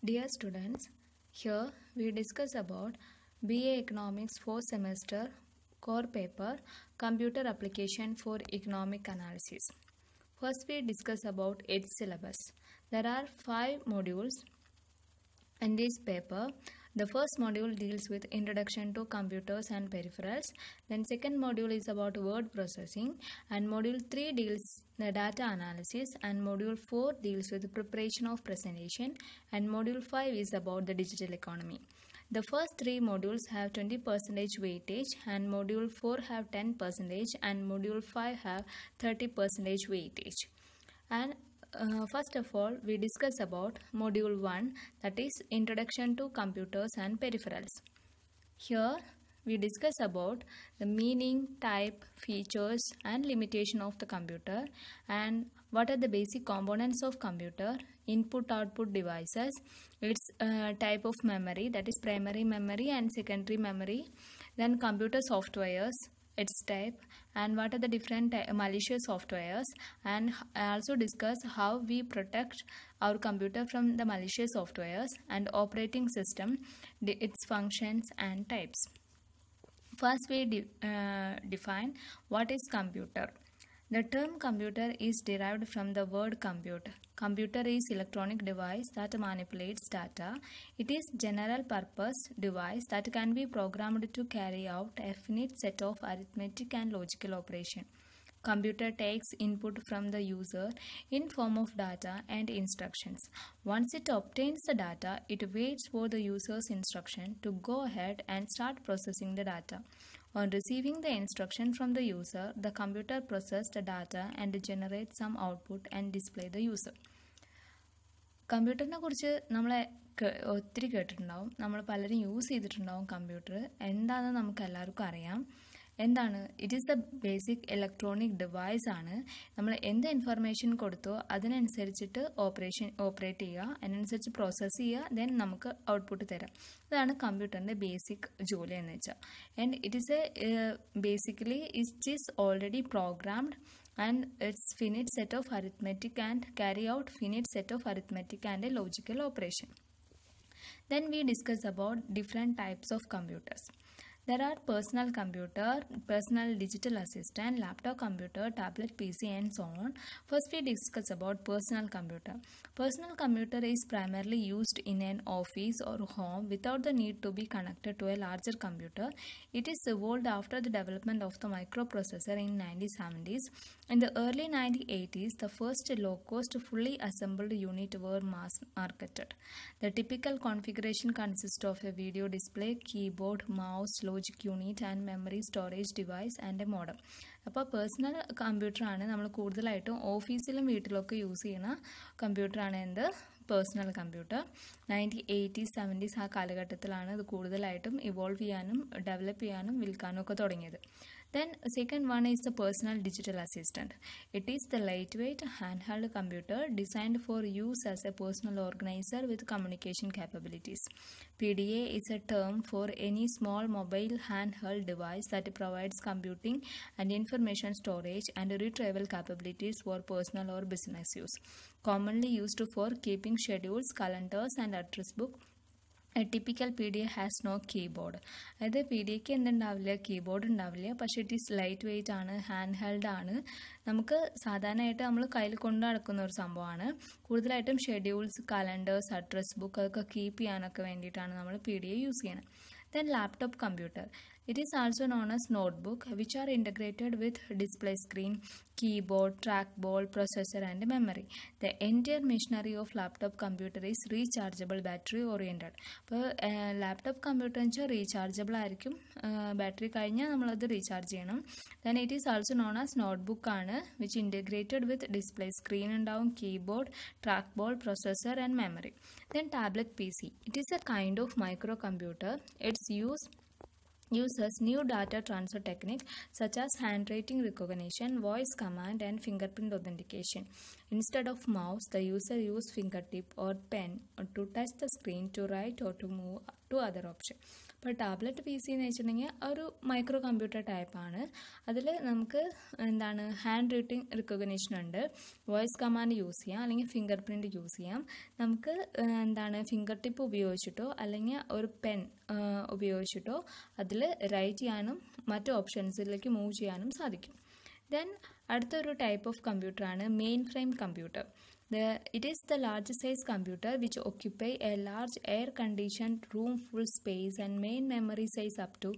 Dear students, here we discuss about BA Economics 4 semester core paper Computer Application for Economic Analysis. First we discuss about its syllabus. There are 5 modules in this paper. The first module deals with introduction to computers and peripherals. Then second module is about word processing and module 3 deals the data analysis and module 4 deals with preparation of presentation and module 5 is about the digital economy. The first three modules have 20% weightage and module 4 have 10% and module 5 have 30% weightage. And uh, first of all, we discuss about module 1 that is introduction to computers and peripherals. Here we discuss about the meaning, type, features and limitation of the computer and what are the basic components of computer, input output devices, its uh, type of memory that is primary memory and secondary memory, then computer softwares, its type and what are the different ty- malicious softwares and I also discuss how we protect our computer from the malicious softwares and operating system the- its functions and types first we de- uh, define what is computer the term computer is derived from the word compute. Computer is electronic device that manipulates data. It is general purpose device that can be programmed to carry out a finite set of arithmetic and logical operation. Computer takes input from the user in form of data and instructions. Once it obtains the data, it waits for the user's instruction to go ahead and start processing the data. On receiving the instruction from the user, the computer processes the data and generates some output and display the user. കമ്പ്യൂട്ടറിനെ കുറിച്ച് നമ്മൾ ഒത്തിരി കേട്ടിട്ടുണ്ടാവും നമ്മൾ പലരും use ചെയ്തിട്ടുണ്ടാവും computer എന്താണെന്ന് നമുക്ക് എല്ലാവർക്കും അറിയാം എന്താണ് it is the basic electronic device ആണ് നമ്മൾ എന്ത് ഇൻഫർമേഷൻ കൊടുത്തോ അതിനനുസരിച്ചിട്ട് ഓപ്പറേഷൻ ഓപ്പറേറ്റ് ചെയ്യുക അതിനനുസരിച്ച് പ്രോസസ്സ് ചെയ്യുക ദെൻ നമുക്ക് ഔട്ട്പുട്ട് തരാം ഇതാണ് കമ്പ്യൂട്ടറിൻ്റെ ബേസിക് ജോലി എന്ന് വെച്ചാൽ and it is a basically it is already programmed and its finite set of arithmetic and carry out finite set of arithmetic and a logical operation. Then we discuss about different types of computers. There are personal computer, personal digital assistant, laptop computer, tablet PC and so on. First we discuss about personal computer. Personal computer is primarily used in an office or home without the need to be connected to a larger computer. It is evolved after the development of the microprocessor in 1970s. In the early 1980s, the first low-cost fully assembled unit were mass marketed. The typical configuration consists of a video display, keyboard, mouse, logic unit and memory storage device and a modem അപ്പോൾ personal കമ്പ്യൂട്ടറാണ് നമ്മൾ കൂടുതലായിട്ടും ഓഫീസിലും വീട്ടിലൊക്കെ use ചെയ്യുന്ന കമ്പ്യൂട്ടറാണ് എന്ത് personal computer nineteen eighties seventies ആ കാലഘട്ടത്തിലാണ് ഇത് കൂടുതലായിട്ടും ഇവോൾവ് ചെയ്യാനും ഡെവലപ്പ് ചെയ്യാനും വിൽക്കാനും ഒക്കെ തുടങ്ങിയത് Then second one is the personal digital assistant. It is the lightweight handheld computer designed for use as a personal organizer with communication capabilities. PDA is a term for any small mobile handheld device that provides computing and information storage and retrieval capabilities for personal or business use. Commonly used for keeping schedules, calendars and address book a typical P D A has no keyboard അതായത് P D എക്ക് എന്തുണ്ടാവില്ല keyboard ഉണ്ടാവില്ല പക്ഷേ it is lightweight ആണ് handheld ആണ് നമുക്ക് സാധാരണയായിട്ട് നമ്മൾ കയ്യിൽ കൊണ്ടു നടക്കുന്ന ഒരു സംഭവമാണ് കൂടുതലായിട്ടും ഷെഡ്യൂൾസ് കലണ്ടേഴ്സ് അഡ്രസ് ബുക്ക് അതൊക്കെ കീപ്പ് ചെയ്യാനൊക്കെ വേണ്ടിയിട്ടാണ് നമ്മൾ പി ഡി എ യൂസ് ചെയ്യുന്നത് then laptop computer It is also known as notebook which are integrated with display screen, keyboard, trackball, processor and memory. The entire machinery of laptop computer is rechargeable battery oriented. അപ്പോൾ laptop computer എന്ന് വെച്ചാൽ rechargeable ആയിരിക്കും battery കഴിഞ്ഞാൽ നമ്മളത് recharge ചെയ്യണം then it is also known as notebook ആണ് which integrated with display screen ഉണ്ടാവും keyboard trackball processor and memory then tablet P C it is a kind of micro computer it's use uses new data transfer technique such as handwriting recognition, voice command and fingerprint authentication. Instead of mouse, the user use fingertip or pen to touch the screen to write or to move to other option. ഇപ്പോൾ tablet P C എന്ന് വെച്ചിട്ടുണ്ടെങ്കിൽ ഒരു micro computer ടൈപ്പാണ് അതിൽ നമുക്ക് എന്താണ് hand writing റിക്കഗ്നീഷൻ ഉണ്ട് voice command use ചെയ്യാം അല്ലെങ്കിൽ ഫിംഗർ പ്രിൻറ്റ് യൂസ് ചെയ്യാം നമുക്ക് എന്താണ് ഫിംഗർ ടിപ്പ് ഉപയോഗിച്ചിട്ടോ അല്ലെങ്കിൽ ഒരു പെൻ ഉപയോഗിച്ചിട്ടോ അതിൽ റൈറ്റ് ചെയ്യാനും മറ്റു ഓപ്ഷൻസിലേക്ക് മൂവ് ചെയ്യാനും സാധിക്കും ദെൻ അടുത്തൊരു ടൈപ്പ് ഓഫ് കമ്പ്യൂട്ടറാണ് mainframe computer The, it is the large size computer which occupy a large air conditioned room full space and main memory size up to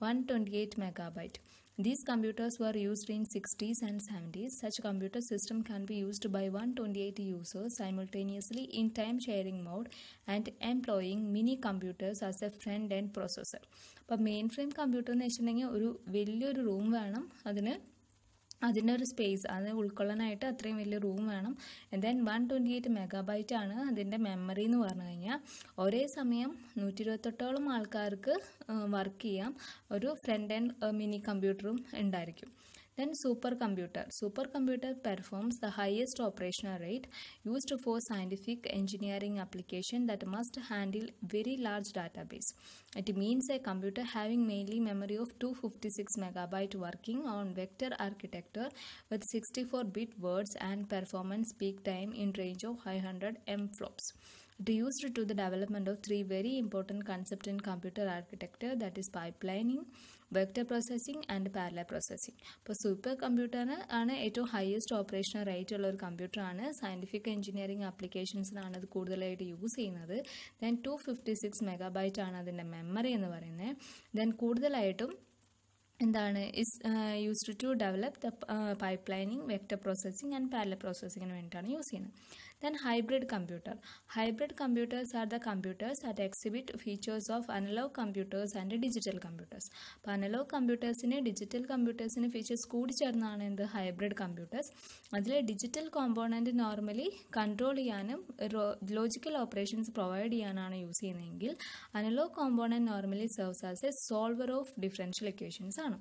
128 megabyte. These computers were used in 60s and 70s. Such computer system can be used by 128 users simultaneously in time sharing mode and employing mini computers as a front end processor. അപ്പോൾ mainframe computer എന്ന് വെച്ചിട്ടുണ്ടെങ്കിൽ ഒരു വലിയൊരു room വേണം അതിന് അതിൻ്റെ ഒരു space അത് ഉൾക്കൊള്ളാനായിട്ട് അത്രയും വലിയ റൂം വേണം then one twenty eight megabyte ആണ് അതിൻ്റെ മെമ്മറി എന്ന് പറഞ്ഞു കഴിഞ്ഞാൽ ഒരേ സമയം നൂറ്റി ഇരുപത്തെട്ടോളം ആൾക്കാർക്ക് വർക്ക് ചെയ്യാം ഒരു ഫ്രണ്ട് ആൻഡ് മിനി കമ്പ്യൂട്ടറും ഉണ്ടായിരിക്കും Then supercomputer. Supercomputer performs the highest operational rate used for scientific engineering application that must handle very large database. It means a computer having mainly memory of 256 megabyte working on vector architecture with 64-bit words and performance peak time in range of 500 M flops. It used to the development of three very important concepts in computer architecture that is pipelining, vector processing and parallel processing ഇപ്പോൾ super കമ്പ്യൂട്ടറിന് ആണ് ഏറ്റവും highest operational rate ഉള്ള ഒരു കമ്പ്യൂട്ടറാണ് scientific engineering ആപ്ലിക്കേഷൻസിനാണ് അത് കൂടുതലായിട്ട് use ചെയ്യുന്നത് then two fifty six megabyte ആണ് അതിൻ്റെ മെമ്മറി എന്ന് പറയുന്നത് ദെൻ കൂടുതലായിട്ടും എന്താണ് is used to develop the pipelining vector processing and parallel പ്രോസസ്സിങ്ങിന് വേണ്ടിയിട്ടാണ് യൂസ് ചെയ്യുന്നത് then hybrid computer hybrid computers are the computers at exhibit features of analog computers and digital computers അപ്പോൾ analog കമ്പ്യൂട്ടേഴ്സിന് ഡിജിറ്റൽ കമ്പ്യൂട്ടേഴ്സിന് features കൂടി ചേർന്നാണ് എന്ത് ഹൈബ്രിഡ് കമ്പ്യൂട്ടേഴ്സ് അതിൽ ഡിജിറ്റൽ കോമ്പോണൻറ്റ് നോർമലി കൺട്രോൾ ചെയ്യാനും ലോജിക്കൽ ഓപ്പറേഷൻസ് പ്രൊവൈഡ് ചെയ്യാനാണ് യൂസ് ചെയ്യുന്നതെങ്കിൽ analog component normally serves as a solver of differential equations ആണ്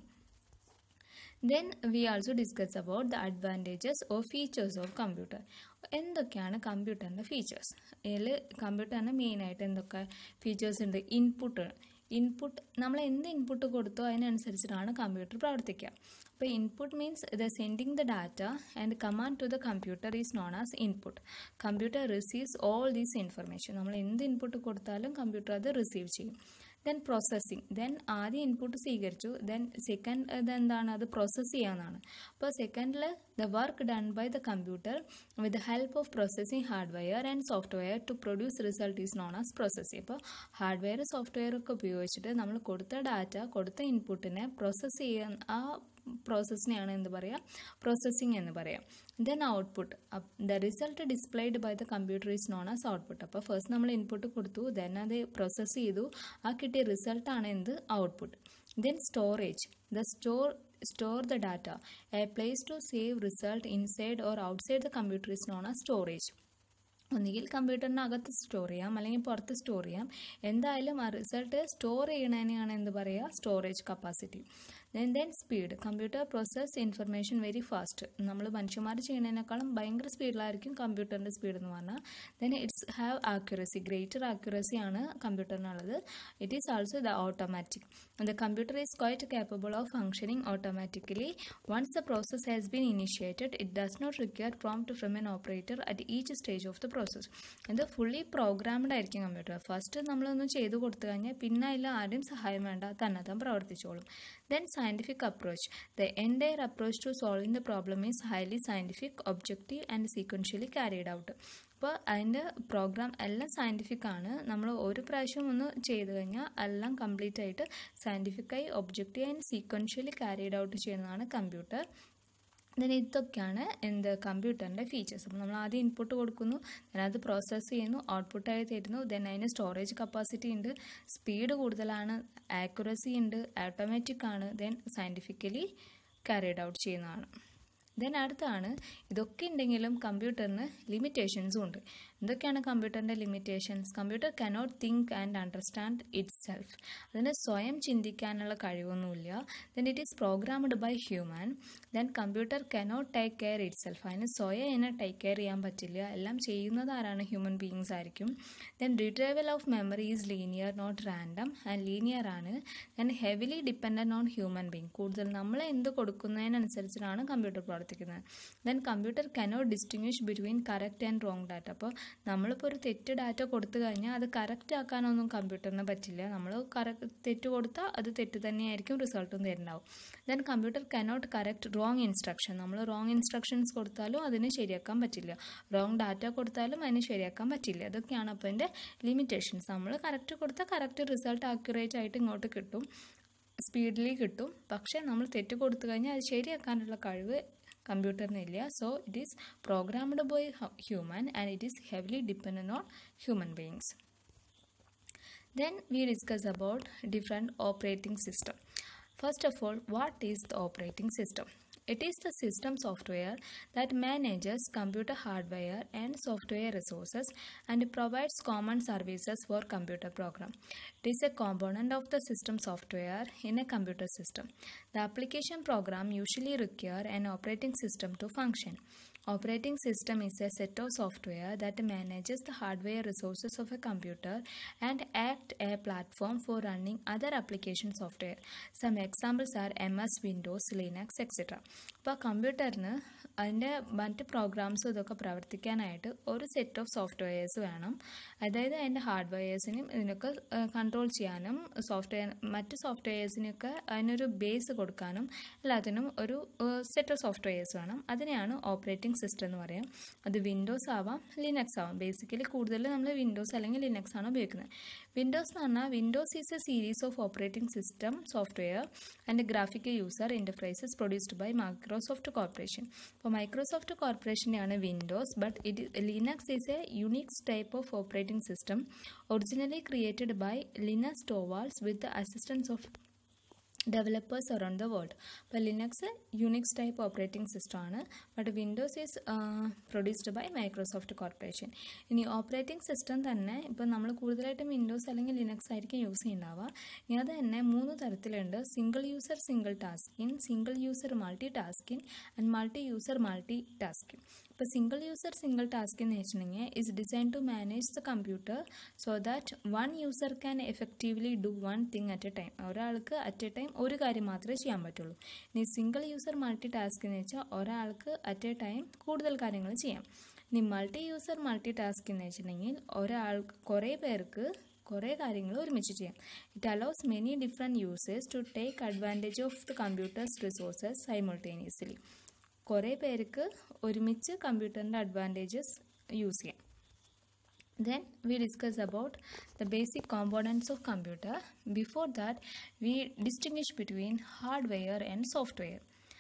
then we also discuss about the advantages or features of computer എന്തൊക്കെയാണ് കമ്പ്യൂട്ടറിൻ്റെ features ഇതിൽ കമ്പ്യൂട്ടറിന് മെയിനായിട്ട് എന്തൊക്കെ ഫീച്ചേഴ്സ് ഉണ്ട് ഇൻപുട്ട് ഇൻപുട്ട് നമ്മൾ എന്ത് ഇൻപുട്ട് കൊടുത്തോ അതിനനുസരിച്ചിട്ടാണ് കമ്പ്യൂട്ടർ പ്രവർത്തിക്കുക അപ്പോൾ input means the sending the data and command to the computer is known as input computer receives all these information നമ്മൾ എന്ത് ഇൻപുട്ട് കൊടുത്താലും കമ്പ്യൂട്ടർ അത് റിസീവ് ചെയ്യും ദെൻ പ്രോസസ്സിങ് ദെൻ ആദ്യം ഇൻപുട്ട് സ്വീകരിച്ചു ദെൻ സെക്കൻഡ് ഇതെന്താണ് അത് പ്രോസസ്സ് ചെയ്യാമെന്നാണ് അപ്പോൾ സെക്കൻഡിൽ the work done by the computer with help of processing hardware and software to produce result is known as processing അപ്പോൾ ഹാർഡ്വെയർ സോഫ്റ്റ്വെയർ ഒക്കെ ഉപയോഗിച്ചിട്ട് നമ്മൾ കൊടുത്ത ഡാറ്റ കൊടുത്ത ഇൻപുട്ടിനെ പ്രോസസ്സ് ചെയ്യാൻ ആ പ്രോസസ്സിനെയാണ് എന്ത് പറയുക പ്രോസസ്സിങ് എന്ന് പറയാം then output the result displayed by the computer is known as output അപ്പോൾ ഫസ്റ്റ് നമ്മൾ ഇൻപുട്ട് കൊടുത്തു ദെൻ അത് പ്രോസസ്സ് ചെയ്തു ആ കിട്ടിയ റിസൾട്ടാണ് എന്ത് output then storage the store store the data. A place to save result inside or outside the computer is known as storage. ഒന്നുകിൽ കമ്പ്യൂട്ടറിനകത്ത് സ്റ്റോർ ചെയ്യാം അല്ലെങ്കിൽ പുറത്ത് സ്റ്റോർ ചെയ്യാം എന്തായാലും ആ റിസൾട്ട് സ്റ്റോർ ചെയ്യണതിനെയാണ് എന്ത് പറയുക storage capacity then then speed computer process information very fast നമ്മൾ മനുഷ്യന്മാർ ചെയ്യുന്നതിനേക്കാളും ഭയങ്കര സ്പീഡിലായിരിക്കും കമ്പ്യൂട്ടറിൻ്റെ സ്പീഡ് എന്ന് പറഞ്ഞാൽ then it's have accuracy greater accuracy ആണ് കമ്പ്യൂട്ടറിനുള്ളത് it is also the automatic the computer is quite capable of functioning automatically once the process has been initiated it does not require prompt from an operator at each stage of the process ഇത് fully programmed ആയിരിക്കും computer first നമ്മളൊന്ന് ചെയ്തു കൊടുത്തു കഴിഞ്ഞാൽ പിന്നെ അതിൽ ആരും സഹായം വേണ്ട തന്നെത്താൻ പ്രവർത്തിച്ചോളും then scientific approach the entire approach to solving the problem is highly scientific objective and sequentially carried out അപ്പോൾ അതിൻ്റെ പ്രോഗ്രാം എല്ലാം സയൻറ്റിഫിക് ആണ് നമ്മൾ ഒരു പ്രാവശ്യം ഒന്ന് ചെയ്തു കഴിഞ്ഞാൽ എല്ലാം കംപ്ലീറ്റ് ആയിട്ട് സയൻറ്റിഫിക്കായി objective and sequentially carried out ചെയ്യുന്നതാണ് കമ്പ്യൂട്ടർ ദെൻ ഇതൊക്കെയാണ് എന്ത് കമ്പ്യൂട്ടറിൻ്റെ ഫീച്ചേഴ്സ് അപ്പോൾ നമ്മൾ ആദ്യം ഇൻപുട്ട് കൊടുക്കുന്നു ദെൻ അത് പ്രോസസ്സ് ചെയ്യുന്നു ഔട്ട്പുട്ടായി തരുന്നു ദെൻ അതിന് സ്റ്റോറേജ് കപ്പാസിറ്റി ഉണ്ട് സ്പീഡ് കൂടുതലാണ് ആക്യുറസി ഉണ്ട് ഓട്ടോമാറ്റിക് ആണ് ദെൻ സയൻറ്റിഫിക്കലി ക്യാരിഡ് ഔട്ട് ചെയ്യുന്നതാണ് ദെൻ അടുത്താണ് ഇതൊക്കെ ഉണ്ടെങ്കിലും കമ്പ്യൂട്ടറിന് ലിമിറ്റേഷൻസും ഉണ്ട് എന്തൊക്കെയാണ് കമ്പ്യൂട്ടറിൻ്റെ limitations computer cannot think and understand itself അതിന് സ്വയം ചിന്തിക്കാനുള്ള കഴിവൊന്നുമില്ല then it is programmed by human then computer cannot take care itself അതിന് സ്വയം അതിനെ ടേക്ക് കെയർ ചെയ്യാൻ പറ്റില്ല എല്ലാം ചെയ്യുന്നത് ആരാണ് ഹ്യൂമൻ ബീയിങ്സ് ആയിരിക്കും then retrieval of memory is linear not random and linear ആണ് then heavily dependent on human being കൂടുതൽ നമ്മൾ എന്ത് കൊടുക്കുന്നതിനനുസരിച്ചിട്ടാണ് കമ്പ്യൂട്ടർ പ്രവർത്തിക്കുന്നത് then computer cannot distinguish between correct and wrong data അപ്പോൾ നമ്മളിപ്പോൾ ഒരു തെറ്റ് ഡാറ്റ കൊടുത്തു കഴിഞ്ഞാൽ അത് കറക്റ്റ് ആക്കാനൊന്നും കമ്പ്യൂട്ടറിന് പറ്റില്ല നമ്മൾ കറക്റ്റ് തെറ്റ് കൊടുത്താൽ അത് തെറ്റ് തന്നെയായിരിക്കും റിസൾട്ടും തരുന്നുണ്ടാവും then computer cannot correct wrong instruction നമ്മൾ റോങ് ഇൻസ്ട്രക്ഷൻസ് കൊടുത്താലും അതിന് ശരിയാക്കാൻ പറ്റില്ല റോങ് ഡാറ്റ കൊടുത്താലും അതിന് ശരിയാക്കാൻ പറ്റില്ല അതൊക്കെയാണ് അപ്പോൾ അതിൻ്റെ ലിമിറ്റേഷൻസ് നമ്മൾ കറക്റ്റ് കൊടുത്താൽ കറക്റ്റ് റിസൾട്ട് ആക്യുറേറ്റ് ആയിട്ട് ഇങ്ങോട്ട് കിട്ടും സ്പീഡിലി കിട്ടും പക്ഷേ നമ്മൾ തെറ്റ് കൊടുത്തു കഴിഞ്ഞാൽ അത് ശരിയാക്കാനുള്ള കഴിവ് കമ്പ്യൂട്ടറിനില്ല so it is programmed by human and it is heavily dependent on human beings Then we discuss about different operating system. First of all, what is the operating system? It is the system software that manages computer hardware and software resources and provides common services for computer program. It is a component of the system software in a computer system. The application program usually require an operating system to function. Operating system is a set of software that manages the hardware resources of a computer and act a platform for running other application software. Some examples are MS, Windows, Linux, etc. അപ്പോൾ കമ്പ്യൂട്ടറിന് അതിൻ്റെ മറ്റ് പ്രോഗ്രാംസും ഇതൊക്കെ പ്രവർത്തിക്കാനായിട്ട് ഒരു set of softwares വേണം അതായത് അതിൻ്റെ ഹാർഡ്വെയർസിനും ഇതിനൊക്കെ control ചെയ്യാനും സോഫ്റ്റ്വെയർ മറ്റ് സോഫ്റ്റ്വെയർസിനൊക്കെ അതിനൊരു ബേസ് കൊടുക്കാനും എല്ലാത്തിനും ഒരു സെറ്റ് ഓഫ് സോഫ്റ്റ്വെയർസ് വേണം അതിനെയാണ് ഓപ്പറേറ്റിംഗ് സിസ്റ്റം എന്ന് പറയാം അത് വിൻഡോസ് ആവാം ലിനക്സ് ആവാം ബേസിക്കലി കൂടുതൽ നമ്മൾ വിൻഡോസ് അല്ലെങ്കിൽ ലിനക്സ് ആണ് ഉപയോഗിക്കുന്നത് വിൻഡോസ് എന്ന് പറഞ്ഞാൽ Windows is a series of operating system software and graphical user interfaces produced by Microsoft corporation അപ്പോൾ മൈക്രോസോഫ്റ്റ് കോർപ്പറേഷനെയാണ് Windows but it Linux is a Unix type of operating system originally created by Linus Torvalds with assistance of developers around the world അപ്പോൾ Linux Unix type operating system ആണ് but Windows is produced by Microsoft corporation ഇനി operating system തന്നെ ഇപ്പോൾ നമ്മൾ കൂടുതലായിട്ടും Windows അല്ലെങ്കിൽ Linux ആയിരിക്കും use ചെയ്യുന്നുണ്ടാവുക ഇനി അത് തന്നെ മൂന്ന് തരത്തിലുണ്ട് single user single tasking single user multitasking and multi user multitasking ഇപ്പോൾ സിംഗിൾ യൂസർ സിംഗിൾ ടാസ്ക് എന്ന് വെച്ചിട്ടുണ്ടെങ്കിൽ is design to manage the computer so that one user can effectively do one thing at a time ഒരാൾക്ക് at a time ഒരു കാര്യം മാത്രമേ ചെയ്യാൻ പറ്റുള്ളൂ ഇനി സിംഗിൾ യൂസർ മൾട്ടി ടാസ്ക് എന്ന് വെച്ചാൽ ഒരാൾക്ക് അറ്റ് എ ടൈം കൂടുതൽ കാര്യങ്ങൾ ചെയ്യാം ഇനി മൾട്ടി യൂസർ മൾട്ടി ടാസ്ക് എന്ന് വെച്ചിട്ടുണ്ടെങ്കിൽ ഒരാൾക്ക് കുറേ പേർക്ക് കുറേ കാര്യങ്ങൾ ഒരുമിച്ച് ചെയ്യാം it allows many different users to take advantage of the computer's resources simultaneously കുറേ പേർക്ക് ഒരുമിച്ച് കമ്പ്യൂട്ടറിൻ്റെ അഡ്വാൻറ്റേജസ് യൂസ് ചെയ്യാം then we discuss about the basic components of computer before that we distinguish between hardware and software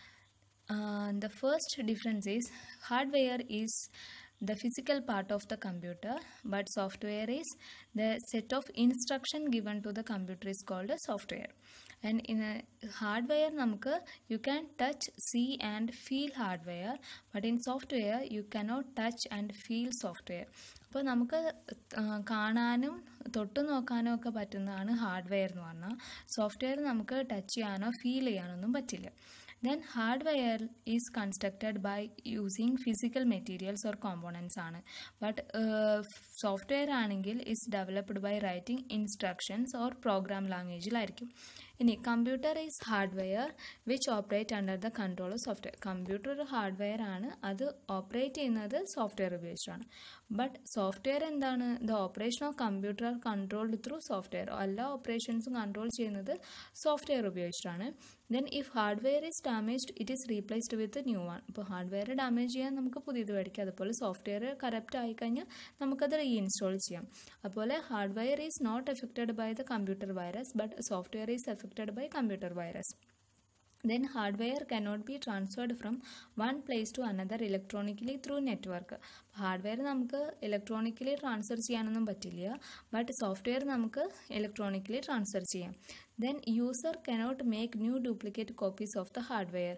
uh, the first difference is hardware is the physical part of the computer but software is the set of instruction given to the computer is called a software and in a hardware നമുക്ക് you can touch see and feel hardware but in software you cannot touch and feel software അപ്പോൾ നമുക്ക് കാണാനും തൊട്ട് നോക്കാനോ ഒക്കെ പറ്റുന്നതാണ് hardware എന്ന് പറഞ്ഞാൽ software നമുക്ക് ടച്ച് ചെയ്യാനോ ഫീൽ ചെയ്യാനൊന്നും പറ്റില്ല then hardware is constructed by using physical materials or components ആണ് ബട്ട് സോഫ്റ്റ്വെയർ ആണെങ്കിൽ is developed by writing instructions or program ലാംഗ്വേജിലായിരിക്കും ഇനി computer is hardware which operate under the control of software computer ഒരു hardware ആണ് അത് ഓപ്പറേറ്റ് ചെയ്യുന്നത് software ഉപയോഗിച്ചാണ് ബട്ട് സോഫ്റ്റ്വെയർ എന്താണ് the operation of computer controlled through software എല്ലാ ഓപ്പറേഷൻസും കൺട്രോൾ ചെയ്യുന്നത് സോഫ്റ്റ്വെയർ ഉപയോഗിച്ചിട്ടാണ് then if hardware is damaged it is replaced with new one ഇപ്പോൾ ഹാർഡ്വെയർ ഡാമേജ് ചെയ്യാൻ നമുക്ക് പുതിയത് മേടിക്കാം അതുപോലെ സോഫ്റ്റ്വെയർ കറപ്റ്റ് ആയിക്കഴിഞ്ഞാൽ നമുക്കത് റീഇൻസ്റ്റാൾ ചെയ്യാം അതുപോലെ hardware is not affected by the computer virus but software is affected by computer virus then hardware cannot be transferred from one place to another electronically through network hardware നമുക്ക് electronically transfer ചെയ്യാനൊന്നും പറ്റില്ല but software നമുക്ക് electronically transfer ചെയ്യാം then user cannot make new duplicate copies of the hardware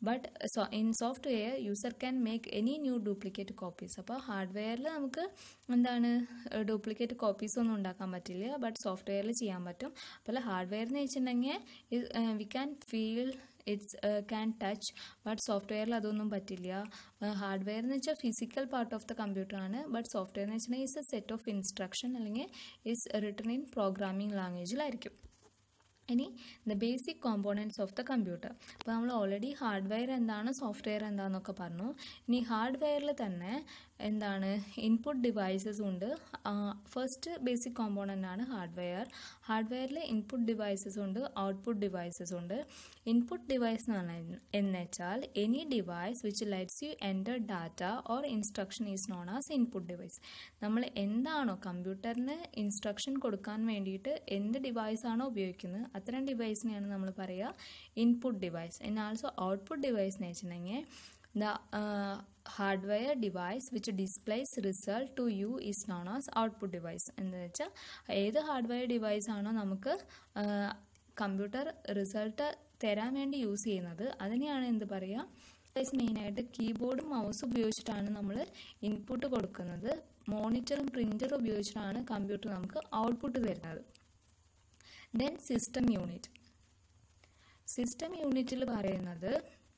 but in software user can make any new duplicate copies അപ്പോൾ ഹാർഡ്വെയറിൽ നമുക്ക് എന്താണ് duplicate copies ഒന്നും ഉണ്ടാക്കാൻ പറ്റില്ല ബട്ട് സോഫ്റ്റ്വെയറിൽ ചെയ്യാൻ പറ്റും അപ്പോൾ ഹാർഡ്വെയർ എന്ന് വെച്ചിട്ടുണ്ടെങ്കിൽ we can feel it's can touch but സോഫ്റ്റ്വെയറിൽ അതൊന്നും പറ്റില്ല ഹാർഡ്വെയർ എന്ന് വെച്ചാൽ physical part of the computer ആണ് ബട്ട് സോഫ്റ്റ്വെയർ എന്ന് വെച്ചിട്ടുണ്ടെങ്കിൽ is a set of instruction അല്ലെങ്കിൽ ഇസ് റിട്ടൺ ഇൻ പ്രോഗ്രാമിംഗ് ലാംഗ്വേജിലായിരിക്കും ഇനി the basic components of the computer അപ്പോൾ നമ്മൾ ഓൾറെഡി ഹാർഡ്വെയർ എന്താണ് സോഫ്റ്റ്വെയർ എന്താണെന്നൊക്കെ പറഞ്ഞു ഇനി ഹാർഡ്വെയറിൽ തന്നെ എന്താണ് ഇൻപുട്ട് ഡിവൈസസ് ഉണ്ട് ഫസ്റ്റ് ബേസിക് കോമ്പോണൻ്റ് ആണ് ഹാർഡ്വെയർ ഹാർഡ്വെയറിൽ ഇൻപുട്ട് ഡിവൈസസ് ഉണ്ട് ഔട്ട്പുട്ട് ഡിവൈസസ് ഉണ്ട് ഇൻപുട്ട് ഡിവൈസ് എന്ന് പറഞ്ഞാൽ എന്ന് വെച്ചാൽ any device which lets you enter data or instruction is known as input device നമ്മൾ എന്താണോ കമ്പ്യൂട്ടറിന് ഇൻസ്ട്രക്ഷൻ കൊടുക്കാൻ വേണ്ടിയിട്ട് എന്ത് ഡിവൈസ് ആണോ ഉപയോഗിക്കുന്നത് അത്തരം ഡിവൈസിനെയാണ് നമ്മൾ പറയുക input device and also output device എന്ന് വെച്ചിട്ടുണ്ടെങ്കിൽ the hardware device which displays result to you is known as output device എന്ന് വെച്ചാൽ ഏത് ഹാർഡ്വെയർ ഡിവൈസ് ആണോ നമുക്ക് കമ്പ്യൂട്ടർ റിസൾട്ട് തരാൻ വേണ്ടി യൂസ് ചെയ്യുന്നത് അതിനെയാണ് എന്ത് പറയുക ഡിവൈസ് മെയിനായിട്ട് കീബോർഡും മൗസ് ഉപയോഗിച്ചിട്ടാണ് നമ്മൾ ഇൻപുട്ട് കൊടുക്കുന്നത് മോണിറ്ററും പ്രിൻ്ററും ഉപയോഗിച്ചിട്ടാണ് കമ്പ്യൂട്ടർ നമുക്ക് ഔട്ട്പുട്ട് തരുന്നത് ദെൻ സിസ്റ്റം യൂണിറ്റ് സിസ്റ്റം യൂണിറ്റിൽ പറയുന്നത്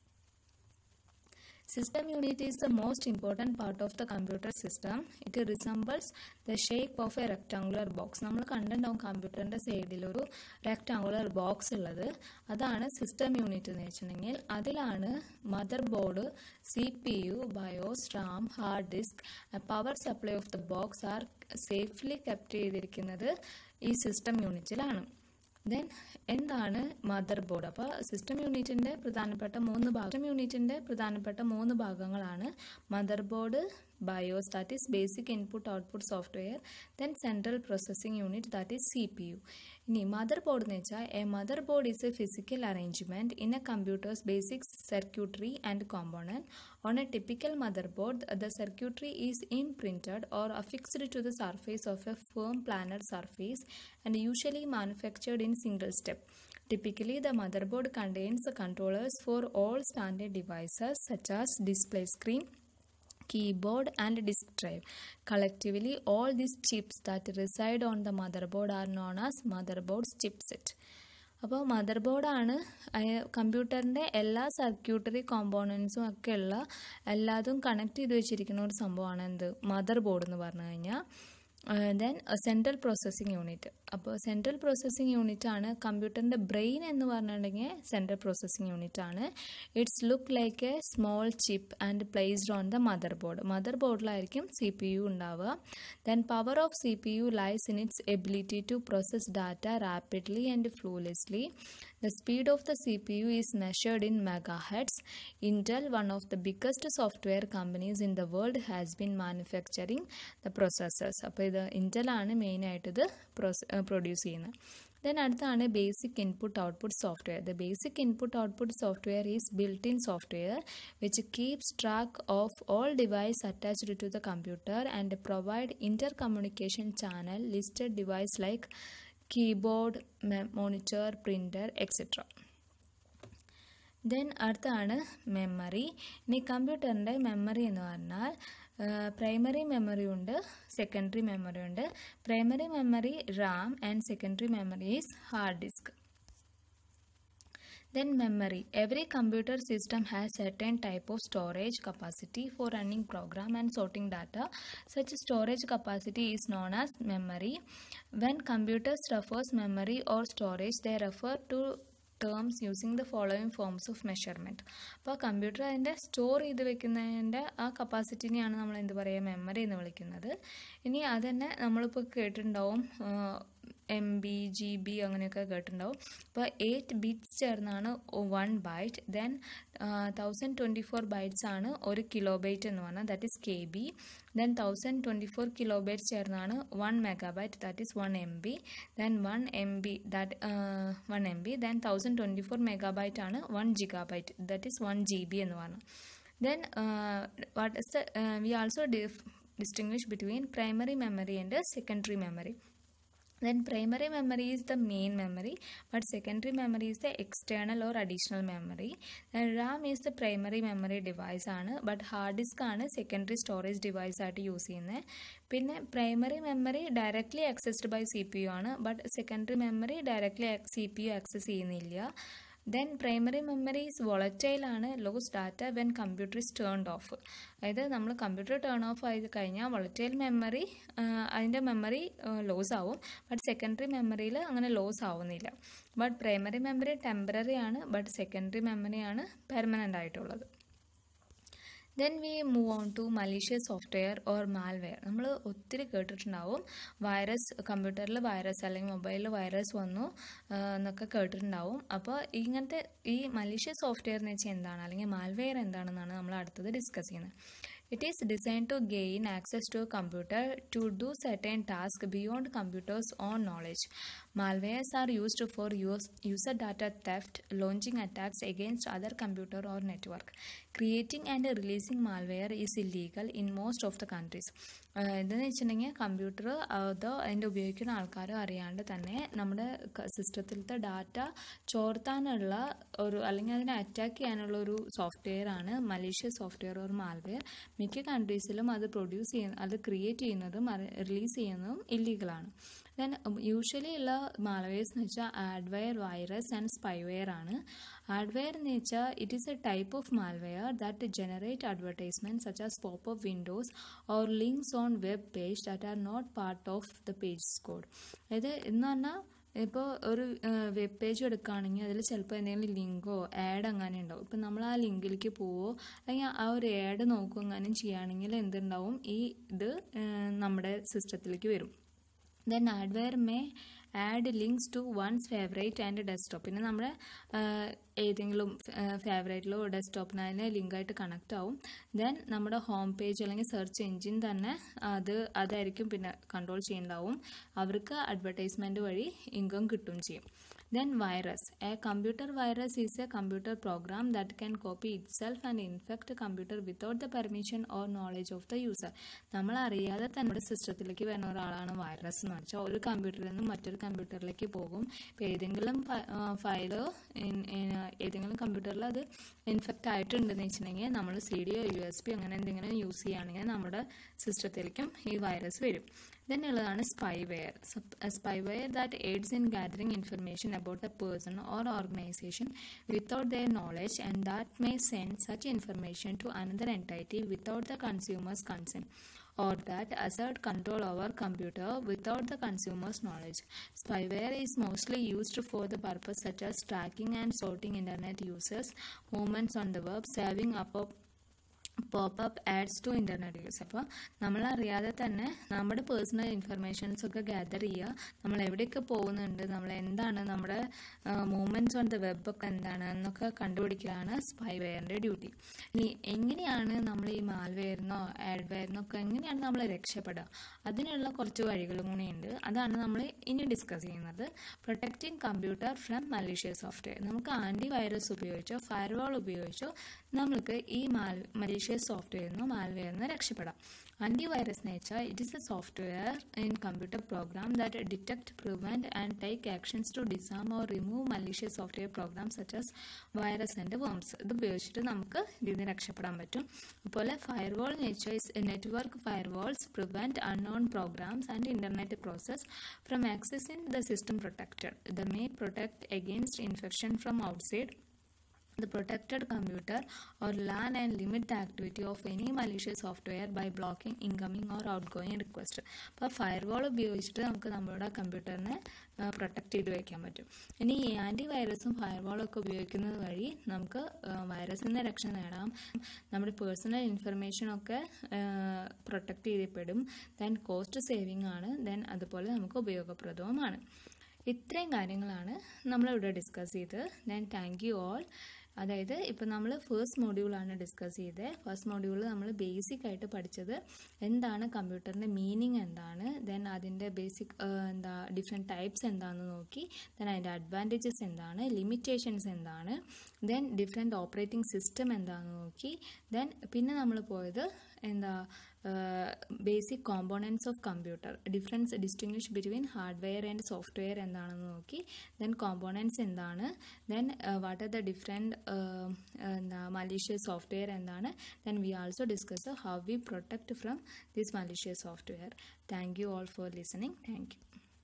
System unit is the most important part of the computer system. It resembles the shape of a rectangular box. നമ്മൾ കണ്ടിട്ടുണ്ടാവും കമ്പ്യൂട്ടറിൻ്റെ സൈഡിൽ ഒരു റെക്ടാങ്കുലർ ബോക്സ് ഉള്ളത് അതാണ് സിസ്റ്റം യൂണിറ്റ് എന്ന് വെച്ചിട്ടുണ്ടെങ്കിൽ അതിലാണ് motherboard C P U BIOS RAM hard disk power supply of the box are safely kept ചെയ്തിരിക്കുന്നത് ഈ സിസ്റ്റം യൂണിറ്റിലാണ് ദെൻ എന്താണ് മദർ ബോർഡ് അപ്പോൾ സിസ്റ്റം യൂണിറ്റിൻ്റെ പ്രധാനപ്പെട്ട മൂന്ന് ഭാഗം സിസ്റ്റം യൂണിറ്റിൻ്റെ പ്രധാനപ്പെട്ട മൂന്ന് ഭാഗങ്ങളാണ് motherboard BIOS that is basic input output software then central processing unit that is C P U ഇനി മദർ ബോർഡ് എന്ന് വെച്ചാൽ a motherboard is a physical arrangement in a computer's basic circuitry and component on a typical motherboard the circuitry is imprinted or affixed to the surface of a firm planar surface and usually manufactured in single step. Typically, the motherboard contains the controllers for all standard devices such as display screen, keyboard, and disk drive. Collectively, all these chips that reside on the motherboard are known as motherboard's chipset. അപ്പോൾ mother ബോർഡാണ് കമ്പ്യൂട്ടറിൻ്റെ എല്ലാ circuitry കോമ്പോണൻസും ഒക്കെ ഉള്ള എല്ലാതും connect ചെയ്ത് വെച്ചിരിക്കുന്ന ഒരു സംഭവമാണ് എന്ത് മദർ ബോർഡ് എന്ന് പറഞ്ഞു കഴിഞ്ഞാൽ ദെൻ സെൻട്രൽ പ്രോസസ്സിംഗ് യൂണിറ്റ് അപ്പോൾ സെൻട്രൽ പ്രോസസ്സിംഗ് യൂണിറ്റ് ആണ് കമ്പ്യൂട്ടറിൻ്റെ ബ്രെയിൻ എന്ന് പറഞ്ഞിട്ടുണ്ടെങ്കിൽ സെൻട്രൽ പ്രോസസ്സിംഗ് യൂണിറ്റ് ആണ് it's look like a small chip and placed on the motherboard mother ബോർഡിലായിരിക്കും സി പി യു ഉണ്ടാവുക then power of C P U lies in its ability to process data rapidly and flawlessly The speed of the CPU is measured in megahertz. Intel, one of the biggest software companies in the world, has been manufacturing the processors. അപ്പോൾ ഇത് ഇൻറ്റലാണ് മെയിനായിട്ട് ഇത് produce ചെയ്യുന്നത് then അടുത്താണ് basic input output software the basic input output software is built in software which keeps track of all device attached to the computer and provide intercommunication channel listed device like keyboard monitor printer etcetera then അടുത്താണ് memory ഇനി കമ്പ്യൂട്ടറിൻ്റെ memory എന്ന് പറഞ്ഞാൽ primary memory ഉണ്ട് secondary memory ഉണ്ട് primary memory RAM and secondary memory is hard disk Then memory. Every computer system has certain type of storage capacity for running program and sorting data. Such storage capacity is known as memory. When computers refers memory or storage, they refer to terms using the following forms of measurement അപ്പോൾ computer അതിൻ്റെ store ചെയ്ത് വെക്കുന്നതിൻ്റെ ആ കപ്പാസിറ്റിനെയാണ് നമ്മൾ എന്ത് പറയുക memory എന്ന് വിളിക്കുന്നത് ഇനി അതന്നെ നമ്മളിപ്പോൾ കേട്ടിട്ടുണ്ടാവും എം ബി ജി ബി അങ്ങനെയൊക്കെ കേട്ടിട്ടുണ്ടാവും അപ്പോൾ എയ്റ്റ് ബിറ്റ്സ് ചേർന്നാണ് one byte then thousand twenty four bytes ആണ് ഒരു കിലോ ബൈറ്റ് എന്ന് പറഞ്ഞാൽ that is K B then thousand twenty four kilobyte ചേർന്നാണ് one megabyte that is one M B then one M B that one M B then thousand twenty four megabyte ആണ് one gigabyte that is one G B എന്ന് പറഞ്ഞു then what is the we also distinguish between primary memory and secondary memory then primary memory is the main memory but secondary memory is the external or additional memory then ram is the primary memory device ആണ് but hard disk ആണ് secondary storage device ആയിട്ട് use ചെയ്യുന്നത് പിന്നെ primary memory directly accessed by C P U ആണ് but secondary memory directly C P U access ചെയ്യുന്നില്ല then primary memory is volatile ആണ് lose data when computer is turned off അതായത് നമ്മൾ computer turn off ആയി കഴിഞ്ഞാൽ volatile memory അതിൻ്റെ memory loss ആവും but secondary മെമ്മറിയിൽ അങ്ങനെ ലോസ് ആവുന്നില്ല ബട്ട് പ്രൈമറി മെമ്മറി ടെമ്പററി ആണ് ബട്ട് സെക്കൻഡറി മെമ്മറിയാണ് പെർമനൻ്റ് ആയിട്ടുള്ളത് then we move on to malicious software or malware നമ്മൾ ഒത്തിരി കേട്ടിട്ടുണ്ടാവും വൈറസ് കമ്പ്യൂട്ടറിൽ വൈറസ് അല്ലെങ്കിൽ മൊബൈലിൽ വൈറസ് വന്നു എന്നൊക്കെ കേട്ടിട്ടുണ്ടാവും അപ്പോൾ ഇങ്ങനത്തെ ഈ മലീഷ്യസ് സോഫ്റ്റ്വെയർ എന്ന് വെച്ചാൽ എന്താണ് അല്ലെങ്കിൽ മാൽവെയർ എന്താണെന്നാണ് നമ്മൾ അടുത്തത് ഡിസ്കസ് ചെയ്യുന്നത് it is design to gain access to computer to do certain task beyond computers on knowledge malwares are used for use, user data theft launching attacks against other computer or network creating and releasing malware is illegal in most of the countries ഇതെന്ന് വെച്ചിട്ടുണ്ടെങ്കിൽ computer അതോ അതിൻ്റെ ഉപയോഗിക്കുന്ന ആൾക്കാരോ അറിയാണ്ട് തന്നെ നമ്മുടെ സിസ്റ്റത്തിലത്തെ data ചോർത്താനുള്ള ഒരു അല്ലെങ്കിൽ അതിനെ അറ്റാക്ക് ചെയ്യാനുള്ള ഒരു സോഫ്റ്റ്വെയർ ആണ് മലേഷ്യസ് സോഫ്റ്റ്വെയർ ഓർ മാൽവെയർ മിക്ക കൺട്രീസിലും അത് പ്രൊഡ്യൂസ് ചെയ്യുന്ന അത് ക്രിയേറ്റ് ചെയ്യുന്നതും റിലീസ് ചെയ്യുന്നതും ഇല്ലീഗലാണ് ദെൻ യൂഷ്വലി ഉള്ള മാൽവെയർസ് എന്ന് വെച്ചാൽ ആഡ്വെയർ വൈറസ് ആൻഡ് സ്പൈവെയർ ആണ് ആഡ്വെയർ എന്ന് വെച്ചാൽ it is a type of malware that generate advertisement such as pop of windows or links on web page that are not part of the page code അതായത് എന്ന് പറഞ്ഞാൽ ഇപ്പോൾ ഒരു web page എടുക്കുകയാണെങ്കിൽ അതിൽ ചിലപ്പോൾ എന്തെങ്കിലും ലിങ്കോ ആഡ് അങ്ങനെ ഉണ്ടാവും ഇപ്പം നമ്മൾ ആ ലിങ്കിലേക്ക് പോവോ അല്ലെങ്കിൽ ആ ഒരു ആഡ് നോക്കുക അങ്ങനെ ചെയ്യുകയാണെങ്കിൽ എന്തുണ്ടാവും ഈ ഇത് നമ്മുടെ സിസ്റ്റത്തിലേക്ക് വരും then adware may add links to ones favourite and desktop പിന്നെ നമ്മുടെ ഏതെങ്കിലും ഫേവറേറ്റിലോ ഡെസ്ക്ടോപ്പിന് അതിന് ലിങ്കായിട്ട് കണക്റ്റ് ആവും ദെൻ നമ്മുടെ ഹോം പേജ് അല്ലെങ്കിൽ സെർച്ച് എൻജിൻ തന്നെ അത് അതായിരിക്കും പിന്നെ കൺട്രോൾ ചെയ്യുന്നുണ്ടാവും അവർക്ക് അഡ്വർടൈസ്മെൻറ്റ് വഴി ഇൻകം കിട്ടുകയും ചെയ്യും then virus a computer virus is a computer program that can copy itself and infect computer without the permission or knowledge of the user നമ്മൾ അറിയാതെ തന്നെ നമ്മുടെ സിസ്റ്റത്തിലേക്ക് വരുന്ന ഒരാളാണ് വൈറസ് എന്ന് വെച്ചാൽ ഒരു കമ്പ്യൂട്ടറിൽ നിന്ന് മറ്റൊരു കമ്പ്യൂട്ടറിലേക്ക് പോകും ഇപ്പോൾ ഏതെങ്കിലും ഫയലോ ഏതെങ്കിലും കമ്പ്യൂട്ടറിൽ അത് ഇൻഫെക്റ്റ് ആയിട്ടുണ്ടെന്ന് വെച്ചിട്ടുണ്ടെങ്കിൽ നമ്മൾ സി ഡിയോ യു എസ് പി അങ്ങനെ എന്തെങ്കിലും യൂസ് ചെയ്യുകയാണെങ്കിൽ നമ്മുടെ സിസ്റ്റത്തിലേക്കും ഈ വൈറസ് വരും ദെൻ ഉള്ളതാണ് spyware spyware that aids in gathering information about a person or organisation without their knowledge and that may send such information to another entity without the consumer's consent or that assert control over computer without the consumer's knowledge. Spyware is mostly used for the purpose such as tracking and sorting internet users, movements on the web, saving up popup ads to internet use അപ്പോൾ നമ്മളറിയാതെ തന്നെ നമ്മുടെ personal informations ഒക്കെ gather ചെയ്യുക നമ്മൾ എവിടെയൊക്കെ പോകുന്നുണ്ട് നമ്മൾ എന്താണ് നമ്മുടെ മൂവ്മെൻറ്റ്സ് ഓൺ ദ വെബൊക്കെ എന്താണ് എന്നൊക്കെ കണ്ടുപിടിക്കലാണ് സ്പൈവെയറിൻ്റെ ഡ്യൂട്ടി ഇനി എങ്ങനെയാണ് നമ്മൾ ഈ മാൽവെയറിനോ ആഡ്വെയറിനോ ഒക്കെ എങ്ങനെയാണ് നമ്മൾ രക്ഷപ്പെടുക അതിനുള്ള കുറച്ച് വഴികളും കൂടിയുണ്ട് അതാണ് നമ്മൾ ഇനി ഡിസ്കസ് ചെയ്യുന്നത് protecting computer from malicious software നമുക്ക് ആൻറ്റി വൈറസ് ഉപയോഗിച്ചോ ഫയർവാൾ ഉപയോഗിച്ചോ നമ്മൾക്ക് ഈ മാൽ മലീഷ്യസ് സോഫ്റ്റ്വെയറിനോ മാൽവെയറിനോ രക്ഷപ്പെടാം ആൻറ്റിവൈറസ് എന്ന് വെച്ചാൽ it is a software in computer program that detect prevent and take actions to disarm or remove malicious software program such as virus and worms ഇത് ഉപയോഗിച്ചിട്ട് നമുക്ക് ഇതിൽ നിന്ന് രക്ഷപ്പെടാൻ പറ്റും അതുപോലെ ഫയർവാൾ എന്ന് വെച്ചാൽ network firewalls prevent unknown programs and internet process from accessing the system protected the may protect against infection from outside the protected computer or LAN and limit the activity of any malicious software by blocking incoming or outgoing request. അപ്പോൾ firewall ഉപയോഗിച്ചിട്ട് നമുക്ക് നമ്മുടെ കമ്പ്യൂട്ടറിനെ protect ചെയ്ത് വയ്ക്കാൻ പറ്റും ഇനി ഈ anti വൈറസും ഫയർവാളും ഒക്കെ ഉപയോഗിക്കുന്നത് വഴി നമുക്ക് വൈറസിൽ നിന്ന് രക്ഷ നേടാം നമ്മുടെ പേഴ്സണൽ ഇൻഫർമേഷനൊക്കെ പ്രൊട്ടക്ട് ചെയ്യപ്പെടും ദെൻ കോസ്റ്റ് സേവിങ് ആണ് ദെൻ അതുപോലെ നമുക്ക് ഉപയോഗപ്രദവുമാണ് ഇത്രയും കാര്യങ്ങളാണ് നമ്മളിവിടെ ഡിസ്കസ് ചെയ്തത് ദെൻ താങ്ക് യു ഓൾ അതായത് ഇപ്പോൾ നമ്മൾ ഫസ്റ്റ് മോഡ്യൂളാണ് ഡിസ്കസ് ചെയ്തത് ഫസ്റ്റ് മോഡ്യൂൾ നമ്മൾ ബേസിക് ആയിട്ട് പഠിച്ചത് എന്താണ് കമ്പ്യൂട്ടറിൻ്റെ മീനിങ് എന്താണ് ദെൻ അതിൻ്റെ ബേസിക് എന്താ ഡിഫറെൻറ്റ് ടൈപ്സ് എന്താണെന്ന് നോക്കി ദെൻ അതിൻ്റെ അഡ്വാൻറ്റേജസ് എന്താണ് ലിമിറ്റേഷൻസ് എന്താണ് ദെൻ ഡിഫറെൻറ്റ് ഓപ്പറേറ്റിംഗ് സിസ്റ്റം എന്താണെന്ന് നോക്കി ദെൻ പിന്നെ നമ്മൾ പോയത് എന്താ basic components of computer difference distinguish between hardware and software എന്താണെന്ന് നോക്കി ദെൻ കോമ്പോണൻസ് എന്താണ് then what are the different എന്താ മലീഷ്യസ് സോഫ്റ്റ്വെയർ എന്താണ് then we also discuss how we protect from this malicious software thank you all for listening thank you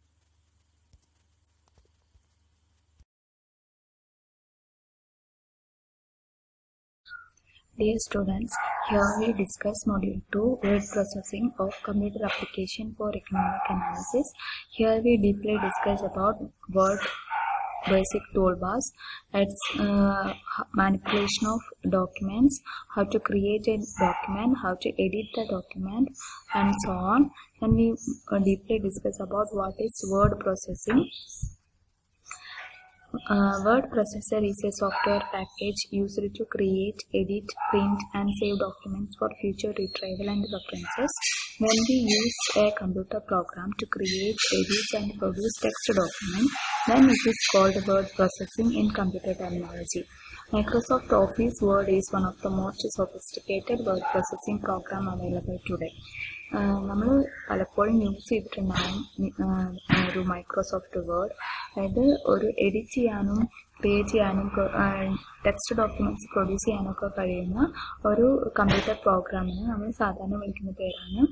Dear students, here we discuss module 2 word processing of computer application for economic analysis. Here we deeply discuss about word basic toolbars, its uh, manipulation of documents, how to create a document, how to edit the document and so on. And we uh, deeply discuss about what is word processing uh, word processor is a software package used to create, edit, print, and save documents for future retrieval and references. When we use a computer program to create, edit, and produce text document, then it is called word processing in computer terminology. Microsoft Office Word is one of the most sophisticated word processing program available today. നമ്മൾ പലപ്പോഴും use ചെയ്തിട്ടുണ്ടാകും ഒരു Microsoft word അതായത് ഒരു edit ചെയ്യാനും create ചെയ്യാനും text documents produce ചെയ്യാനൊക്കെ കഴിയുന്ന ഒരു കമ്പ്യൂട്ടർ പ്രോഗ്രാമിന് നമ്മൾ സാധാരണ വിളിക്കുന്ന പേരാണ്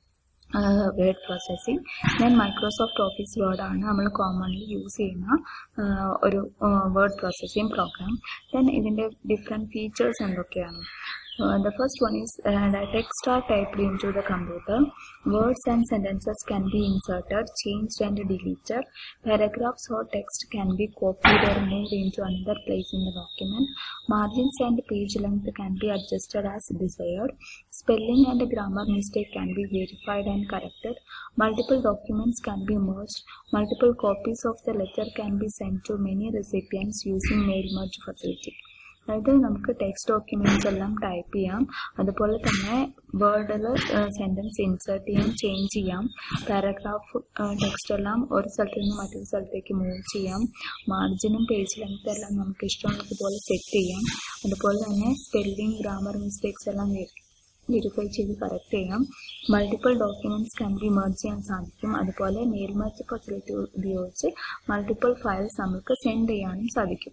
word processing then Microsoft Office Word ആണ് നമ്മൾ കോമൺലി യൂസ് ചെയ്യുന്ന ഒരു വേർഡ് പ്രോസസ്സിംഗ് പ്രോഗ്രാം ദെൻ ഇതിൻ്റെ ഡിഫറെൻറ്റ് ഫീച്ചേഴ്സ് എന്തൊക്കെയാണ് Uh, the first one is uh, the text are typed into the computer. Words and sentences can be inserted, changed and deleted. Paragraphs or text can be copied or moved into another place in the document. Margins and page length can be adjusted as desired. Spelling and grammar mistake can be verified and corrected. Multiple documents can be merged. Multiple copies of the letter can be sent to many recipients using mail merge facility. അതായത് നമുക്ക് text documents എല്ലാം type ചെയ്യാം അതുപോലെ തന്നെ വേർഡിൽ sentence insert ചെയ്യാം change ചെയ്യാം paragraph text എല്ലാം ഒരു സ്ഥലത്ത് നിന്ന് മറ്റൊരു സ്ഥലത്തേക്ക് മൂവ് ചെയ്യാം മാർജിനും പേജ് ലെങ്ത് എല്ലാം നമുക്ക് ഇഷ്ടമുള്ളതുപോലെ സെറ്റ് ചെയ്യാം അതുപോലെ തന്നെ സ്പെല്ലിംഗ് ഗ്രാമർ മിസ്റ്റേക്സ് എല്ലാം വെരിഫൈ ചെയ്ത് കറക്റ്റ് ചെയ്യാം multiple documents can be merge ചെയ്യാൻ സാധിക്കും അതുപോലെ മെയിൽ മെർജ് ഫെസിലിറ്റി ഉപയോഗിച്ച് മൾട്ടിപ്പിൾ ഫയൽസ് നമുക്ക് സെൻഡ് ചെയ്യാനും സാധിക്കും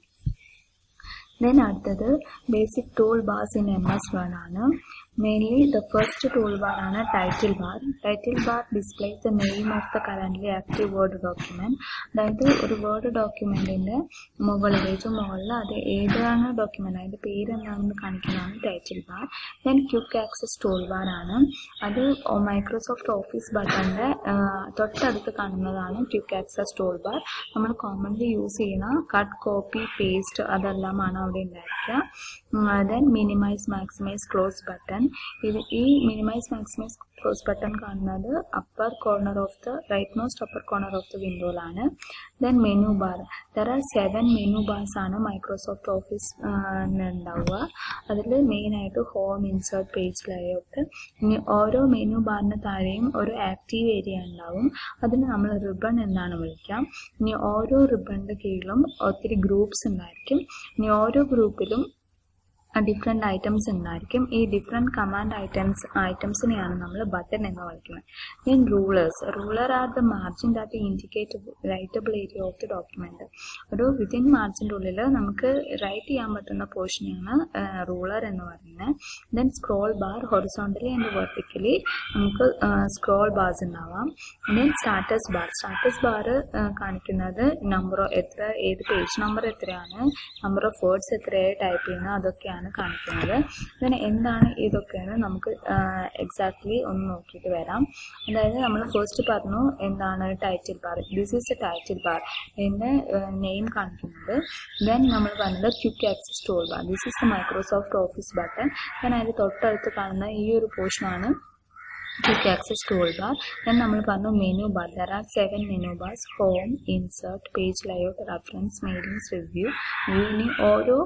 ദെൻ അടുത്തത് basic tool bars in M S Word ആണ് mainly the first tool bar ആണ് title bar title bar displays the name of the currently active Word document അതായത് ഒരു word ഡോക്യുമെന്റിന്റെ മുകളിൽ ഏറ്റവും മുകളിൽ അത് ഏതാണ് ഡോക്യുമെന്റ് അതിന്റെ പേര് എന്താണെന്ന് കാണിക്കുന്നതാണ് title bar then quick access tool bar ആണ് അത് മൈക്രോസോഫ്റ്റ് ഓഫീസ് ബട്ടന്റെ തൊട്ടടുത്ത് കാണുന്നതാണ് ക്യുക്ക് ആക്സസ് ടൂൾ ബാർ നമ്മൾ കോമൺലി യൂസ് ചെയ്യുന്ന കട്ട് കോപ്പി പേസ്റ്റ് അതെല്ലാമാണ് അവിടെ ഉണ്ടായിരിക്കുക then minimise maximise close button ഇത് ഈ മിനിമൈസ് മാക്സിമൈസ് ക്ലോസ് ബട്ടൺ കാണുന്നത് upper corner of the right most upper corner of the വിൻഡോയിലാണ് then menu bar there are seven menu bars ആണ് Microsoft Office ഉണ്ടാവുക അതിൽ മെയിനായിട്ട് ഹോം ഇൻസേർട്ട് പേജ് ലേഔട്ട് ഇനി ഓരോ മെനു ബാറിന് താഴെയും ഒരു ആക്റ്റീവ് ഏരിയ ഉണ്ടാവും അതിന് നമ്മൾ റിബൺ എന്നാണ് വിളിക്കാം ഇനി ഓരോ റിബണിൻ്റെ കീഴിലും ഒത്തിരി ഗ്രൂപ്പ്സ് ഉണ്ടായിരിക്കും ഇനി ഓരോ ഗ്രൂപ്പിലും ഡിഫറെൻറ്റ് ഐറ്റംസ് ഉണ്ടായിരിക്കും ഈ ഡിഫറെൻറ്റ് കമാൻഡ് ഐറ്റംസ് ഐറ്റംസിനെയാണ് നമ്മൾ ബട്ടൺ എന്ന് വിളിക്കുന്നത് then rulers ruler are the margin that indicate writable area of the document ഒരു വിതിൻ മാർജിൻ്റെ ഉള്ളിൽ നമുക്ക് റൈറ്റ് ചെയ്യാൻ പറ്റുന്ന പോർഷനെയാണ് റൂളർ എന്ന് പറയുന്നത് then scroll bar horizontally and vertically നമുക്ക് സ്ക്രോൾ ബാർസ് ഉണ്ടാവാം then status bar status bar കാണിക്കുന്നത് നമ്പർ എത്ര ഏത് പേജ് നമ്പർ എത്രയാണ് നമ്പർ ഓഫ് വേർഡ്സ് എത്രയായി ടൈപ്പ് ചെയ്യുന്നത് അതൊക്കെയാണ് ആണ് കാണിക്കുന്നത് പിന്നെ എന്താണ് ഇതൊക്കെയാണ് നമുക്ക് എക്സാക്ട്ലി ഒന്ന് നോക്കിയിട്ട് വരാം അതായത് നമ്മൾ ഫസ്റ്റ് പറഞ്ഞു എന്താണ് title bar this is a title bar ഇതിൻ്റെ നെയിം കാണിക്കുന്നത് ദെൻ നമ്മൾ പറഞ്ഞത് quick access tool bar this is the Microsoft office button ഞാൻ അതിൻ്റെ തൊട്ടടുത്ത് കാണുന്ന ഈ ഒരു പോർഷനാണ് quick access tool bar then നമ്മൾ പറഞ്ഞു menu bar there are seven menu bars home insert page layout reference mailings review ഇനി ഓരോ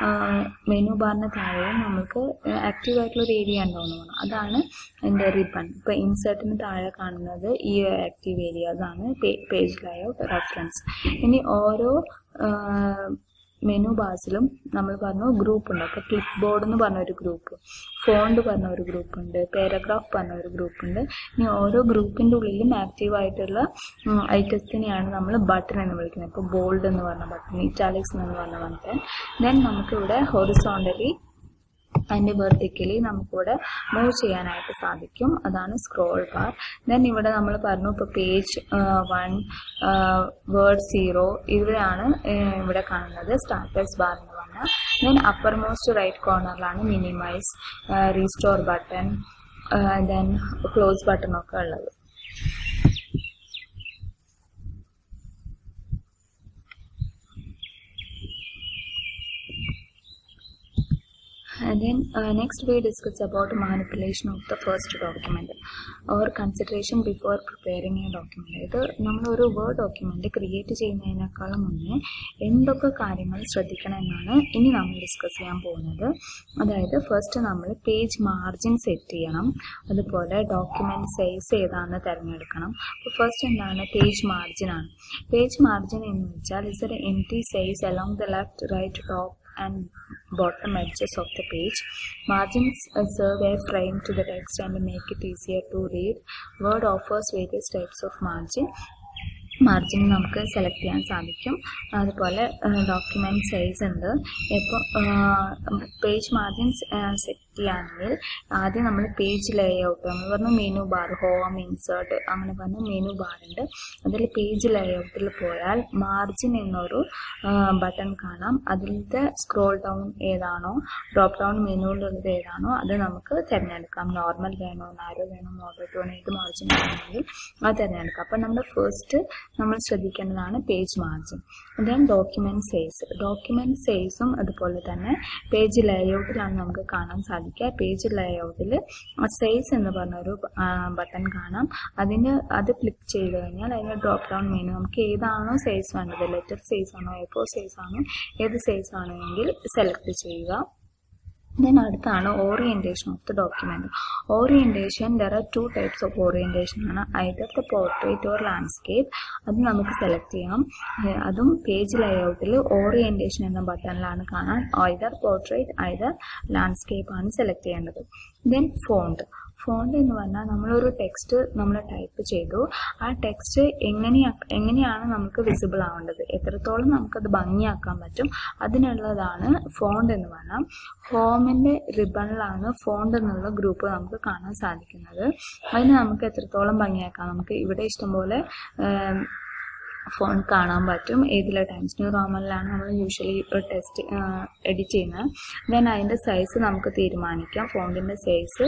മെനു ബാറിന് താഴെയും നമുക്ക് ആക്റ്റീവ് ആയിട്ടുള്ള ഒരു ഏരിയ ഉണ്ടാവുന്നതാണ് അതാണ് എൻ്റെ റിബൺ ഇപ്പോൾ ഇൻസേർട്ടിന് താഴെ കാണുന്നത് ഈ ആക്റ്റീവ് ഏരിയ അതാണ് പേജ് ലൈഔട്ട് റെഫറൻസ് ഇനി ഓരോ മെനു ബാസിലും നമ്മൾ പറഞ്ഞു ഗ്രൂപ്പ് ഉണ്ട് അപ്പോൾ ക്ലിപ്പ് ബോർഡ് എന്ന് പറഞ്ഞ ഒരു ഗ്രൂപ്പ് ഫോണ്ട് പറഞ്ഞ ഒരു ഗ്രൂപ്പ് ഉണ്ട് പാരഗ്രാഫ് പറഞ്ഞ ഒരു ഗ്രൂപ്പ് ഉണ്ട് ഇനി ഓരോ ഗ്രൂപ്പിൻ്റെ ഉള്ളിലും ആക്റ്റീവ് ആയിട്ടുള്ള ഐറ്റത്തിനെയാണ് നമ്മൾ ബട്ടൺ എന്ന് വിളിക്കുന്നത് ഇപ്പോൾ ബോൾഡ് എന്ന് പറഞ്ഞ ബട്ടൺ ഇറ്റാലിക്സ് എന്ന് പറഞ്ഞ ബട്ടൺ ദെൻ നമുക്കിവിടെ ഹൊറിസോണ്ടലി അതിൻ്റെ വെർട്ടിക്കലി നമുക്കിവിടെ മൂവ് ചെയ്യാനായിട്ട് സാധിക്കും അതാണ് സ്ക്രോൾ ബാർ ദെൻ ഇവിടെ നമ്മൾ പറഞ്ഞു ഇപ്പോൾ പേജ് വൺ വേർഡ് സീറോ ഇവിടെയാണ് ഇവിടെ കാണുന്നത് സ്റ്റാറ്റസ് ബാർ എന്ന് പറഞ്ഞാൽ ദെൻ അപ്പർ മോസ്റ്റ് റൈറ്റ് കോർണറിലാണ് minimise restore button then close button ഒക്കെ ഉള്ളത് And then uh, next we discuss about manipulation of the first document or consideration before preparing a document ഇത് നമ്മളൊരു വേർഡ് ഡോക്യുമെന്റ് ക്രിയേറ്റ് ചെയ്യുന്നതിനേക്കാളും മുന്നേ എന്തൊക്കെ കാര്യങ്ങൾ ശ്രദ്ധിക്കണം എന്നാണ് ഇനി നമ്മൾ ഡിസ്കസ് ചെയ്യാൻ പോകുന്നത് അതായത് ഫസ്റ്റ് നമ്മൾ പേജ് മാർജിൻ സെറ്റ് ചെയ്യണം അതുപോലെ ഡോക്യുമെന്റ് സൈസ് ഏതാണെന്ന് തിരഞ്ഞെടുക്കണം അപ്പോൾ ഫസ്റ്റ് എന്താണ് പേജ് മാർജിൻ ആണ് പേജ് മാർജിൻ എന്ന് വെച്ചാൽ is a empty size along the left right top and bottom edges of the page. Margins uh, serve as frame to the text and make it easier to read. Word offers various types of margin. Margin നമുക്ക് select ചെയ്യാൻ സാധിക്കും അതുപോലെ document size ഉണ്ട് ഇപ്പോൾ page margin set ചെയ്യുകയാണെങ്കിൽ ആദ്യം നമ്മൾ page ലേ out നമ്മൾ പറഞ്ഞു മെനു ബാർ ഹോം ഇൻസേർട്ട് അങ്ങനെ പറഞ്ഞ മെനു ബാർ ഉണ്ട് അതിൽ പേജ് ലേ ഔട്ടിൽ പോയാൽ മാർജിൻ എന്നൊരു ബട്ടൺ കാണാം അതിലത്തെ സ്ക്രോൾ ഡൗൺ ഏതാണോ ഡ്രോപ്പ് ഡൗൺ മെനുവിലുള്ളത് ഏതാണോ അത് നമുക്ക് തിരഞ്ഞെടുക്കാം നോർമൽ വേണോ നാരോ വേണോ മോഡറേറ്റ് വേണോ ഏത് മാർജിൻ വേണമെങ്കിൽ അത് തിരഞ്ഞെടുക്കാം അപ്പം നമ്മുടെ ഫസ്റ്റ് നമ്മൾ ശ്രദ്ധിക്കേണ്ടതാണ് page margin then document size document സൈസും അതുപോലെ തന്നെ പേജ് ലേഔട്ടിലാണ് നമുക്ക് കാണാൻ സാധിക്കുക പേജ് ലേഔട്ടിൽ സൈസ് എന്ന് പറഞ്ഞൊരു ബട്ടൺ കാണാം അതിന് അത് ക്ലിക്ക് ചെയ്ത് കഴിഞ്ഞാൽ അതിന് ഡ്രോപ്പ് ഡൗൺ മെനു നമുക്ക് ഏതാണോ സൈസ് വേണ്ടത് ലെറ്റർ സൈസ് ആണോ എ ഫോർ സൈസ് ആണോ ഏത് സൈസ് ആണോ എങ്കിൽ സെലക്ട് ചെയ്യുക ദെൻ അടുത്താണ് orientation of the document orientation there are two types of orientation ആണ് either the portrait or landscape അത് നമുക്ക് സെലക്ട് ചെയ്യാം അതും പേജ് ലേഔട്ടിൽ ഓറിയന്റേഷൻ എന്ന ബട്ടണിലാണ് കാണാൻ ഐദർ പോർട്രേറ്റ് ഐദർ ലാൻഡ്സ്കേപ്പ് ആണ് സെലക്ട് ചെയ്യേണ്ടത് ദെൻ ഫോണ്ട് ഫോണ്ട് എന്ന് പറഞ്ഞാൽ നമ്മളൊരു ടെക്സ്റ്റ് നമ്മൾ ടൈപ്പ് ചെയ്തു ആ ടെക്സ്റ്റ് എങ്ങനെയാ എങ്ങനെയാണ് നമുക്ക് വിസിബിൾ ആവേണ്ടത് എത്രത്തോളം നമുക്കത് ഭംഗിയാക്കാൻ പറ്റും അതിനുള്ളതാണ് ഫോണ്ട് എന്ന് പറഞ്ഞാൽ ഹോമിൻ്റെ റിബണിലാണ് ഫോണ്ട് എന്നുള്ള ഗ്രൂപ്പ് നമുക്ക് കാണാൻ സാധിക്കുന്നത് അതിന് നമുക്ക് എത്രത്തോളം ഭംഗിയാക്കാം നമുക്ക് ഇവിടെ ഇഷ്ടംപോലെ ഫോൺ കാണാൻ പറ്റും ഏതിലെ ടൈംസ് ന്യൂ റോമനിലാണ് നമ്മൾ യൂഷ്വലി ടെസ്റ്റ് എഡിറ്റ് ചെയ്യുന്നത് ദെൻ അതിൻ്റെ സൈസ് നമുക്ക് തീരുമാനിക്കാം ഫോണ്ടിൻ്റെ സൈസ്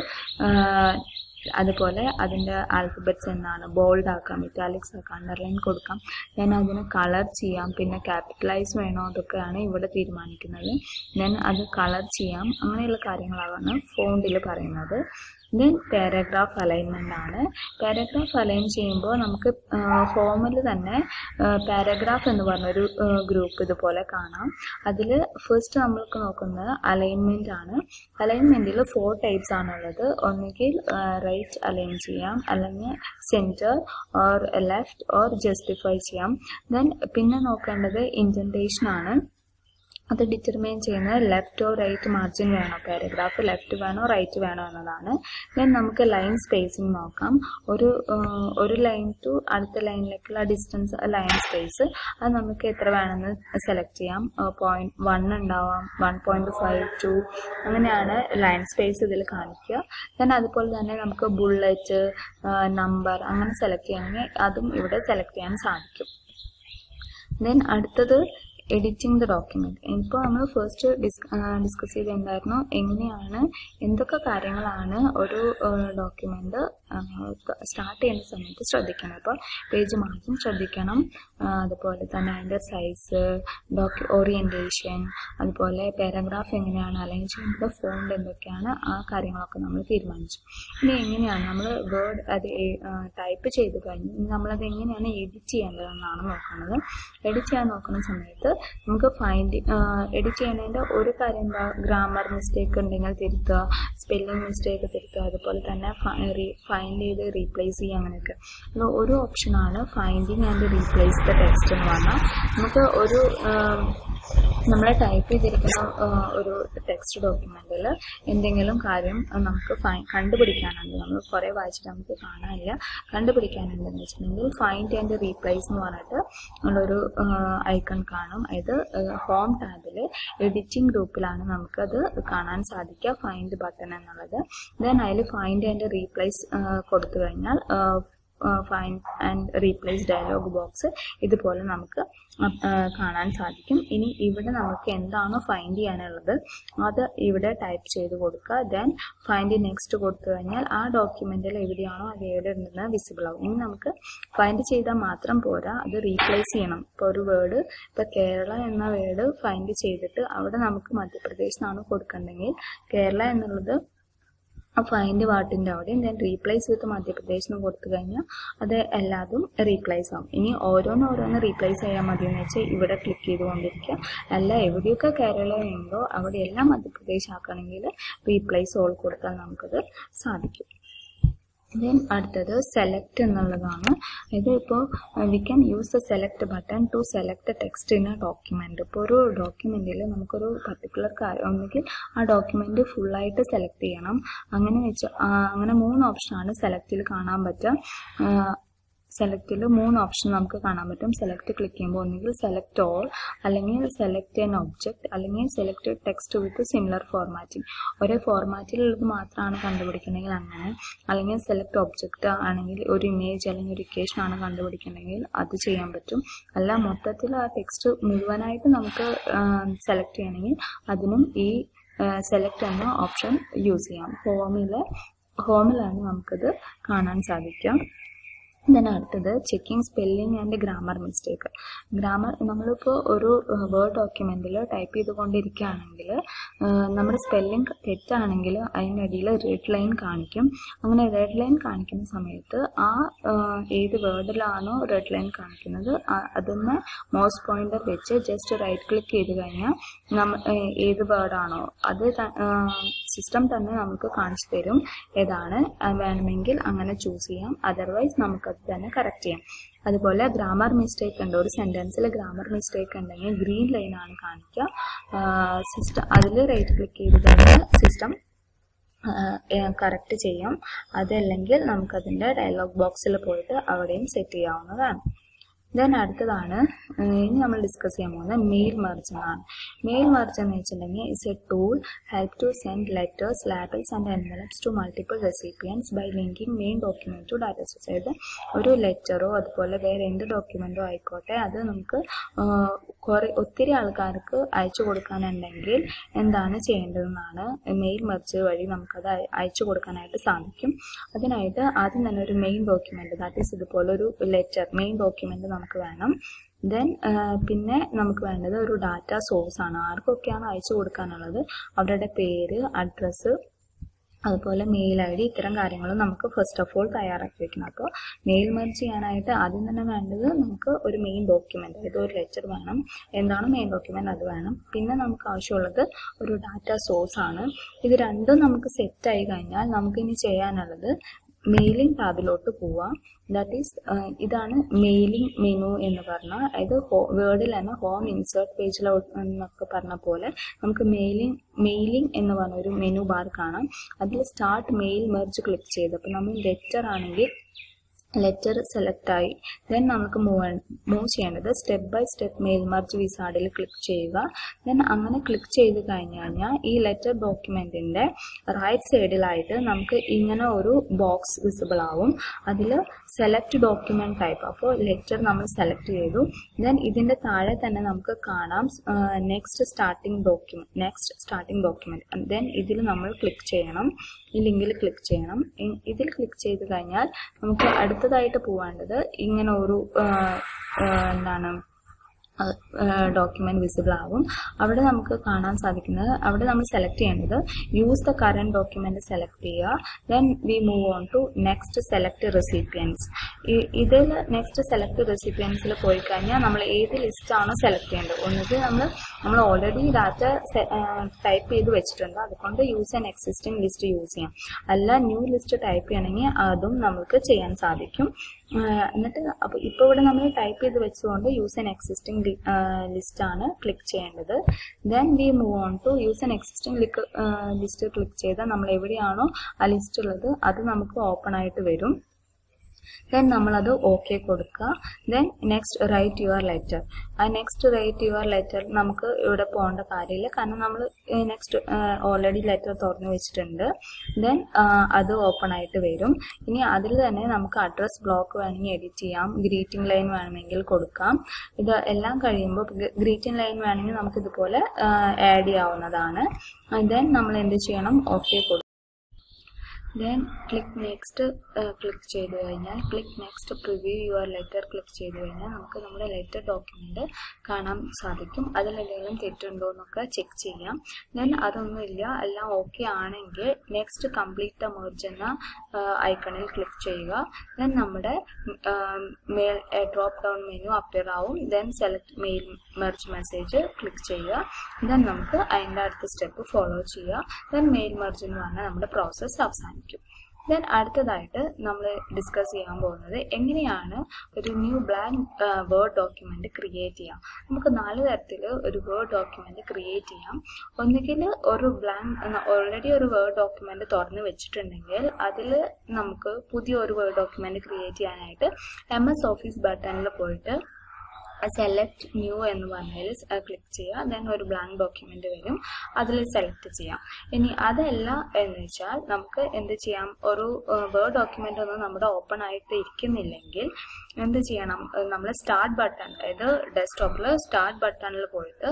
അതുപോലെ അതിൻ്റെ ആൽഫബറ്റ്സ് എന്നാണ് ബോൾഡ് ആക്കാം ഇറ്റാലിക്സ് ആക്കാം അണ്ടർലൈൻ കൊടുക്കാം ദെൻ അതിന് കളർ ചെയ്യാം പിന്നെ ക്യാപിറ്റലൈസ് വേണോ അതൊക്കെയാണ് ഇവിടെ തീരുമാനിക്കുന്നത് ദെൻ അത് കളർ ചെയ്യാം അങ്ങനെയുള്ള കാര്യങ്ങളാണ് ഫോണ്ടിൽ പറയുന്നത് ദെൻ പാരഗ്രാഫ് അലൈൻമെൻ്റ് ആണ് പാരഗ്രാഫ് അലൈൻ ചെയ്യുമ്പോൾ നമുക്ക് ഹോമിൽ തന്നെ പാരഗ്രാഫ് എന്ന് പറഞ്ഞൊരു ഗ്രൂപ്പ് ഇതുപോലെ കാണാം അതിൽ ഫസ്റ്റ് നമ്മൾക്ക് നോക്കുന്നത് അലൈൻമെൻ്റ് ആണ് അലൈൻമെൻറ്റിൽ ഫോർ ടൈപ്സ് ആണുള്ളത് ഒന്നുകിൽ റൈറ്റ് അലൈൻ ചെയ്യാം അല്ലെങ്കിൽ centre or left or justify ചെയ്യാം ദെൻ പിന്നെ നോക്കേണ്ടത് ഇൻറ്റൻറ്റേഷൻ ആണ് അത് ഡിറ്റർമൈൻ ചെയ്യുന്നത് ലെഫ്റ്റ് ഓർ റൈറ്റ് മാർജിൻ വേണോ പാരഗ്രാഫ് ലെഫ്റ്റ് വേണോ റൈറ്റ് വേണോ എന്നതാണ് ദെൻ നമുക്ക് ലൈൻ സ്പേസിങ് നോക്കാം ഒരു ഒരു ലൈൻ ടു അടുത്ത ലൈനിലേക്കുള്ള ഡിസ്റ്റൻസ് ലൈൻ സ്പേസ് അത് നമുക്ക് എത്ര വേണമെന്ന് സെലക്ട് ചെയ്യാം പോയിന്റ് വൺ ഉണ്ടാവാം വൺ പോയിന്റ് ഫൈവ് ടു അങ്ങനെയാണ് ലൈൻ സ്പേസ് ഇതിൽ കാണിക്കുക ദെൻ അതുപോലെ തന്നെ നമുക്ക് ബുള്ളറ്റ് നമ്പർ അങ്ങനെ സെലക്ട് ചെയ്യണമെങ്കിൽ അതും ഇവിടെ സെലക്ട് ചെയ്യാൻ സാധിക്കും ദെൻ അടുത്തത് എഡിറ്റിംഗ് ദ ഡോക്യുമെന്റ് ഇപ്പോൾ നമ്മൾ ഫസ്റ്റ് ഡിസ്കസ് ചെയ്ത് എന്തായിരുന്നു എങ്ങനെയാണ് എന്തൊക്കെ കാര്യങ്ങളാണ് ഒരു ഡോക്യുമെന്റ് സ്റ്റാർട്ട് ചെയ്യുന്ന സമയത്ത് ശ്രദ്ധിക്കണം അപ്പോൾ പേജ് മാർജിൻ ശ്രദ്ധിക്കണം അതുപോലെ തന്നെ അതിൻ്റെ സൈസ് ഡോക്യു ഓറിയൻറ്റേഷൻ അതുപോലെ പാരഗ്രാഫ് എങ്ങനെയാണ് അലൈൻ ചെയ്യുന്നത് ഫോണ്ട് എന്തൊക്കെയാണ് ആ കാര്യങ്ങളൊക്കെ നമ്മൾ തീരുമാനിച്ചു ഇനി എങ്ങനെയാണ് നമ്മൾ വേർഡ് അത് ടൈപ്പ് ചെയ്ത് കഴിഞ്ഞ് നമ്മളത് എങ്ങനെയാണ് എഡിറ്റ് ചെയ്യേണ്ടതെന്നാണ് നോക്കുന്നത് എഡിറ്റ് ചെയ്യാൻ നോക്കുന്ന സമയത്ത് നമുക്ക് ഫൈൻഡ് എഡിറ്റ് ചെയ്യുന്നതിൻ്റെ ഒരു കാര്യം എന്താ ഗ്രാമർ മിസ്റ്റേക്ക് ഉണ്ടെങ്കിൽ തിരുത്തുക സ്പെല്ലിംഗ് മിസ്റ്റേക്ക് തിരുത്തുക അതുപോലെ തന്നെ ഫൈൻഡ് ചെയ്ത് റീപ്ലേസ് ചെയ്യുക അങ്ങനെയൊക്കെ അത് ഒരു ഓപ്ഷനാണ് finding and replace the text എന്ന് പറഞ്ഞാൽ നമുക്ക് ഒരു നമ്മൾ ടൈപ്പ് ചെയ്തിരിക്കുന്ന ആ, ഒരു ടെക്സ്റ്റ് ഡോക്യുമെന്റിൽ എന്തെങ്കിലും കാര്യം ആ, നമുക്ക് ഫൈ- കണ്ടുപിടിക്കാനുണ്ട് നമ്മൾ കുറെ വായിച്ചിട്ട് നമുക്ക് കാണാനില്ല കണ്ടുപിടിക്കാനുണ്ടെന്ന് വെച്ചിട്ടുണ്ടെങ്കിൽ ഫൈൻഡ് ആൻഡ് റീപ്ലേസ് എന്ന് പറഞ്ഞിട്ട് ഉള്ളൊരു ഐക്കൺ കാണും ഇത് ഹോം ടാബിൽ എഡിറ്റിംഗ് ഗ്രൂപ്പിലാണ് നമുക്കത് കാണാൻ സാധിക്കുക ഫൈൻഡ് ബട്ടൺ എന്നുള്ളത് ദെൻ അതിൽ ഫൈൻഡ് ആൻഡ് റീപ്ലേസ് കൊടുത്തു കഴിഞ്ഞാൽ find and replace dialog box ഇതുപോലെ നമുക്ക് അപ്- ആ, കാണാൻ സാധിക്കും ഇനി ഇവിടെ നമുക്ക് എന്താണോ ഫൈൻഡ് ചെയ്യാനുള്ളത് അത് ഇവിടെ ടൈപ്പ് ചെയ്ത് കൊടുക്കുക ദെൻ ഫൈൻഡ് നെക്സ്റ്റ് കൊടുത്തു കഴിഞ്ഞാൽ ആ ഡോക്യുമെന്റിൽ എവിടെയാണോ അത് എവിടെ ഉണ്ടെന്ന് വിസിബിൾ ആവും ഇനി നമുക്ക് ഫൈൻഡ് ചെയ്താൽ മാത്രം പോരാ അത് റീപ്ലേസ് ചെയ്യണം ഇപ്പോൾ ഒരു വേർഡ് ഇപ്പോൾ കേരള എന്ന വേർഡ് ഫൈൻഡ് ചെയ്തിട്ട് അവിടെ നമുക്ക് മധ്യപ്രദേശ് എന്നാണ് കൊടുക്കണ്ടെങ്കിൽ കേരള എന്നുള്ളത് ആ ഫൈൻഡ് വാട്ടിന്റെ അവിടെയും ദെൻ റീപ്ലേസ് വിത്ത് മധ്യപ്രദേശ് എന്ന് കൊടുത്തു കഴിഞ്ഞാൽ അത് എല്ലാതും റീപ്ലേസ് ആവും ഇനി ഓരോന്ന് ഓരോന്ന് റീപ്ലേസ് ചെയ്യാൻ മതി എന്ന് വെച്ചാൽ ഇവിടെ ക്ലിക്ക് ചെയ്തുകൊണ്ടിരിക്കുക അല്ല എവിടെയൊക്കെ കേരള ഉണ്ടോ അവിടെ എല്ലാം മധ്യപ്രദേശ് ആക്കണമെങ്കിൽ റീപ്ലേസ് ഓൾ കൊടുത്താൽ നമുക്കത് സാധിക്കും ദെൻ അടുത്തത് സെലക്ട് എന്നുള്ളതാണ് ഇത് ഇപ്പോൾ we can use the select button to select text in a document ഇപ്പോൾ ഒരു ഡോക്യുമെന്റിൽ നമുക്കൊരു പർട്ടിക്കുലർ കാര്യം ഒന്നുകിൽ ആ ഡോക്യുമെന്റ് ഫുള്ളായിട്ട് സെലക്ട് ചെയ്യണം അങ്ങനെ വെച്ച് ആ, അങ്ങനെ മൂന്ന് ഓപ്ഷനാണ് സെലക്റ്റിൽ കാണാൻ പറ്റുക സെലക്റ്റിൽ മൂന്ന് ഓപ്ഷൻ നമുക്ക് കാണാൻ പറ്റും സെലക്ട് ക്ലിക്ക് ചെയ്യുമ്പോൾ ഒന്നുകിൽ സെലക്ട് ഓൾ അല്ലെങ്കിൽ സെലക്ട് എൻ ഒബ്ജക്റ്റ് അല്ലെങ്കിൽ select text with similar formatting ഒരേ ഫോർമാറ്റിലുള്ളത് മാത്രമാണ് കണ്ടുപിടിക്കണമെങ്കിൽ അങ്ങനെ അല്ലെങ്കിൽ സെലക്ട് ഒബ്ജക്റ്റ് ആണെങ്കിൽ ഒരു ഇമേജ് അല്ലെങ്കിൽ ഒരു ഇക്വേഷൻ ആണ് കണ്ടുപിടിക്കണമെങ്കിൽ അത് ചെയ്യാൻ പറ്റും അല്ല മൊത്തത്തിൽ ആ ടെക്സ്റ്റ് മുഴുവനായിട്ട് നമുക്ക് സെലക്ട് ചെയ്യണമെങ്കിൽ അതിനും ഈ സെലക്ട് എന്ന ഓപ്ഷൻ യൂസ് ചെയ്യാം ഹോമിലെ ഹോമിലാണ് നമുക്കത് കാണാൻ സാധിക്കുക then അടുത്തത് checking spelling and grammar mistake grammar നമ്മളിപ്പോൾ ഒരു വേർഡ് ഡോക്യുമെന്റിൽ ടൈപ്പ് ചെയ്തുകൊണ്ടിരിക്കുകയാണെങ്കിൽ നമ്മുടെ സ്പെല്ലിംഗ് തെറ്റാണെങ്കിൽ അതിനിടയിൽ റെഡ് ലൈൻ കാണിക്കും അങ്ങനെ റെഡ് ലൈൻ കാണിക്കുന്ന സമയത്ത് ആ ആ, ഏത് വേർഡിലാണോ റെഡ് ലൈൻ കാണിക്കുന്നത് ആ- അതിന്ന് മൗസ് പോയിന്റർ വെച്ച് ജസ്റ്റ് റൈറ്റ് ക്ലിക്ക് ചെയ്ത് കഴിഞ്ഞാൽ നമ്മ ഏ- ഏത് വേർഡാണോ അത് സിസ്റ്റം തന്നെ നമുക്ക് കാണിച്ചു തരും ഏതാണ് ആ, വേണമെങ്കിൽ അങ്ങനെ ചൂസ് ചെയ്യാം അതർവൈസ് നമുക്കത് തന്നെ കറക്റ്റ് ചെയ്യാം അതുപോലെ ഗ്രാമർ മിസ്റ്റേക്ക് ഉണ്ട് ഒരു സെന്റൻസിൽ ഗ്രാമർ മിസ്റ്റേക്ക് ഉണ്ടെങ്കിൽ ഗ്രീൻ ലൈൻ ആണ് കാണിക്കുക സിസ്റ്റം അതിൽ റൈറ്റ് ക്ലിക്ക് ചെയ്ത് കഴിഞ്ഞാൽ സിസ്റ്റം കറക്റ്റ് ചെയ്യാം അതല്ലെങ്കിൽ നമുക്കതിൻ്റെ ഡയലോഗ് ബോക്സിൽ പോയിട്ട് അവിടെയും സെറ്റ് ചെയ്യാവുന്നതാണ് ദെൻ അടുത്തതാണ് ഏഹ് ഇനി നമ്മൾ ഡിസ്കസ് ചെയ്യാൻ പോകുന്നത് മെയിൽ മെർജ് എന്നാണ് മെയിൽ മെർജ് എന്ന് വെച്ചിട്ടുണ്ടെങ്കിൽ it's a tool help to send letters labels and envelopes to multiple recipients by linking main document to data source അതായത് ഒരു ലെറ്ററോ അതുപോലെ വേറെ എന്ത് ഡോക്യുമെന്റോ ആയിക്കോട്ടെ അത് നമുക്ക് ആഹ് കുറെ ഒത്തിരി ആൾക്കാർക്ക് അയച്ചു കൊടുക്കാനുണ്ടെങ്കിൽ എന്താണ് ചെയ്യേണ്ടതെന്നാണ് മെയിൽ മെർജ് വഴി നമുക്കത് അയ- അയച്ചു കൊടുക്കാനായിട്ട് സാധിക്കും അതിനായിട്ട് ആദ്യം തന്നെ ഒരു മെയിൻ ഡോക്യുമെന്റ് ദാറ്റ് ഈസ് ഇതുപോലെ ഒരു ലെറ്റർ മെയിൻ ഡോക്യുമെന്റ് നമുക്ക് വേണം ദെൻ പിന്നെ നമുക്ക് വേണ്ടത് ഒരു ഡാറ്റ സോഴ്സ് ആണ് ആർക്കൊക്കെയാണ് അയച്ചു കൊടുക്കാനുള്ളത് അവരുടെ പേര് അഡ്രസ്സ് അതുപോലെ മെയിൽ ഐ ഡി ഇത്തരം കാര്യങ്ങൾ നമുക്ക് ഫസ്റ്റ് ഓഫ് ഓൾ തയ്യാറാക്കി വെക്കണം അപ്പോൾ മെയിൽ മെർജ് ചെയ്യാനായിട്ട് ആദ്യം തന്നെ വേണ്ടത് നമുക്ക് ഒരു മെയിൻ ഡോക്യുമെന്റ് അതായത് ഒരു ലെറ്റർ വേണം എന്താണ് മെയിൻ ഡോക്യുമെന്റ് അത് വേണം പിന്നെ നമുക്ക് ആവശ്യമുള്ളത് ഒരു ഡാറ്റ സോഴ്സ് ആണ് ഇത് രണ്ടും നമുക്ക് സെറ്റ് ആയി കഴിഞ്ഞാൽ നമുക്ക് ഇനി ചെയ്യാനുള്ളത് മെയിലിംഗ് ടാബിലോട്ട് പോവാം ദാറ്റ് ഈസ് ഇതാണ് മെയിലിംഗ് മെനു എന്ന് പറഞ്ഞാൽ അതായത് വേർഡിൽ തന്നെ ഹോം ഇൻസേർട്ട് പേജിൽ എന്നൊക്കെ പറഞ്ഞ പോലെ നമുക്ക് മെയിലിംഗ് മെയിലിംഗ് എന്ന് പറഞ്ഞ ഒരു മെനു ബാർ കാണാം അതിൽ സ്റ്റാർട്ട് മെയിൽ മെർജ് ക്ലിക്ക് ചെയ്ത് അപ്പോൾ നമ്മൾ ലെറ്റർ ആണെങ്കിൽ ലെറ്റർ സെലക്ട് ആയി ദെൻ നമുക്ക് മൂവ് മൂവ് ചെയ്യേണ്ടത് step by step mail merge വിസാർഡിൽ ക്ലിക്ക് ചെയ്യുക ദെൻ അങ്ങനെ ക്ലിക്ക് ചെയ്ത് കഴിഞ്ഞ് കഴിഞ്ഞാൽ ഈ ലെറ്റർ ഡോക്യുമെന്റിന്റെ റൈറ്റ് സൈഡിലായിട്ട് നമുക്ക് ഇങ്ങനെ ഒരു ബോക്സ് വിസിബിൾ ആവും അതിൽ സെലക്ട് ഡോക്യുമെന്റ് ടൈപ്പ് അപ്പോൾ ലെറ്റർ നമ്മൾ സെലക്ട് ചെയ്തു ദെൻ ഇതിന്റെ താഴെ തന്നെ നമുക്ക് കാണാം next starting document next starting document then ഇതിൽ നമ്മൾ ക്ലിക്ക് ചെയ്യണം ഈ ലിങ്കിൽ ക്ലിക്ക് ചെയ്യണം ഇ- ഇതിൽ ക്ലിക്ക് ചെയ്ത് കഴിഞ്ഞാൽ നമുക്ക് അടുത്തതായിട്ട് പോവേണ്ടത് ഇങ്ങനെ ഒരു ആ, ആ, എന്താണ് ഡോക്യുമെന്റ് വിസിബിൾ ആവും അവിടെ നമുക്ക് കാണാൻ സാധിക്കുന്നത് അവിടെ നമ്മൾ സെലക്ട് ചെയ്യേണ്ടത് use the current document select ചെയ്യുക then we move on to next select recipients ഇതിൽ നെക്സ്റ്റ് സെലക്ട് റെസിപ്പിയൻസിൽ പോയി കഴിഞ്ഞാൽ നമ്മൾ ഏത് ലിസ്റ്റ് ആണോ സെലക്ട് ചെയ്യേണ്ടത് ഒന്നുകിൽ നമ്മൾ നമ്മൾ ഓൾറെഡി ഡാറ്റ ടൈപ്പ് ചെയ്ത് വെച്ചിട്ടുണ്ട് അതുകൊണ്ട് use an existing list use ചെയ്യാം അല്ല ന്യൂ ലിസ്റ്റ് ടൈപ്പ് ചെയ്യണമെങ്കിൽ അതും നമുക്ക് ചെയ്യാൻ സാധിക്കും ആഹ് എന്നിട്ട് അപ്പോൾ ഇപ്പോൾ ഇവിടെ നമ്മൾ ടൈപ്പ് ചെയ്ത് വെച്ചുകൊണ്ട് യൂസ് ആൻ എക്സിസ്റ്റിംഗ് ലിസ്റ്റ് ആണ് ക്ലിക്ക് ചെയ്യേണ്ടത് then we move on to use an existing list click ചെയ്താൽ നമ്മൾ എവിടെയാണോ ആ ലിസ്റ്റ് ഉള്ളത് അത് നമുക്ക് ഓപ്പൺ ആയിട്ട് വരും ദെൻ നമ്മളത് ഓക്കെ കൊടുക്കുക then next write your letter ആ നെക്സ്റ്റ് റൈറ്റ് യുവർ ലെറ്റർ നമുക്ക് ഇവിടെ പോകേണ്ട കാര്യമില്ല കാരണം നമ്മൾ നെക്സ്റ്റ് ഓൾറെഡി ലെറ്റർ തുറന്നു വെച്ചിട്ടുണ്ട് ദെൻ അത് ഓപ്പൺ ആയിട്ട് വരും ഇനി അതിൽ തന്നെ നമുക്ക് അഡ്രസ് ബ്ലോക്ക് വേണമെങ്കിൽ എഡിറ്റ് ചെയ്യാം ഗ്രീറ്റിംഗ് ലൈൻ വേണമെങ്കിൽ കൊടുക്കാം ഇത് എല്ലാം കഴിയുമ്പോൾ ഗ്രീറ്റിംഗ് ലൈൻ വേണമെങ്കിൽ നമുക്ക് ഇതുപോലെ ആഡ് ചെയ്യാവുന്നതാണ് ദെൻ നമ്മൾ എന്ത് ചെയ്യണം ഓക്കെ കൊടുക്കും ദെൻ ക്ലിക്ക് നെക്സ്റ്റ് ക്ലിക്ക് ചെയ്ത് കഴിഞ്ഞാൽ click next preview your letter click ചെയ്ത് കഴിഞ്ഞാൽ നമുക്ക് നമ്മുടെ ലെറ്റർ ഡോക്യുമെൻ്റ് കാണാൻ സാധിക്കും അതിലെന്തെങ്കിലും തെറ്റുണ്ടോ എന്നൊക്കെ ചെക്ക് ചെയ്യാം ദെൻ അതൊന്നുമില്ല എല്ലാം ഓക്കെ ആണെങ്കിൽ നെക്സ്റ്റ് കംപ്ലീറ്റ് ദ മെർജ് എന്ന ഐക്കണിൽ ക്ലിക്ക് ചെയ്യുക ദെൻ നമ്മുടെ mail drop down menu appear ആവും then select mail merge message click ചെയ്യുക ദെൻ നമുക്ക് അതിൻ്റെ അടുത്ത സ്റ്റെപ്പ് ഫോളോ ചെയ്യുക ദെൻ മെയിൽ മെർജ് എന്ന് പറഞ്ഞാൽ നമ്മുടെ പ്രോസസ്സ് അവസാനിക്കും ദെൻ അടുത്തതായിട്ട് നമ്മൾ ഡിസ്കസ് ചെയ്യാൻ പോകുന്നത് എങ്ങനെയാണ് ഒരു new blank Word document create ചെയ്യാം നമുക്ക് നാല് തരത്തിൽ ഒരു വേർഡ് ഡോക്യുമെന്റ് ക്രിയേറ്റ് ചെയ്യാം ഒന്നുകിൽ ഒരു ബ്ലാങ്ക് ഓൾറെഡി ഒരു വേർഡ് ഡോക്യുമെന്റ് തുറന്ന് വെച്ചിട്ടുണ്ടെങ്കിൽ അതിൽ നമുക്ക് പുതിയ ഒരു വേർഡ് ഡോക്യുമെന്റ് ക്രിയേറ്റ് ചെയ്യാനായിട്ട് എം എസ് ഓഫീസ് ബട്ടണിൽ പോയിട്ട് സെലക്ട് ന്യൂ എന്ന് പറഞ്ഞതിൽ ക്ലിക്ക് ചെയ്യുക ദെൻ ഒരു ബ്ലാങ്ക് ഡോക്യുമെന്റ് വരും അതിൽ സെലക്ട് ചെയ്യാം ഇനി അതല്ല എന്ന് വെച്ചാൽ നമുക്ക് എന്ത് ചെയ്യാം ഒരു വേർഡ് ഡോക്യുമെന്റ് ഒന്നും നമ്മുടെ ഓപ്പൺ ആയിട്ട് ഇരിക്കുന്നില്ലെങ്കിൽ എന്ത് ചെയ്യണം നമ്മൾ സ്റ്റാർട്ട് ബട്ടൺ അതായത് ഡെസ്ക്ടോപ്പിൽ സ്റ്റാർട്ട് ബട്ടണിൽ പോയിട്ട്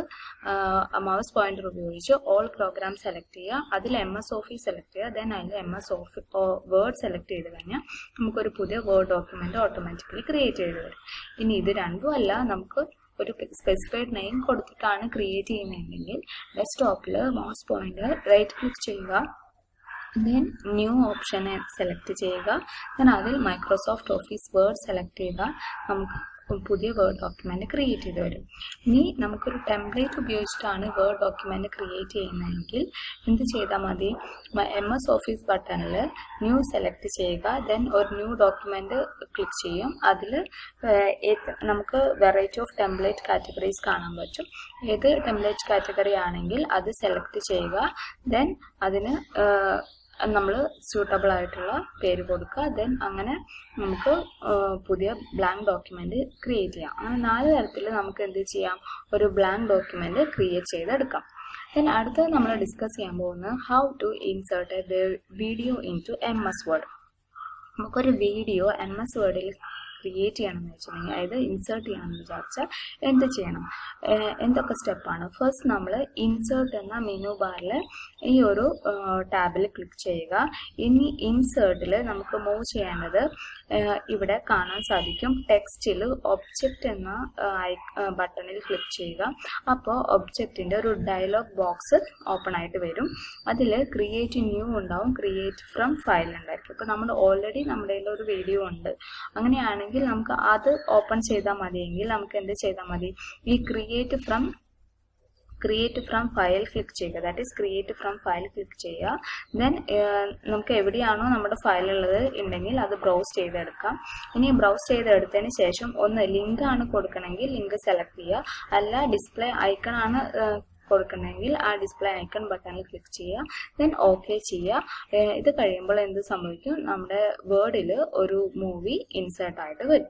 മൗസ് പോയിന്റർ ഉപയോഗിച്ച് ഓൾ പ്രോഗ്രാം സെലക്ട് ചെയ്യുക അതിൽ എം എസ് ഓഫീസ് സെലക്ട് ചെയ്യുക ദെൻ അതിൽ M S Office Word select ചെയ്ത് കഴിഞ്ഞാൽ നമുക്കൊരു പുതിയ വേർഡ് ഡോക്യുമെന്റ് ഓട്ടോമാറ്റിക്കലി ക്രിയേറ്റ് ചെയ്ത് വരും ഇനി ഇത് രണ്ടും അല്ല നമുക്ക് ഒരു സ്പെസിഫൈഡ് നെയിം കൊടുത്തിട്ടാണ് ക്രിയേറ്റ് ചെയ്യുന്നതെങ്കിൽ ഡെസ്ക്ടോപ്പിൽ മൗസ് പോയിന്റ് റൈറ്റ് ക്ലിക്ക് ചെയ്യുക ദെൻ ന്യൂ ഓപ്ഷനെ സെലക്ട് ചെയ്യുക ദെൻ അതിൽ മൈക്രോസോഫ്റ്റ് ഓഫീസ് വേർഡ് സെലക്ട് ചെയ്താൽ നമുക്ക് പുതിയ വേർഡ് ഡോക്യുമെന്റ് ക്രിയേറ്റ് ചെയ്ത് വരും ഇനി നമുക്കൊരു ടെംപ്ലേറ്റ് ഉപയോഗിച്ചിട്ടാണ് വേർഡ് ഡോക്യുമെന്റ് ക്രിയേറ്റ് ചെയ്യുന്നതെങ്കിൽ എന്ത് ചെയ്താൽ മതി എം എസ് ഓഫീസ് ബട്ടണിൽ ന്യൂ സെലക്ട് ചെയ്യുക ദെൻ ഒരു ന്യൂ ഡോക്യുമെന്റ് ക്ലിക്ക് ചെയ്യും അതിൽ നമുക്ക് വെറൈറ്റി ഓഫ് ടെംപ്ലേറ്റ് കാറ്റഗറീസ് കാണാൻ പറ്റും ഏത് ടെംപ്ലേറ്റ് കാറ്റഗറി ആണെങ്കിൽ അത് സെലക്ട് ചെയ്യുക ദെൻ അതിന് നമ്മൾ സ്യൂട്ടബിൾ ആയിട്ടുള്ള പേര് കൊടുക്കുക ദെൻ അങ്ങനെ നമുക്ക് പുതിയ ബ്ലാങ്ക് ഡോക്യുമെന്റ് ക്രിയേറ്റ് ചെയ്യാം അങ്ങനെ നാല് തരത്തിൽ നമുക്ക് എന്ത് ചെയ്യാം ഒരു ബ്ലാങ്ക് ഡോക്യുമെന്റ് ക്രിയേറ്റ് ചെയ്തെടുക്കാം ദെൻ അടുത്തത് നമ്മൾ ഡിസ്കസ് ചെയ്യാൻ പോകുന്നത് how to insert a video into M S Word നമുക്കൊരു വീഡിയോ എം എസ് വേർഡിൽ ക്രിയേറ്റ് ചെയ്യണമെന്ന് വെച്ചിട്ടുണ്ടെങ്കിൽ അതായത് ഇൻസേർട്ട് ചെയ്യണമെന്ന് വിചാരിച്ചാൽ എന്ത് ചെയ്യണം എന്തൊക്കെ സ്റ്റെപ്പാണ് ഫസ്റ്റ് നമ്മൾ ഇൻസേർട്ട് എന്ന മെനു ബാറിൽ ഈ ഒരു ടാബിൽ ക്ലിക്ക് ചെയ്യുക ഇനി ഇൻസേർട്ടിൽ നമുക്ക് മൂവ് ചെയ്യേണ്ടത് ഇവിടെ കാണാൻ സാധിക്കും ടെക്സ്റ്റിൽ ഒബ്ജക്റ്റ് എന്ന ബട്ടണിൽ ക്ലിക്ക് ചെയ്യുക അപ്പോൾ ഒബ്ജക്റ്റിൻ്റെ ഒരു ഡയലോഗ് ബോക്സ് ഓപ്പൺ ആയിട്ട് വരും അതിൽ ക്രിയേറ്റ് ന്യൂ ഉണ്ടാവും ക്രിയേറ്റ് ഫ്രം ഫയൽ ഉണ്ടായിരിക്കും അപ്പോൾ നമ്മൾ ഓൾറെഡി നമ്മുടെ കയ്യിൽ ഒരു വീഡിയോ ഉണ്ട് അങ്ങനെയാണെങ്കിൽ നമുക്ക് അത് ഓപ്പൺ ചെയ്താൽ മതിയെങ്കിൽ നമുക്ക് എന്ത് ചെയ്താൽ മതി ഈ create from create from file click ചെയ്യുക that is create from file click ചെയ്യുക ദെൻ നമുക്ക് എവിടെയാണോ നമ്മുടെ ഫയൽ ഉള്ളത് ഉണ്ടെങ്കിൽ അത് ബ്രൗസ് ചെയ്തെടുക്കാം ഇനി ബ്രൗസ് ചെയ്തെടുത്തതിന് ശേഷം ഒന്ന് ലിങ്ക് ആണ് കൊടുക്കണമെങ്കിൽ ലിങ്ക് സെലക്ട് ചെയ്യുക അല്ല ഡിസ്പ്ലേ ഐക്കൺ ആണ് കൊടുക്കണമെങ്കിൽ ആ ഡിസ്പ്ലേ ഐക്കൺ ബട്ടണിൽ ക്ലിക്ക് ചെയ്യുക ദെൻ ഓക്കെ ചെയ്യുക ഇത് കഴിയുമ്പോൾ എന്ത് സംഭവിക്കും നമ്മുടെ വേർഡിൽ ഒരു മൂവി ഇൻസേർട്ട് ആയിട്ട് വരും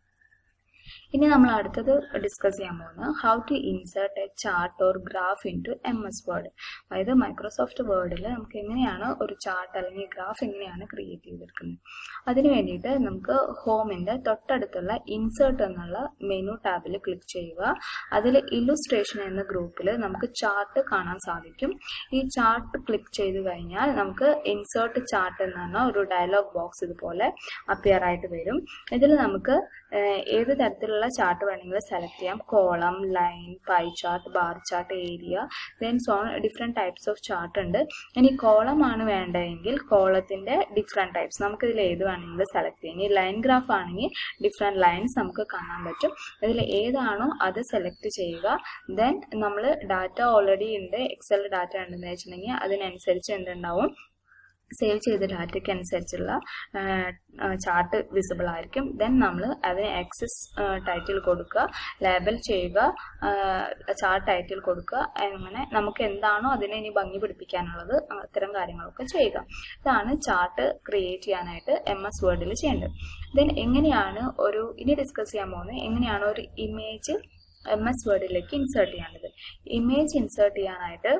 ഇനി നമ്മൾ അടുത്തത് ഡിസ്കസ് ചെയ്യാൻ പോകുന്നത് how to insert a chart or graph into M S Word അതായത് മൈക്രോസോഫ്റ്റ് വേർഡിൽ നമുക്ക് എങ്ങനെയാണ് ഒരു ചാർട്ട് അല്ലെങ്കിൽ ഗ്രാഫ് എങ്ങനെയാണ് ക്രിയേറ്റ് ചെയ്തെടുക്കുന്നത് അതിന് വേണ്ടിയിട്ട് നമുക്ക് ഹോമിൻ്റെ തൊട്ടടുത്തുള്ള ഇൻസേർട്ട് എന്നുള്ള മെനു ടാബിൽ ക്ലിക്ക് ചെയ്യുക അതിൽ ഇല്ലുസ്ട്രേഷൻ എന്ന ഗ്രൂപ്പിൽ നമുക്ക് ചാർട്ട് കാണാൻ സാധിക്കും ഈ ചാർട്ട് ക്ലിക്ക് ചെയ്ത് കഴിഞ്ഞാൽ നമുക്ക് ഇൻസേർട്ട് ചാർട്ട് എന്ന് പറഞ്ഞ ഒരു ഡയലോഗ് ബോക്സ് ഇതുപോലെ അപ്പിയർ ആയിട്ട് വരും ഇതിൽ നമുക്ക് ഏത് തരത്തിലുള്ള ഏതുള്ള ചാർട്ട് വേണമെങ്കിലും സെലക്ട് ചെയ്യാം column line pie chart bar chart area then some different types of chart ഉണ്ട് ഇനി കോളം ആണ് വേണ്ടതെങ്കിൽ കോളത്തിൻ്റെ ഡിഫറെൻറ്റ് ടൈപ്സ് നമുക്ക് ഇതിൽ ഏത് വേണമെങ്കിലും സെലക്ട് ചെയ്യാം ഇനി ലൈൻ ഗ്രാഫ് ആണെങ്കിൽ ഡിഫറെൻറ്റ് ലൈൻസ് നമുക്ക് കാണാൻ പറ്റും ഇതിൽ ഏതാണോ അത് സെലക്ട് ചെയ്യുക ദെൻ നമ്മൾ ഡാറ്റ ഓൾറെഡി ഉണ്ട് എക്സൽ ഡാറ്റ ഉണ്ടെന്ന് വെച്ചിട്ടുണ്ടെങ്കിൽ അതിനനുസരിച്ച് എന്തുണ്ടാവും സേവ് ചെയ്ത ഡാറ്റയ്ക്ക് അനുസരിച്ചുള്ള ചാർട്ട് വിസിബിൾ ആയിരിക്കും ദെൻ നമ്മൾ അതിന് ആക്സസ് ടൈറ്റിൽ കൊടുക്കുക ലേബൽ ചെയ്യുക ചാർട്ട് ടൈറ്റിൽ കൊടുക്കുക അങ്ങനെ നമുക്ക് എന്താണോ അതിനെ ഇനി ഭംഗി പിടിപ്പിക്കാനുള്ളത് അത്തരം കാര്യങ്ങളൊക്കെ ചെയ്യുക ഇതാണ് ചാർട്ട് ക്രിയേറ്റ് ചെയ്യാനായിട്ട് എം എസ് വേർഡിൽ ചെയ്യേണ്ടത് ദെൻ എങ്ങനെയാണ് ഒരു ഇനി ഡിസ്കസ് ചെയ്യാൻ പോകുന്നത് എങ്ങനെയാണ് ഒരു ഇമേജ് എം എസ് വേർഡിലേക്ക് ഇൻസേർട്ട് ചെയ്യേണ്ടത് ഇമേജ് ഇൻസേർട്ട് ചെയ്യാനായിട്ട്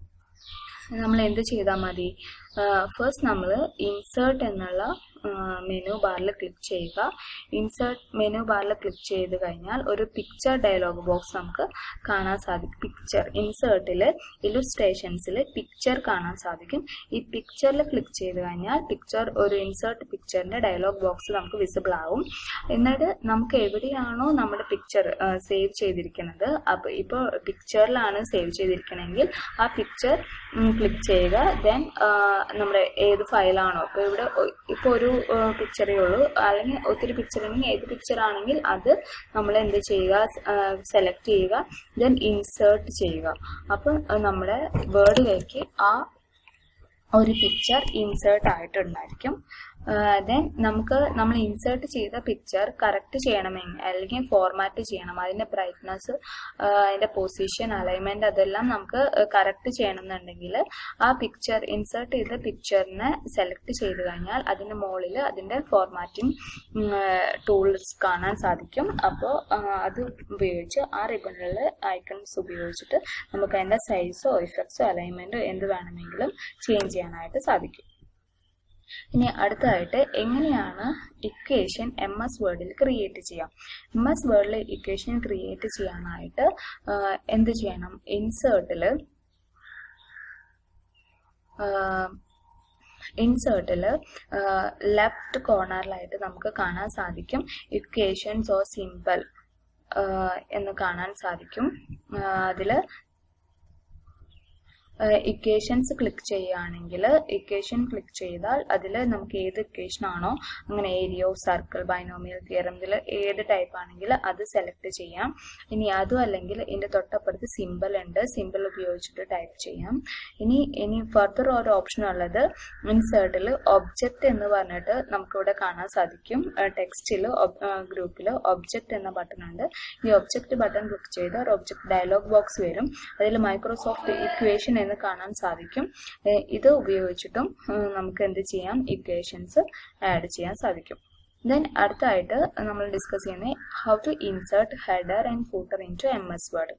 നമ്മൾ എന്ത് ചെയ്താൽ മതി ഫസ്റ്റ് നമ്മൾ ഇൻസേർട്ട് എന്നുള്ള മെനു ബാറിൽ ക്ലിക്ക് ചെയ്യുക ഇൻസേർട്ട് മെനു ബാറിൽ ക്ലിക്ക് ചെയ്ത് കഴിഞ്ഞാൽ ഒരു പിക്ചർ ഡയലോഗ് ബോക്സ് നമുക്ക് കാണാൻ സാധിക്കും പിക്ചർ ഇൻസേർട്ടിൽ ഇലുസ്ട്രേഷൻസിൽ പിക്ചർ കാണാൻ സാധിക്കും ഈ പിക്ചറിൽ ക്ലിക്ക് ചെയ്ത് കഴിഞ്ഞാൽ പിക്ചർ ഒരു ഇൻസേർട്ട് പിക്ചറിൻ്റെ ഡയലോഗ് ബോക്സ് നമുക്ക് വിസിബിൾ ആവും എന്നിട്ട് നമുക്ക് എവിടെയാണോ നമ്മുടെ പിക്ചർ സേവ് ചെയ്തിരിക്കുന്നത് അപ്പോൾ ഇപ്പോൾ പിക്ചറിലാണ് സേവ് ചെയ്തിരിക്കണമെങ്കിൽ ആ പിക്ചർ ക്ലിക്ക് ചെയ്യുക ദെൻ നമ്മുടെ ഏത് ഫയലാണോ ഇപ്പോൾ ഇവിടെ ഇപ്പോൾ ഒരു പിക്ചറേ ഉള്ളൂ അല്ലെങ്കിൽ ഒത്തിരി പിക്ചർ ഉണ്ടെങ്കിൽ ഏത് പിക്ചർ ആണെങ്കിൽ അത് നമ്മൾ എന്ത് ചെയ്യുക സെലക്ട് ചെയ്യുക ദെൻ ഇൻസേർട്ട് ചെയ്യുക അപ്പം നമ്മുടെ വേർഡിലേക്ക് ആ ഒരു പിക്ചർ ഇൻസേർട്ട് ആയിട്ടുണ്ടായിരിക്കും ദെൻ നമുക്ക് നമ്മൾ ഇൻസേർട്ട് ചെയ്ത പിക്ചർ കറക്റ്റ് ചെയ്യണമെങ്കിൽ അല്ലെങ്കിൽ ഫോർമാറ്റ് ചെയ്യണം അതിൻ്റെ ബ്രൈറ്റ്നസ് അതിൻ്റെ പൊസിഷൻ അലൈൻമെൻറ്റ് അതെല്ലാം നമുക്ക് കറക്റ്റ് ചെയ്യണമെന്നുണ്ടെങ്കിൽ ആ പിക്ചർ ഇൻസേർട്ട് ചെയ്ത പിക്ചറിനെ സെലക്ട് ചെയ്ത് കഴിഞ്ഞാൽ അതിൻ്റെ മുകളിൽ അതിൻ്റെ ഫോർമാറ്റിംഗ് ടൂൾസ് കാണാൻ സാധിക്കും അപ്പോൾ അത് ഉപയോഗിച്ച് ആ റിബണിലുള്ള ഐക്കൺസ് ഉപയോഗിച്ചിട്ട് നമുക്ക് അതിൻ്റെ സൈസോ ഇഫക്ട്സോ അലൈൻമെൻറ്റോ എന്ത് വേണമെങ്കിലും ചേഞ്ച് ചെയ്യാനായിട്ട് സാധിക്കും ഇനി അടുത്തതായിട്ട് എങ്ങനെയാണ് ഇക്വേഷൻ എം എസ് വേർഡിൽ ക്രിയേറ്റ് ചെയ്യാം എം എസ് വേർഡിൽ ഇക്വേഷൻ ക്രിയേറ്റ് ചെയ്യാനായിട്ട് എന്ത് ചെയ്യണം ഇൻസേർട്ടിൽ ഇൻസേർട്ടിൽ ലെഫ്റ്റ് കോർണറിലായിട്ട് നമുക്ക് കാണാൻ സാധിക്കും ഇക്വേഷൻസ് ഓർ സിമ്പിൾ എന്ന് കാണാൻ സാധിക്കും അതിൽ ഇക്വേഷൻസ് ക്ലിക്ക് ചെയ്യുകയാണെങ്കിൽ ഇക്വേഷൻ ക്ലിക്ക് ചെയ്താൽ അതിൽ നമുക്ക് ഏത് ഇക്വേഷൻ ആണോ അങ്ങനെ ഏരിയോ സർക്കിൾ ബൈനോമിയൽ തിയറം ഇതിൽ ഏത് ടൈപ്പ് ആണെങ്കിൽ അത് സെലക്ട് ചെയ്യാം ഇനി അതും അല്ലെങ്കിൽ ഇതിൻ്റെ തൊട്ടപ്പുറത്ത് സിമ്പിൾ ഉണ്ട് സിമ്പിൾ ഉപയോഗിച്ചിട്ട് ടൈപ്പ് ചെയ്യാം ഇനി ഇനി ഫർദർ ഒരു ഓപ്ഷൻ ഉള്ളത് ഇൻസേർട്ടിൽ ഒബ്ജക്റ്റ് എന്ന് പറഞ്ഞിട്ട് നമുക്കിവിടെ കാണാൻ സാധിക്കും ടെക്സ്റ്റിൽ ഗ്രൂപ്പിൽ ഒബ്ജക്റ്റ് എന്ന ബട്ടൺ ഉണ്ട് ഈ ഒബ്ജക്റ്റ് ബട്ടൺ ക്ലിക്ക് ചെയ്താൽ ഒരു ഒബ്ജക്റ്റ് ഡയലോഗ് ബോക്സ് വരും അതിൽ മൈക്രോസോഫ്റ്റ് ഇക്വേഷൻ എന്ന് കാണാൻ സാധിക്കും ഇത് ഉപയോഗിച്ചിട്ടും നമുക്ക് എന്ത് ചെയ്യാം ഇക്വേഷൻസ് ആഡ് ചെയ്യാൻ സാധിക്കും ദെൻ അടുത്തായിട്ട് നമ്മൾ ഡിസ്കസ് ചെയ്യുന്നത് how to insert header and footer into M S Word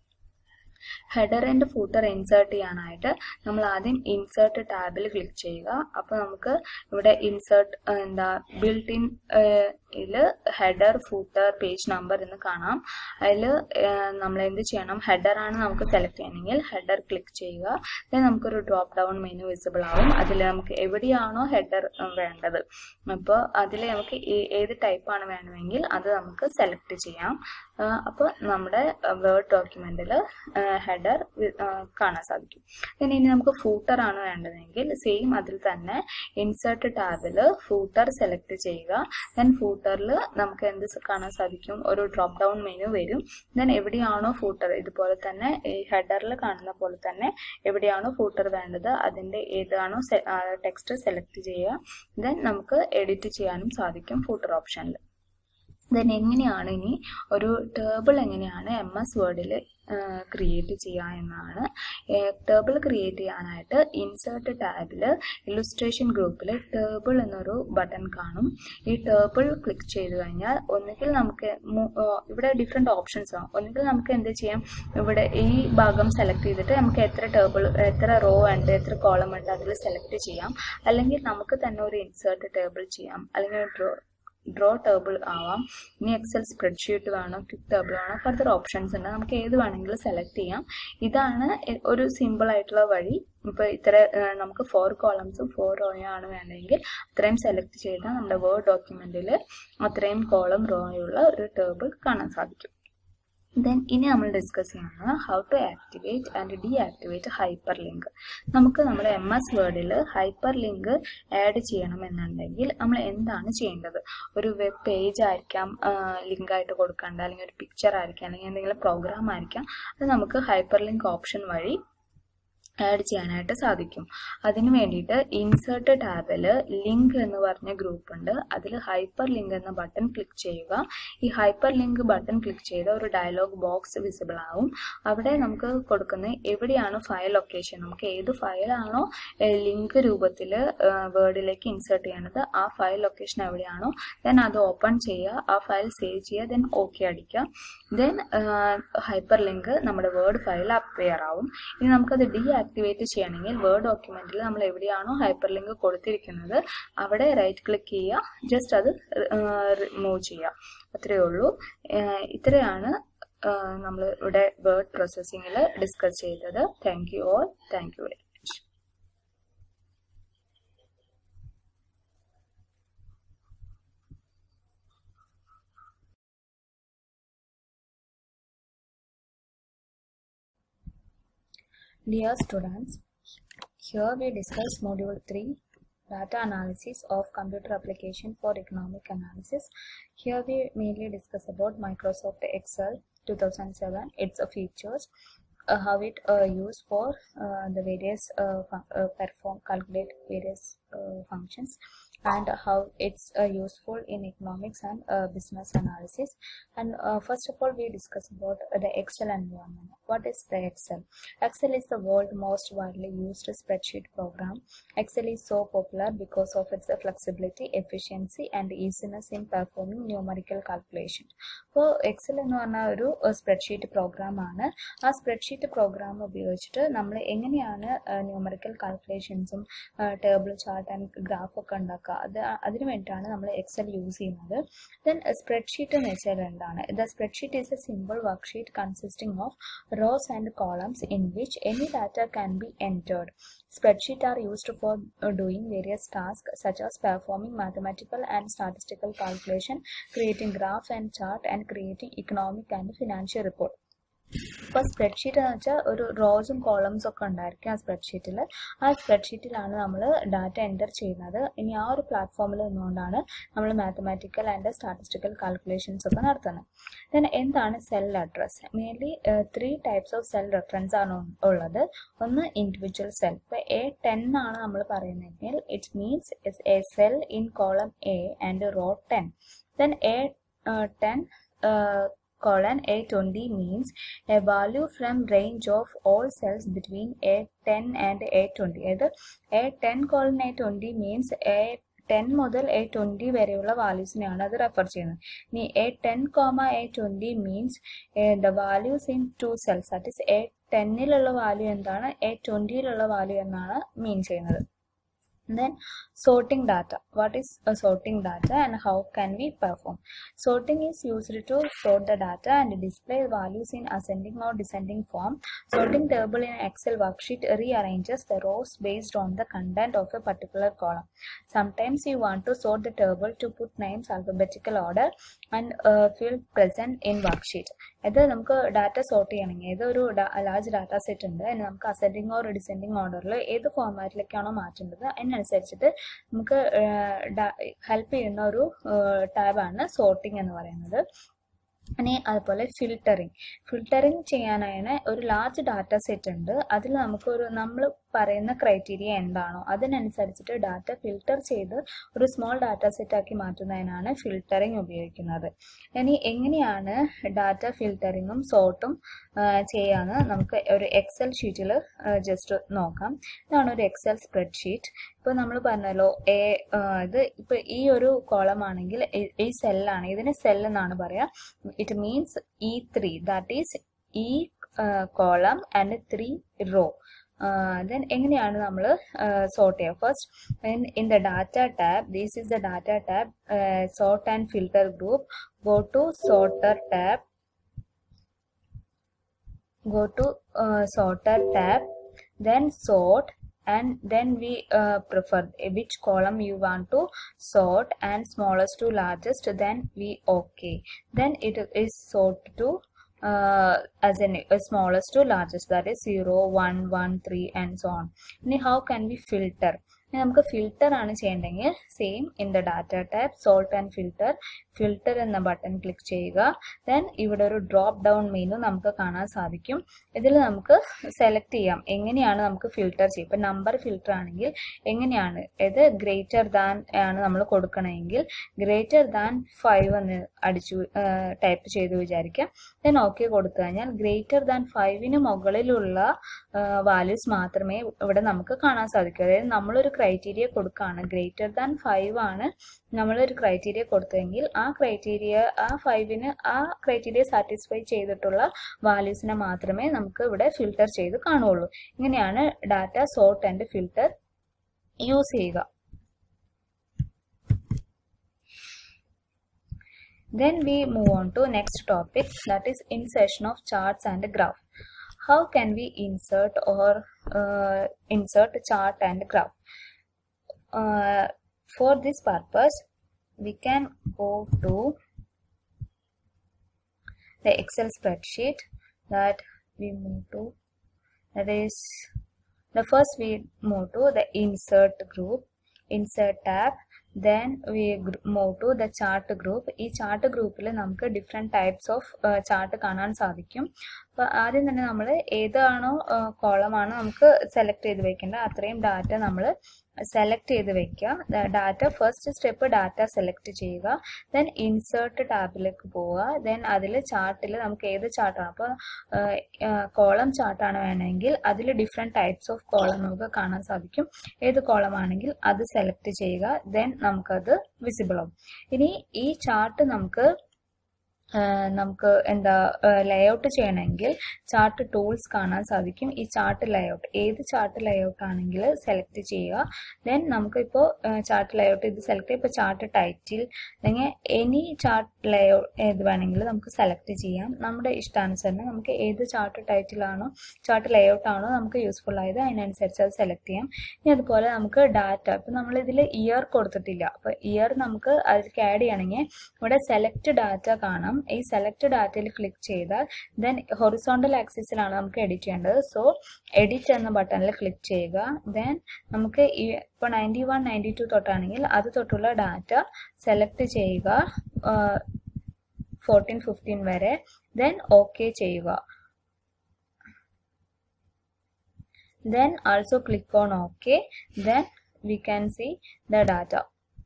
header and footer insert ചെയ്യാനായിട്ട് നമ്മൾ ആദ്യം ഇൻസേർട്ട് ടാബിൽ ക്ലിക്ക് ചെയ്യുക അപ്പോൾ നമുക്ക് ഇവിടെ ഇൻസേർട്ട് എന്താ ബിൽട്ട് ഇൻ ഇതിൽ ഹെഡർ ഫൂട്ടർ പേജ് നമ്പർ എന്ന് കാണാം അതിൽ നമ്മൾ എന്ത് ചെയ്യണം ഹെഡർ ആണ് നമുക്ക് സെലക്ട് ചെയ്യണമെങ്കിൽ ഹെഡർ ക്ലിക്ക് ചെയ്യുക ദെൻ നമുക്കൊരു ഡ്രോപ്പ് ഡൗൺ മെനു വിസിബിൾ ആവും അതിൽ നമുക്ക് എവിടെയാണോ ഹെഡർ വേണ്ടത് അപ്പോൾ അതിൽ നമുക്ക് ഏത് ടൈപ്പാണ് വേണമെങ്കിൽ അത് നമുക്ക് സെലക്ട് ചെയ്യാം അപ്പോൾ നമ്മുടെ വേർഡ് ഡോക്യുമെൻറ്റിൽ ഹെഡർ കാണാൻ സാധിക്കും പിന്നെ ഇനി നമുക്ക് ഫൂട്ടർ ആണ് വേണ്ടതെങ്കിൽ സെയിം അതിൽ തന്നെ ഇൻസേർട്ട് ടാബിൽ ഫൂട്ടർ സെലക്ട് ചെയ്യുക ദെൻ ഫൂട്ടറിൽ നമുക്ക് എന്ത് കാണാൻ സാധിക്കും ഒരു ഡ്രോപ്പ് ഡൗൺ മെനു വരും ദെൻ എവിടെയാണോ ഫൂട്ടർ ഇതുപോലെ തന്നെ ഈ ഹെഡറിൽ കാണുന്ന പോലെ തന്നെ എവിടെയാണോ ഫൂട്ടർ വേണ്ടത് അതിൻ്റെ ഏതാണോ ടെക്സ്റ്റ് സെലക്ട് ചെയ്യുക ദെൻ നമുക്ക് എഡിറ്റ് ചെയ്യാനും സാധിക്കും ഫൂട്ടർ ഓപ്ഷനിൽ ദെൻ എങ്ങനെയാണ് ഇനി ഒരു ടേബിൾ എങ്ങനെയാണ് എം എസ് വേർഡിൽ ക്രിയേറ്റ് ചെയ്യുക എന്നാണ് ടേബിൾ ക്രിയേറ്റ് ചെയ്യാനായിട്ട് ഇൻസേർട്ട് ടാബിൽ ഇലുസ്ട്രേഷൻ ഗ്രൂപ്പിൽ ടേബിൾ എന്നൊരു ബട്ടൺ കാണും ഈ ടേബിൾ ക്ലിക്ക് ചെയ്ത് കഴിഞ്ഞാൽ ഒന്നുകിൽ നമുക്ക് ഇവിടെ ഡിഫറെൻറ്റ് ഓപ്ഷൻസ് ആണ് ഒന്നുകിൽ നമുക്ക് എന്ത് ചെയ്യാം ഇവിടെ ഈ ഭാഗം സെലക്ട് ചെയ്തിട്ട് നമുക്ക് എത്ര ടേബിൾ എത്ര റോ ഉണ്ട് എത്ര കോളം ഉണ്ട് അതിൽ സെലക്ട് ചെയ്യാം അല്ലെങ്കിൽ നമുക്ക് തന്നെ ഒരു ഇൻസേർട്ട് ടേബിൾ ചെയ്യാം അല്ലെങ്കിൽ ഡ്രോ ഡ്രോ ടേബിൾ ആവാം ഇനി എക്സൽ സ്പ്രെഡ്ഷീറ്റ് വേണം ക്വിക്ക് ടേബിൾ വേണം ഫർദർ ഓപ്ഷൻസ് ഉണ്ട് നമുക്ക് ഏത് വേണമെങ്കിലും സെലക്ട് ചെയ്യാം ഇതാണ് എ- ഒരു സിമ്പിൾ ആയിട്ടുള്ള വഴി ഇപ്പോൾ ഇത്ര ഏഹ്, നമുക്ക് ഫോർ കോളംസും ഫോർ റോയാണ് വേണമെങ്കിൽ അത്രയും സെലക്ട് ചെയ്താൽ നമ്മുടെ വേർഡ് ഡോക്യുമെന്റിൽ അത്രയും കോളം റോയുള്ള ഒരു ടേബിൾ കാണാൻ സാധിക്കും ദെൻ ഇനി നമ്മൾ ഡിസ്കസ് ചെയ്യുന്നത് how to activate and deactivate hyperlink നമുക്ക് നമ്മുടെ എം എസ് വേർഡിൽ ഹൈപ്പർ ലിങ്ക് ആഡ് ചെയ്യണമെന്നുണ്ടെങ്കിൽ നമ്മൾ എന്താണ് ചെയ്യേണ്ടത് ഒരു വെബ് പേജ് ആയിരിക്കാം ലിങ്ക് ആയിട്ട് കൊടുക്കേണ്ട അല്ലെങ്കിൽ ഒരു പിക്ചർ ആയിരിക്കാം അല്ലെങ്കിൽ എന്തെങ്കിലും പ്രോഗ്രാം ആയിരിക്കാം അത് നമുക്ക് ഹൈപ്പർ ലിങ്ക് ഓപ്ഷൻ വഴി ആഡ് ചെയ്യാനായിട്ട് സാധിക്കും അതിന് വേണ്ടിയിട്ട് ഇൻസേർട്ട് ടാബിൽ ലിങ്ക് എന്ന് പറഞ്ഞ ഗ്രൂപ്പ് ഉണ്ട് അതിൽ ഹൈപ്പർ ലിങ്ക് എന്ന ബട്ടൺ ക്ലിക്ക് ചെയ്യുക ഈ ഹൈപ്പർ ലിങ്ക് ബട്ടൺ ക്ലിക്ക് ചെയ്ത ഒരു ഡയലോഗ് ബോക്സ് വിസിബിൾ ആവും അവിടെ നമുക്ക് കൊടുക്കുന്ന എവിടെയാണ് ഫയൽ ലൊക്കേഷൻ നമുക്ക് ഏത് ഫയലാണോ ലിങ്ക് രൂപത്തിൽ വേർഡിലേക്ക് ഇൻസേർട്ട് ചെയ്യേണ്ടത് ആ ഫയൽ ലൊക്കേഷൻ എവിടെയാണോ ദെൻ അത് ഓപ്പൺ ചെയ്യുക ആ ഫയൽ സേവ് ചെയ്യുക ദെൻ ഓക്കെ അടിക്കുക ദെൻ ഹൈപ്പർ ലിങ്ക് നമ്മുടെ വേർഡ് ഫയൽ അപ്പിയർ ആവും ഇനി നമുക്കത് ഡീആക്ടിവേറ്റ് ചെയ്യണമെങ്കിൽ വേർഡ് ഡോക്യുമെന്റിൽ നമ്മൾ എവിടെയാണോ ഹൈപ്പർ ലിങ്ക് കൊടുത്തിരിക്കുന്നത് അവിടെ റൈറ്റ് ക്ലിക്ക് ചെയ്യുക ജസ്റ്റ് അത് റിമൂവ് ചെയ്യുക അത്രയേ ഉള്ളൂ ഏഹ് ഇത്രയാണ് നമ്മൾ ഇവിടെ വേർഡ് പ്രോസസ്സിങ്ങിൽ ഡിസ്കസ് ചെയ്തത് thank you all thank you very much Dear students, here we discuss Module 3 Data Analysis of Computer Application for Economic Analysis. Here we mainly discuss about Microsoft Excel 2007, its uh, features, uh, how it uh, used for uh, the various uh, fun- uh, perform calculate various uh, functions and how it's uh, useful in economics and uh, business analysis and uh, first of all we discuss about uh, the excel environment what is the excel excel is the world most widely used spreadsheet program excel is so popular because of its uh, flexibility efficiency and easiness in performing numerical calculation അപ്പോൾ Excel എന്ന് പറഞ്ഞ ഒരു spreadsheet programme ആണ് ആ spreadsheet programme ഉപയോഗിച്ചിട്ട് നമ്മൾ എങ്ങനെയാണ് numerical കാൽക്കുലേഷൻസും ടേബിൾ ചാർട്ട് ആൻഡ് ഗ്രാഫ് ഒക്കെ ഉണ്ടാക്കുക അത് അതിന് വേണ്ടിയിട്ടാണ് നമ്മൾ എക്സൽ യൂസ് ചെയ്യുന്നത് ദെൻ സ്പ്രെഡ്ഷീറ്റ് എന്ന് വെച്ചാൽ എന്താണ് the spreadsheet is a simple worksheet consisting of rows and columns in which any data can be entered. Spreadsheets are used for uh, doing various tasks such as performing mathematical and statistical calculation, creating graph and chart, and creating economic and financial report. ഇപ്പോൾ spreadsheet എന്ന് വെച്ചാൽ ഒരു റോസും കോളംസും ഒക്കെ ഉണ്ടായിരിക്കും ആ സ്പ്രെഡ്ഷീറ്റിൽ ആ സ്പ്രെഡ്ഷീറ്റിലാണ് നമ്മൾ ഡാറ്റ എൻ്റർ ചെയ്യുന്നത് ഇനി ആ ഒരു പ്ലാറ്റ്ഫോമിൽ നിന്നുകൊണ്ടാണ് നമ്മൾ മാത്തമാറ്റിക്കൽ ആൻഡ് സ്റ്റാറ്റിസ്റ്റിക്കൽ കാൽക്കുലേഷൻസ് ഒക്കെ നടത്തുന്നത് ദെൻ എന്താണ് cell address mainly three types of cell reference ആണ് ഉ- ഉള്ളത് ഒന്ന് ഇൻഡിവിജ്വൽ സെൽ ഇപ്പോൾ എ ടെൻ ആണ് നമ്മൾ പറയുന്നതെങ്കിൽ it means a cell in column A and row ten then A ten colon A20 means a value from range of all cells between A10 and A20 അതായത് A10 colon A20 means A ten മുതൽ A twenty വരെയുള്ള വാല്യൂസിനെയാണ് അത് refer ചെയ്യുന്നത് ഇനി A ten comma A twenty means the values in two cells that is A ടെന്നിലുള്ള value എന്താണ് A ട്വൻറ്റിയിലുള്ള വാല്യൂ എന്നാണ് മീൻ ചെയ്യുന്നത് then sorting data what is a sorting data and how can we perform sorting is used to sort the data and display values in ascending or descending form sorting table in excel worksheet rearranges the rows based on the content of a particular column sometimes you want to sort the table to put names alphabetical order and uh, field present in worksheet ഇത് നമുക്ക് data sort ചെയ്യണമെങ്കിൽ ഏതൊരു large data set ഉണ്ട് അതിന് നമുക്ക് ascending or descending ഓർഡറിൽ ഏത് ഫോർമാറ്റിലേക്കാണോ മാറ്റേണ്ടത് അതിനനുസരിച്ചിട്ട് നമുക്ക് ഹെൽപ്പ് ചെയ്യുന്ന ഒരു ടാബാണ് സോർട്ടിംഗ് എന്ന് പറയുന്നത് ഇനി അതുപോലെ ഫിൽറ്ററിങ് ഫിൽറ്ററിങ് ചെയ്യാനാണ് ഒരു ലാർജ് ഡാറ്റ സെറ്റ് ഉണ്ട് അതിൽ നമുക്കൊരു നമ്മൾ പറയുന്ന ക്രൈറ്റീരിയ എന്താണോ അതിനനുസരിച്ചിട്ട് ഡാറ്റ ഫിൽറ്റർ ചെയ്ത് ഒരു സ്മോൾ ഡാറ്റ സെറ്റ് ആക്കി മാറ്റുന്നതിനാണ് ഫിൽറ്ററിങ് ഉപയോഗിക്കുന്നത് ഇനി എങ്ങനെയാണ് ഡാറ്റ ഫിൽറ്ററിങ്ങും സോർട്ടും ചെയ്യാന്ന് നമുക്ക് ഒരു എക്സൽ ഷീറ്റിൽ ജസ്റ്റ് നോക്കാം ഇതാണ് ഒരു എക്സൽ സ്പ്രെഡ്ഷീറ്റ് ഇപ്പോൾ നമ്മൾ പറഞ്ഞല്ലോ എ ഇത് ഇപ്പോൾ ഈ ഒരു കോളം ആണെങ്കിൽ ഈ- ഈ സെല്ലാണ് ഇതിന് സെൽ എന്നാണ് പറയാ it means E three that is E column and three row then എങ്ങനെയാണ് നമ്മൾ സോർട്ട് ചെയ്യുക first in the data tab these is the data tab sort and filter group go to sorter tab go to uh, sorter tab then sort and then we uh, prefer which column you want to sort and smallest to largest then we okay then it is sort to uh, as in uh, smallest to largest that is 0 1 1 3 and so on now how can we filter ഇനി നമുക്ക് filter ആണ് ചെയ്യേണ്ടെങ്കിൽ same in the data tab sort and filter filter എന്ന button click ചെയ്യുക then ഇവിടെ ഒരു drop down menu നമുക്ക് കാണാൻ സാധിക്കും ഇതിൽ നമുക്ക് സെലക്ട് ചെയ്യാം എങ്ങനെയാണ് നമുക്ക് ഫിൽറ്റർ ചെയ്യുക ഇപ്പം നമ്പർ ഫിൽറ്റർ ആണെങ്കിൽ എങ്ങനെയാണ് ഇത് ഗ്രേറ്റർ ദാൻ ആണ് നമ്മൾ കൊടുക്കണമെങ്കിൽ ഗ്രേറ്റർ ദാൻ ഫൈവ് എന്ന് അടിച്ചു ടൈപ്പ് ചെയ്തു വിചാരിക്കാം ദെൻ ഓക്കെ കൊടുത്തു കഴിഞ്ഞാൽ ഗ്രേറ്റർ ദാൻ ഫൈവിന് മുകളിലുള്ള വാല്യൂസ് മാത്രമേ ഇവിടെ നമുക്ക് കാണാൻ സാധിക്കൂ അതായത് നമ്മളൊരു ക്രൈറ്റീരിയ കൊടുക്കുകയാണ് ഗ്രേറ്റർ ദാൻ ഫൈവ് ആണ് നമ്മളൊരു ക്രൈറ്റീരിയ കൊടുത്തെങ്കിൽ ആ ക്രൈറ്റീരിയ ആ ഫൈവിന് ആ ക്രൈറ്റീരിയ സാറ്റിസ്ഫൈ ചെയ്തിട്ടുള്ള വാല്യൂസിനെ മാത്രമേ നമുക്ക് ഇവിടെ ഫിൽട്ടർ ചെയ്ത് കാണുള്ളൂ ഇങ്ങനെയാണ് data sort and filter use ചെയ്യുക Then we move on to next topic that is insertion of charts and graph. How can we insert or uh, insert chart and graph? Uh, for this purpose, we can go to the Excel spreadsheet that we move to. That is the first we move to the insert group, insert tab. Then we move to the chart group ഈ chart ഗ്രൂപ്പിൽ നമുക്ക് different types of chart കാണാൻ സാധിക്കും അപ്പോൾ ആദ്യം തന്നെ നമ്മൾ ഏതാണോ കോളമാണോ നമുക്ക് സെലക്ട് ചെയ്ത് വെക്കേണ്ടത് അത്രയും ഡാറ്റ നമ്മൾ സെലക്ട് ചെയ്ത് വെക്കുക data first step data select ചെയ്യുക ദെൻ ഇൻസേർട്ട് ടാബിലേക്ക് പോവുക ദെൻ അതിൽ ചാർട്ടിൽ നമുക്ക് ഏത് ചാർട്ടാണ് അപ്പോൾ കോളം ചാർട്ടാണ് വേണമെങ്കിൽ അതിൽ ഡിഫറെൻറ്റ് ടൈപ്സ് ഓഫ് കോളം നമുക്ക് കാണാൻ സാധിക്കും ഏത് കോളം ആണെങ്കിൽ അത് സെലക്ട് ചെയ്യുക ദെൻ നമുക്കത് വിസിബിൾ ആവും ഇനി ഈ ചാർട്ട് നമുക്ക് നമുക്ക് എന്താ ലേഔട്ട് ചെയ്യണമെങ്കിൽ ചാർട്ട് ടൂൾസ് കാണാൻ സാധിക്കും ഈ ചാർട്ട് ലേഔട്ട് ഏത് ചാർട്ട് ലേഔട്ട് ആണെങ്കിൽ സെലക്ട് ചെയ്യുക ദെൻ നമുക്കിപ്പോൾ ചാർട്ട് ലേഔട്ട് ഇത് സെലക്ട് ചെയ്യുക ഇപ്പോൾ ചാർട്ട് ടൈറ്റിൽ അല്ലെങ്കിൽ എനി ചാർട്ട് ലേഔട്ട് ഏത് വേണമെങ്കിലും നമുക്ക് സെലക്ട് ചെയ്യാം നമ്മുടെ ഇഷ്ടാനുസരണം നമുക്ക് ഏത് ചാർട്ട് ടൈറ്റിലാണോ ചാർട്ട് ലേഔട്ട് ആണോ നമുക്ക് യൂസ്ഫുൾ ആയത് അതിനനുസരിച്ച് അത് സെലക്ട് ചെയ്യാം ഇനി അതുപോലെ നമുക്ക് ഡാറ്റ ഇപ്പം നമ്മൾ ഇതിൽ ഇയർ കൊടുത്തിട്ടില്ല അപ്പോൾ ഇയർ നമുക്ക് അതിലേക്ക് ആഡ് ചെയ്യണമെങ്കിൽ ഇവിടെ സെലക്ട് ഡാറ്റ കാണാം ഈ സെലക്ട് ഡാറ്റയിൽ ക്ലിക്ക് ചെയ്താൽ ദെൻ ഹൊറിസോണ്ടൽ ആക്സിസിലാണ് നമുക്ക് എഡിറ്റ് ചെയ്യേണ്ടത് സോ എഡിറ്റ് എന്ന ബട്ടണിൽ ക്ലിക്ക് ചെയ്യുക ദെൻ നമുക്ക് ഈ ഇപ്പോൾ നയൻറ്റി വൺ നയൻറ്റി ടു തൊട്ടാണെങ്കിൽ അത് തൊട്ടുള്ള ഡാറ്റ സെലക്ട് ചെയ്യുക ഫോർട്ടീൻ ഫിഫ്റ്റീൻ വരെ ദെൻ ഓക്കെ ചെയ്യുക then also click on ok then we can see the data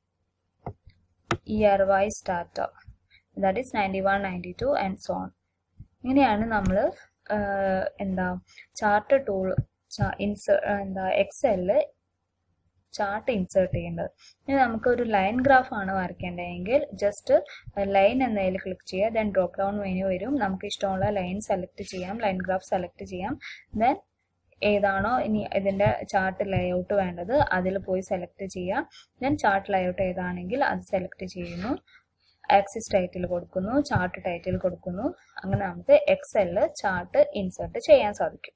year wise data that is 91 92 and so on ഇങ്ങനെയാണ് നമ്മൾ എന്താ ചാർട്ട് ടൂൾ ഇൻസേ എന്താ എക്സലില് ചാർട്ട് ഇൻസേർട്ട് ചെയ്യേണ്ടത് ഇനി നമുക്ക് ഒരു ലൈൻ ഗ്രാഫ് ആണ് വരയ്ക്കേണ്ടതെങ്കിൽ ജസ്റ്റ് ലൈൻ എന്നതിൽ ക്ലിക്ക് ചെയ്യുക ദെൻ ഡ്രോപ്പ് ഡൗൺ മെനു വരും നമുക്ക് ഇഷ്ടമുള്ള ലൈൻ സെലക്ട് ചെയ്യാം ലൈൻ ഗ്രാഫ് സെലക്ട് ചെയ്യാം ദെൻ ഏതാണോ ഇനി ഇതിൻ്റെ ചാർട്ട് ലേഔട്ട് വേണ്ടത് അതിൽ പോയി സെലക്ട് ചെയ്യുക ദെൻ ചാർട്ട് ലേഔട്ട് ഏതാണെങ്കിൽ അത് സെലക്ട് ചെയ്യുന്നു ആക്സിസ് ടൈറ്റിൽ കൊടുക്കുന്നു ചാർട്ട് ടൈറ്റിൽ കൊടുക്കുന്നു അങ്ങനെ നമുക്ക് എക്സലിൽ ചാർട്ട് ഇൻസേർട്ട് ചെയ്യാൻ സാധിക്കും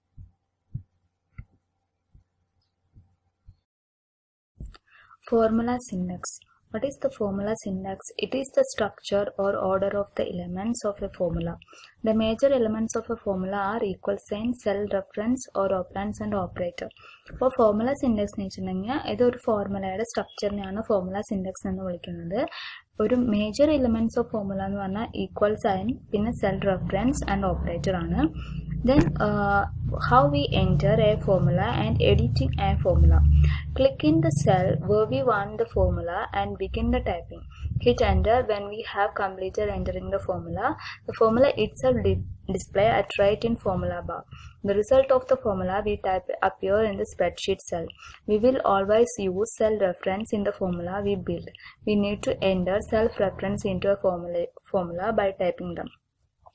Formula syntax. What is the formula syntax? It is the structure or order of the elements of a formula. The major elements of a formula are equal sign, cell reference or operands and operator. അപ്പോൾ formula syntax എന്ന് വെച്ചിട്ടുണ്ടെങ്കിൽ ഇതൊരു ഫോർമുലയുടെ സ്ട്രക്ചറിനെയാണ് formula syntax എന്ന് വിളിക്കുന്നത് ഒരു major elements of formula എന്ന് പറഞ്ഞാൽ equal sign പിന്നെ സെൽ റെഫറൻസ് ആൻഡ് ഓപ്പറേറ്റർ ആണ് then uh, how we enter a formula and editing a formula click in the cell where we want the formula and begin the typing hit enter when we have completed entering the formula the formula itself di display at right in formula bar the result of the formula we type appear in the spreadsheet cell we will always use cell reference in the formula we build we need to enter self reference into a formula formula by typing them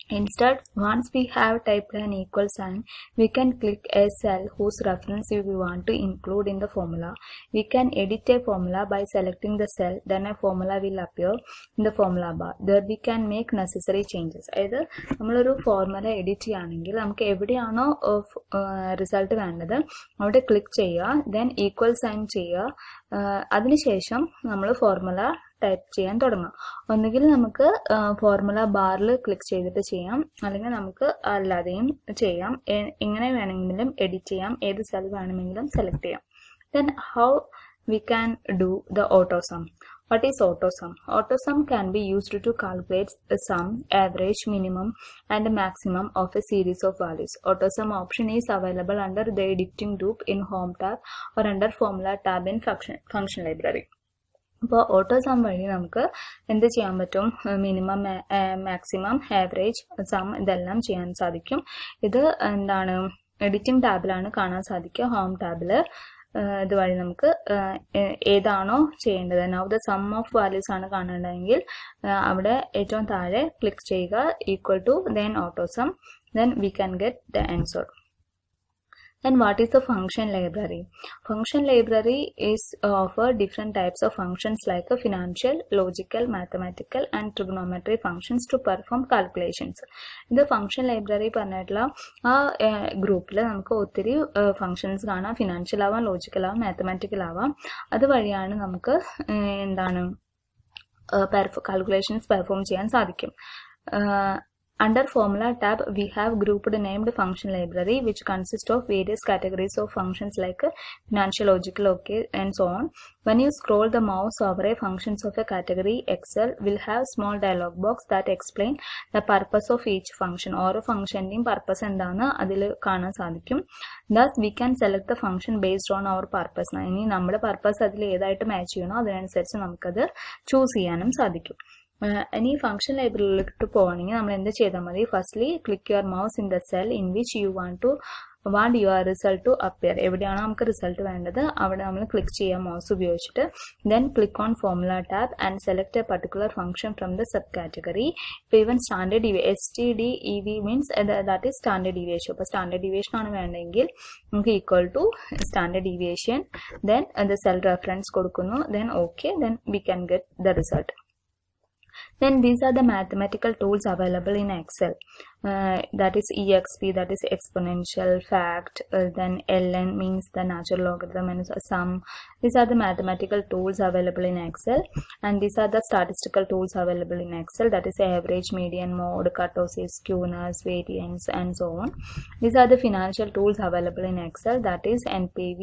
Instead, once we have typed an equal sign, we can click a cell whose reference we want to include in the formula. We can edit a formula by selecting the cell, then a formula will appear in the formula bar. There we can make necessary changes. അതായത് നമ്മളൊരു formula edit ചെയ്യുകയാണെങ്കിൽ നമുക്ക് എവിടെയാണോ result വേണ്ടത് അവിടെ click ചെയ്യുക then equal sign ചെയ്യുക അതിനുശേഷം നമ്മൾ ഫോർമുല ടൈപ്പ് ചെയ്യാൻ തുടങ്ങാം ഒന്നുകിൽ നമുക്ക് ഫോർമുല ബാറിൽ ക്ലിക്ക് ചെയ്തിട്ട് ചെയ്യാം അല്ലെങ്കിൽ നമുക്ക് അല്ലാതെയും ചെയ്യാം എങ്ങനെ വേണമെങ്കിലും എഡിറ്റ് ചെയ്യാം ഏത് സെൽ വേണമെങ്കിലും സെലക്ട് ചെയ്യാം then how we can do the autosum. What is autosum? Autosum can be used to calculate the sum, average, minimum and maximum of a series of values. Autosum option is available under the editing group in home tab or under formula tab in function, function library. അപ്പോൾ auto sum വഴി നമുക്ക് എന്ത് ചെയ്യാൻ പറ്റും minimum maximum average some ഇതെല്ലാം ചെയ്യാൻ സാധിക്കും ഇത് എന്താണ് എഡിറ്റിംഗ് ടാബിലാണ് കാണാൻ സാധിക്കുക ഹോം ടാബിൽ ഇതുവഴി നമുക്ക് ഏതാണോ ചെയ്യേണ്ടത് now the sum of values ആണ് കാണേണ്ടതെങ്കിൽ അവിടെ ഏറ്റവും താഴെ ക്ലിക്ക് ചെയ്യുക equal to then auto sum then we can get the answer And what is the function library? Function library is offer different types of functions like a financial, logical, mathematical and trigonometry functions to perform calculations. ഇത് function library പറഞ്ഞിട്ടുള്ള ആ ഗ്രൂപ്പിൽ നമുക്ക് ഒത്തിരി functions കാണാം financial ആവാം logical ആവാം mathematical ആവാം അതുവഴിയാണ് നമുക്ക് എന്താണ് കാൽക്കുലേഷൻസ് പെർഫോം ചെയ്യാൻ സാധിക്കും Under Formula tab, we have grouped named function library which consists of various categories of functions like financial, logical, okay, and so on. When you scroll the mouse over a functions of a category, Excel will have small dialog box that explain the purpose of each function. ഓരോ ഫംഗ്ഷൻ്റെയും purpose എന്താണ് അതിൽ കാണാൻ സാധിക്കും thus we can select the function based on our purpose ഇനി നമ്മുടെ purpose അതിൽ ഏതായിട്ട് match ചെയ്യണോ അതിനനുസരിച്ച് നമുക്കത് ചൂസ് ചെയ്യാനും സാധിക്കും ഇനി ഫംഗ്ഷൻ ലൈബ്രറിയിലേക്ക് പോകണമെങ്കിൽ നമ്മൾ എന്ത് ചെയ്താൽ മതി firstly click your mouse in the cell in which you want to want your result to appear എവിടെയാണോ നമുക്ക് റിസൾട്ട് വേണ്ടത് അവിടെ നമ്മൾ ക്ലിക്ക് ചെയ്യാം മൗസ് ഉപയോഗിച്ചിട്ട് then click on formula tab and select a particular function from the sub category ഇപ്പോൾ even standard dev S T D E V means that is standard deviation അപ്പോൾ standard deviation ആണ് വേണ്ടെങ്കിൽ നമുക്ക് equal to standard deviation then the cell reference കൊടുക്കുന്നു then okay then we can get the result then these are the mathematical tools available in excel uh, that is exp that is exponential fact uh, then ln means the natural logarithm and sum these are the mathematical tools available in excel and these are the statistical tools available in excel that is average median mode kurtosis skewness variance and so on these are the financial tools available in excel that is npv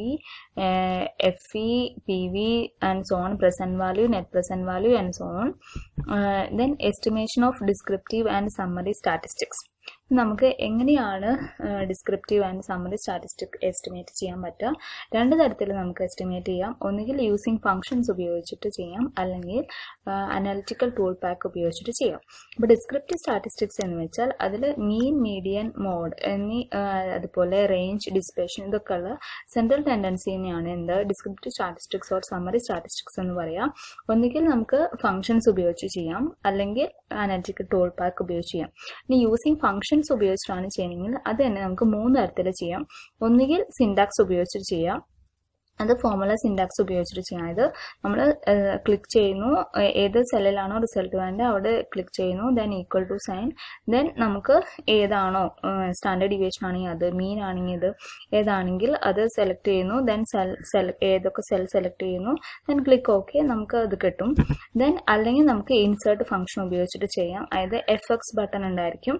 uh, fe pv and so on present value net present value and so on uh, then estimation of descriptive and summary statistics നമുക്ക് എങ്ങനെയാണ് descriptive and summary statistic estimate ചെയ്യാൻ പറ്റുക രണ്ട് തരത്തിൽ നമുക്ക് estimate ചെയ്യാം ഒന്നുകിൽ using functions ഉപയോഗിച്ചിട്ട് ചെയ്യാം അല്ലെങ്കിൽ അനാലിറ്റിക്കൽ ടൂൾ പാക്ക് ഉപയോഗിച്ചിട്ട് ചെയ്യാം അപ്പോൾ ഡിസ്ക്രിപ്റ്റീവ് സ്റ്റാറ്റിസ്റ്റിക്സ് എന്ന് വെച്ചാൽ അതിൽ മീൻ മീഡിയൻ മോഡ് എന്നീ അതുപോലെ റേഞ്ച് ഡിസ്പേഷൻ ഇതൊക്കെ ഉള്ള സെൻട്രൽ ടെൻഡൻസിനെയാണ് എന്ത് descriptive statistics or summary statistics എന്ന് പറയാം ഒന്നുകിൽ നമുക്ക് ഫങ്ഷൻസ് ഉപയോഗിച്ച് ചെയ്യാം അല്ലെങ്കിൽ അനാലിറ്റിക്കൽ ടൂൾ പാക്ക് ഉപയോഗിച്ച് ചെയ്യാം ഇനി യൂസിങ് ഫങ്ഷൻസ് ഉപയോഗിച്ചിട്ടാണ് ചെയ്യണമെങ്കിൽ അത് തന്നെ നമുക്ക് മൂന്ന് തരത്തിൽ ചെയ്യാം ഒന്നുകിൽ സിൻഡാക്സ് ഉപയോഗിച്ചിട്ട് ചെയ്യാം അത് ഫോർമുല സിൻഡാക്സ് ഉപയോഗിച്ചിട്ട് ചെയ്യാം ഇത് നമ്മൾ ക്ലിക്ക് ചെയ്യുന്നു ഏത് സെല്ലിലാണോ റിസൾട്ട് വേണ്ടത് അവിടെ ക്ലിക്ക് ചെയ്യുന്നു then equal to sign then നമുക്ക് ഏതാണോ സ്റ്റാൻഡേർഡ് ഡിവിയേഷൻ ആണെങ്കിൽ അത് മീൻ ആണെങ്കിൽ ഇത് ഏതാണെങ്കിൽ അത് സെലക്ട് ചെയ്യുന്നു ദെൻ സെൽ സെൽ ഏതൊക്കെ സെൽ സെലക്ട് ചെയ്യുന്നു ദെൻ ക്ലിക്ക് ഓക്കെ നമുക്ക് അത് കിട്ടും ദെൻ അല്ലെങ്കിൽ നമുക്ക് ഇൻസേർട്ട് ഫംഗ്ഷൻ ഉപയോഗിച്ചിട്ട് ചെയ്യാം അതായത് എഫ് എക്സ് ബട്ടൺ ഉണ്ടായിരിക്കും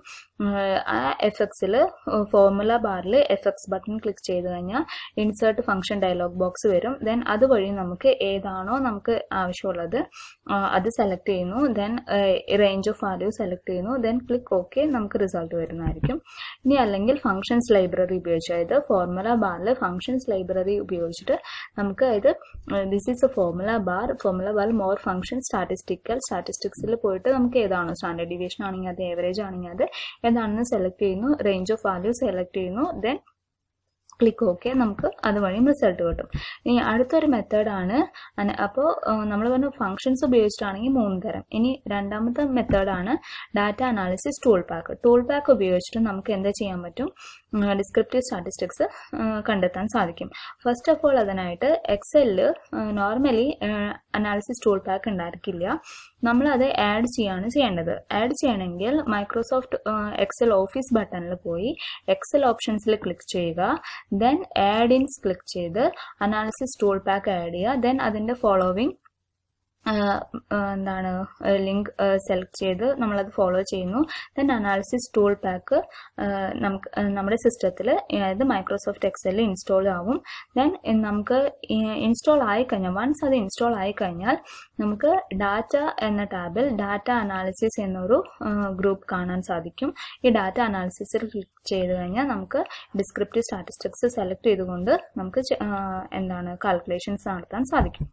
ആ എഫ് എക്സിൽ ഫോർമുല ബാറിൽ എഫ് എക്സ് ബട്ടൺ ക്ലിക്ക് ചെയ്ത് കഴിഞ്ഞാൽ ഇൻസേർട്ട് ഫംഗ്ഷൻ ഡയലോഗ് ബോക്സ് വരും ദെൻ അതുവഴി നമുക്ക് ഏതാണോ നമുക്ക് ആവശ്യമുള്ളത് അത് സെലക്ട് ചെയ്യുന്നു then range of value select ചെയ്യുന്നു ദെൻ ക്ലിക്ക് ഓക്കെ നമുക്ക് റിസൾട്ട് വരുന്നതായിരിക്കും ഇനി അല്ലെങ്കിൽ ഫംഗ്ഷൻസ് ലൈബ്രറി ഉപയോഗിച്ച് അതായത് ഫോർമുല ബാറിൽ ഫംഗ്ഷൻസ് ലൈബ്രറി ഉപയോഗിച്ചിട്ട് നമുക്ക് അതായത് this is a formula bar formula bar more function statistical സ്റ്റാറ്റിസ്റ്റിക്സിൽ പോയിട്ട് നമുക്ക് ഏതാണോ സ്റ്റാൻഡേർഡ് ഡിവിയേഷൻ ആണെങ്കിൽ അത് ഏവറേജ് ആണെങ്കിൽ അത് ഏതാണെന്ന് സെലക്ട് ചെയ്യുന്നു റേഞ്ച് ഓഫ് വാല്യൂ സെലക്ട് ചെയ്യുന്നു ദെൻ ക്ലിക്ക് ഓക്കെ നമുക്ക് അതുവഴിയും റിസൾട്ട് കിട്ടും ഇനി അടുത്തൊരു മെത്തേഡാണ് അപ്പോൾ നമ്മൾ പറഞ്ഞ ഫങ്ഷൻസ് ഉപയോഗിച്ചിട്ടാണെങ്കിൽ മൂന്ന് തരം ഇനി രണ്ടാമത്തെ മെത്തേഡാണ് data analysis tool pack tool pack ഉപയോഗിച്ചിട്ട് നമുക്ക് എന്താ ചെയ്യാൻ പറ്റും ഡിസ്ക്രിപ്റ്റീവ് സ്റ്റാറ്റിസ്റ്റിക്സ് കണ്ടെത്താൻ സാധിക്കും ഫസ്റ്റ് ഓഫ് ഓൾ അതിനായിട്ട് എക്സെല്ലിൽ നോർമലി അനാലിസിസ് ടൂൾ പാക്ക് ഉണ്ടായിരിക്കില്ല നമ്മളത് ആഡ് ചെയ്യാണ് ചെയ്യേണ്ടത് ആഡ് ചെയ്യണമെങ്കിൽ മൈക്രോസോഫ്റ്റ് എക്സൽ ഓഫീസ് ബട്ടണിൽ പോയി എക്സൽ ഓപ്ഷൻസിൽ ക്ലിക്ക് ചെയ്യുക ദെൻ ആഡ് ഇൻസ് ക്ലിക്ക് ചെയ്ത് അനാലിസിസ് ടൂൾ പാക്ക് ആഡ് ചെയ്യുക ദെൻ അതിൻ്റെ ഫോളോവിങ് എന്താണ് ലിങ്ക് സെലക്ട് ചെയ്ത് നമ്മളത് ഫോളോ ചെയ്യുന്നു ദെൻ അനാലിസിസ് ടൂൾ പാക്ക് നമുക്ക് നമ്മുടെ സിസ്റ്റത്തിൽ അതായത് മൈക്രോസോഫ്റ്റ് എക്സലിൽ ഇൻസ്റ്റാൾ ആവും ദെൻ നമുക്ക് ഇൻസ്റ്റാൾ ആയി കഴിഞ്ഞാൽ വൺസ് അത് ഇൻസ്റ്റാൾ ആയി കഴിഞ്ഞാൽ നമുക്ക് ഡാറ്റ എന്ന ടാബിൽ ഡാറ്റ അനാലിസിസ് എന്നൊരു ഗ്രൂപ്പ് കാണാൻ സാധിക്കും ഈ ഡാറ്റ അനാലിസിസിൽ ക്ലിക്ക് ചെയ്ത് കഴിഞ്ഞാൽ നമുക്ക് ഡിസ്ക്രിപ്റ്റീവ് സ്റ്റാറ്റിസ്റ്റിക്സ് സെലക്ട് ചെയ്തുകൊണ്ട് നമുക്ക് എന്താണ് കാൽക്കുലേഷൻസ് നടത്താൻ സാധിക്കും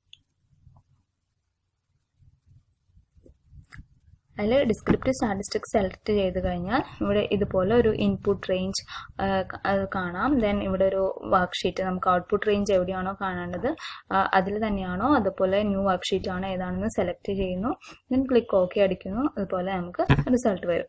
അതിൽ ഡിസ്ക്രിപ്റ്റീവ് സ്റ്റാറ്റിസ്റ്റിക്സ് സെലക്ട് ചെയ്ത് കഴിഞ്ഞാൽ ഇവിടെ ഇതുപോലെ ഒരു ഇൻപുട്ട് റേഞ്ച് അത് കാണാം ദെൻ ഇവിടെ ഒരു വർക്ക് ഷീറ്റ് നമുക്ക് ഔട്ട്പുട്ട് റേഞ്ച് എവിടെയാണോ കാണേണ്ടത് അതിൽ തന്നെയാണോ അതുപോലെ ന്യൂ വർക്ക് ഷീറ്റ് ആണോ ഏതാണെന്ന് സെലക്ട് ചെയ്യുന്നു ദെൻ ക്ലിക്ക് ഓക്കെ അടിക്കുന്നു അതുപോലെ നമുക്ക് റിസൾട്ട് വരും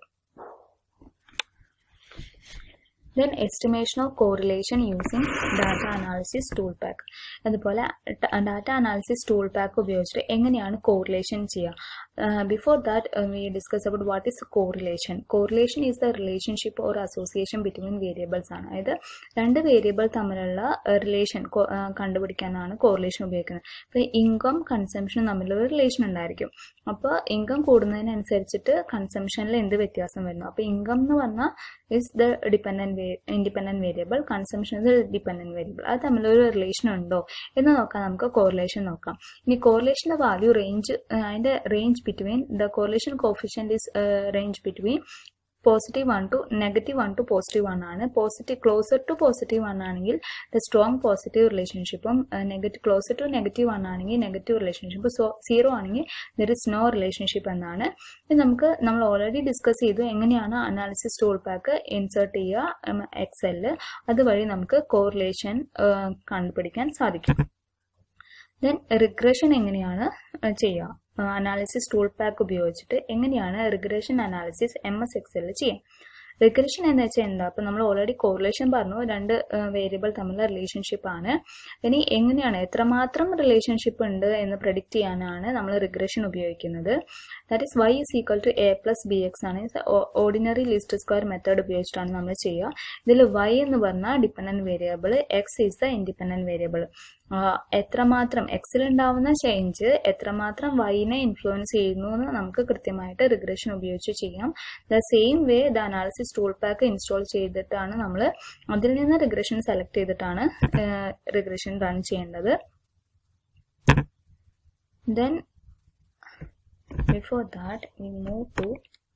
then estimation of correlation using data analysis tool pack അതുപോലെ ഡാറ്റ അനാലിസിസ് ടൂൾ പാക്ക് ഉപയോഗിച്ചിട്ട് എങ്ങനെയാണ് കോറിലേഷൻ ചെയ്യുക before that we discuss about what is correlation correlation is the relationship or association between variables ആണ് അതായത് രണ്ട് variable തമ്മിലുള്ള relation കണ്ടുപിടിക്കാനാണ് correlation ഉപയോഗിക്കുന്നത് ഇപ്പോൾ ഇൻകം കൺസംഷനും തമ്മിലൊരു റിലേഷൻ ഉണ്ടായിരിക്കും അപ്പോൾ ഇൻകം കൂടുന്നതിനനുസരിച്ചിട്ട് കൺസംഷനിൽ എന്ത് വ്യത്യാസം വരുന്നു അപ്പോൾ ഇൻകം എന്ന് പറഞ്ഞാൽ is the dependent independent variable consumption is dependent variable അത് തമ്മിലൊരു റിലേഷൻ ഉണ്ടോ എന്ന് നോക്കാം നമുക്ക് കോറിലേഷൻ നോക്കാം ഇനി കോറിലേഷൻ്റെ വാല്യൂ റേഞ്ച് അതിൻ്റെ range between the correlation coefficient is range between positive one to negative one to positive one ആണ് positive closer to positive one ആണെങ്കിൽ ദ സ്ട്രോങ് പോസിറ്റീവ് റിലേഷൻഷിപ്പും negative closer to negative one ആണെങ്കിൽ negative relationship so zero ആണെങ്കിൽ there is no relationship എന്നാണ് ഇത് നമുക്ക് നമ്മൾ already discuss ചെയ്തു എങ്ങനെയാണ് അനാലിസിസ് ടൂൾ പാക്ക് ഇൻസേർട്ട് ചെയ്യുക എക്സെല്ല് അതുവഴി നമുക്ക് കോറിലേഷൻ കണ്ടുപിടിക്കാൻ സാധിക്കും ദെൻ റിഗ്രഷൻ എങ്ങനെയാണ് ചെയ്യുക അനാലിസിസ് ടൂൾ പാക്ക് ഉപയോഗിച്ചിട്ട് എങ്ങനെയാണ് റിഗ്രഷൻ അനാലിസിസ് എം എസ് എക്സലിൽ ചെയ്യാം റിഗ്രഷൻ എന്ന് വെച്ചാൽ എന്താ അപ്പം നമ്മൾ ഓൾറെഡി കോറിലേഷൻ പറഞ്ഞു രണ്ട് വേരിയബിൾ തമ്മിലുള്ള റിലേഷൻഷിപ്പ് ആണ് ഇനി എങ്ങനെയാണ് എത്രമാത്രം റിലേഷൻഷിപ്പ് ഉണ്ട് എന്ന് പ്രഡിക്റ്റ് ചെയ്യാനാണ് നമ്മൾ റിഗ്രഷൻ ഉപയോഗിക്കുന്നത് that is Y is equal to A plus B X ആണ് ഓർഡിനറി ലിസ്റ്റ് സ്ക്വയർ മെത്തേഡ് ഉപയോഗിച്ചിട്ടാണ് നമ്മൾ ചെയ്യുക ഇതിൽ വൈ എന്ന് പറഞ്ഞാൽ dependent variable X is the independent variable എത്രമാത്രം എക്സിൽ ഉണ്ടാവുന്ന ചേഞ്ച് എത്രമാത്രം വൈനെ ഇൻഫ്ലുവൻസ് ചെയ്യുന്നു എന്ന് നമുക്ക് കൃത്യമായിട്ട് റിഗ്രഷൻ ഉപയോഗിച്ച് ചെയ്യാം the same way the analysis tool pack install ചെയ്തിട്ടാണ് നമ്മൾ അതിൽ നിന്ന് റിഗ്രഷൻ സെലക്ട് ചെയ്തിട്ടാണ് റിഗ്രഷൻ റൺ ചെയ്യേണ്ടത് then before that we move to